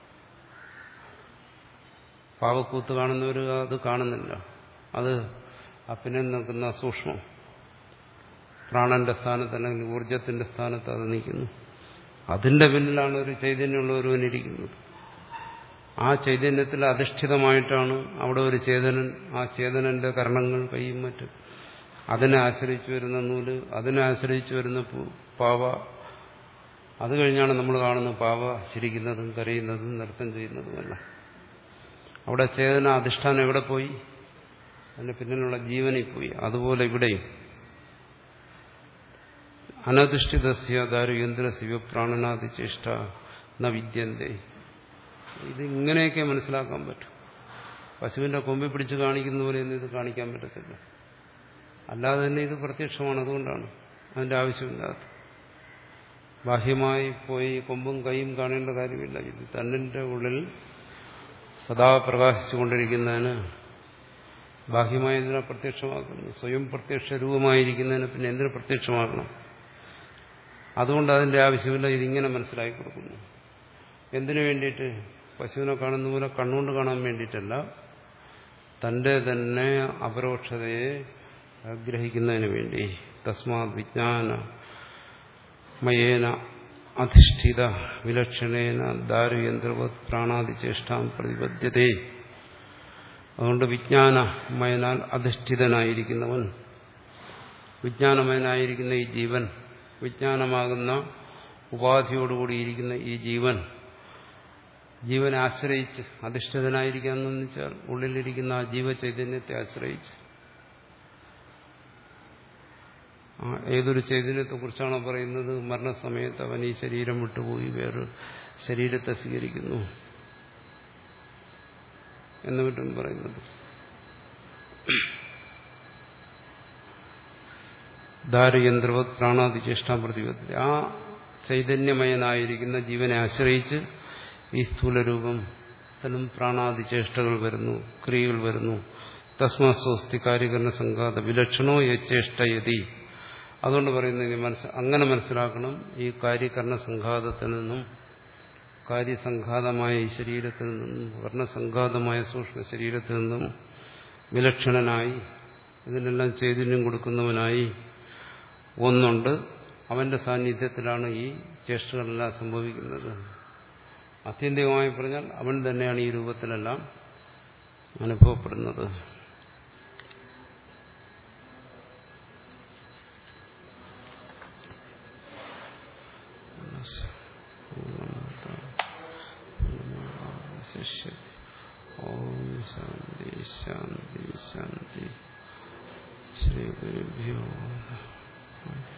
പാവക്കൂത്ത് കാണുന്നവർ അത് കാണുന്നില്ല അത് ആ പിന്നിൽ നിൽക്കുന്ന സൂക്ഷ്മം പ്രാണന്റെ സ്ഥാനത്ത് അല്ലെങ്കിൽ ഊർജത്തിന്റെ സ്ഥാനത്ത് അത് നിൽക്കുന്നു അതിന്റെ പിന്നിലാണ് ഒരു ചൈതന്യമുള്ള ഒരുവനിരിക്കുന്നത് ആ ചൈതന്യത്തിൽ അധിഷ്ഠിതമായിട്ടാണ് അവിടെ ഒരു ചേതനൻ ആ ചേതനന്റെ കർണങ്ങൾ കൈയും മറ്റും അതിനെ ആശ്രയിച്ചു വരുന്ന നൂല് അതിനെ ആശ്രയിച്ചു വരുന്ന പാവ അത് കഴിഞ്ഞാണ് നമ്മൾ കാണുന്ന പാവ ചിരിക്കുന്നതും കരയുന്നതും നൃത്തം ചെയ്യുന്നതുമല്ല അവിടെ ചേതന അധിഷ്ഠാനം എവിടെ പോയി അതിന്റെ പിന്നിലുള്ള ജീവനിൽ പോയി അതുപോലെ ഇവിടെയും അനധിഷ്ഠിതസ്യ ദാരു യന്ത്രസ്യ പ്രാണനാദി ചേഷ്ട ന വിദ്യന്തേ ഇത് ഇങ്ങനെയൊക്കെ മനസ്സിലാക്കാൻ പറ്റും പശുവിന്റെ കൊമ്പിൽ പിടിച്ച് കാണിക്കുന്ന പോലെയൊന്നും ഇത് കാണിക്കാൻ പറ്റത്തില്ല അല്ലാതെ തന്നെ ഇത് പ്രത്യക്ഷമാണ് അതുകൊണ്ടാണ് അതിന്റെ ആവശ്യമില്ലാത്ത ബാഹ്യമായി പോയി കൊമ്പും കൈയും കാണേണ്ട കാര്യമില്ല ഇത് തന്നിന്റെ ഉള്ളിൽ സദാ പ്രകാശിച്ചുകൊണ്ടിരിക്കുന്നതിന് ബാഹ്യമായി എന്തിനാ പ്രത്യക്ഷമാക്കുന്നു സ്വയം പ്രത്യക്ഷ രൂപമായിരിക്കുന്നതിന് പിന്നെ എന്തിനു പ്രത്യക്ഷമാക്കണം അതുകൊണ്ട് അതിന്റെ ആവശ്യമില്ല ഇതിങ്ങനെ മനസ്സിലാക്കി കൊടുക്കുന്നു എന്തിനു വേണ്ടിയിട്ട് പശുവിനെ കാണുന്ന പോലെ കണ്ണുകൊണ്ട് കാണാൻ വേണ്ടിയിട്ടല്ല തന്റെ തന്നെ അപരോക്ഷതയെ ആഗ്രഹിക്കുന്നതിന് വേണ്ടി തസ്മാ വിജ്ഞാന മയേന അധിഷ്ഠിത വിലക്ഷണേന ദാരുയന്ത്രവത് പ്രാണാതിചേഷ്ടാം പ്രതിബദ്ധ്യതേ അതുകൊണ്ട് വിജ്ഞാനമയനാൽ അധിഷ്ഠിതനായിരിക്കുന്നവൻ വിജ്ഞാനമയനായിരിക്കുന്ന ഈ ജീവൻ വിജ്ഞാനമാകുന്ന ഉപാധിയോടുകൂടിയിരിക്കുന്ന ഈ ജീവൻ ജീവനെ ആശ്രയിച്ച് അധിഷ്ഠിതനായിരിക്കാന്ന് വെച്ചാൽ ഉള്ളിലിരിക്കുന്ന ആ ജീവചൈതന്യത്തെ ആശ്രയിച്ച് ഏതൊരു ചൈതന്യത്തെക്കുറിച്ചാണോ പറയുന്നത് മരണസമയത്ത് അവൻ ഈ ശരീരം വിട്ടുപോയി വേറെ ശരീരത്തെ സ്വീകരിക്കുന്നു എന്ന് മറ്റും പറയുന്നത് ധാരയന്ത്രവത് പ്രാണാതിചേഷ്ടാ പ്രതിപത്തി ആ ചൈതന്യമയനായിരിക്കുന്ന ജീവനെ ആശ്രയിച്ച് ഈ സ്ഥൂലരൂപത്തിനും പ്രാണാതിചേഷ്ടകൾ വരുന്നു ക്രിയകൾ വരുന്നു തസ്മാ സ്വസ്തി കാര്യകരണ സംഘാത വിലക്ഷണോ യച്ചേഷ്ടയതി അതുകൊണ്ട് പറയുന്നത് മനസ്സ് അങ്ങനെ മനസ്സിലാക്കണം ഈ കാര്യകരണ സംഘാതത്തിൽ നിന്നും കാര്യസംഘാതമായ ഈ ശരീരത്തിൽ നിന്നും വർണ്ണസംഘാതമായ സൂക്ഷ്മ ശരീരത്തിൽ നിന്നും വിലക്ഷണനായി ഇതിനെല്ലാം ചൈതന്യം കൊടുക്കുന്നവനായി ഒന്നുണ്ട് അവന്റെ സാന്നിധ്യത്തിലാണ് ഈ ചേഷ്ടകളെല്ലാം സംഭവിക്കുന്നത് ആത്യന്തികമായി പറഞ്ഞാൽ അവൻ തന്നെയാണ് ഈ രൂപത്തിലെല്ലാം അനുഭവപ്പെടുന്നത് ഓം ശാന്തി ശാന്തി ശാന്തി ശ്രീ ഗുരുഭ്യോ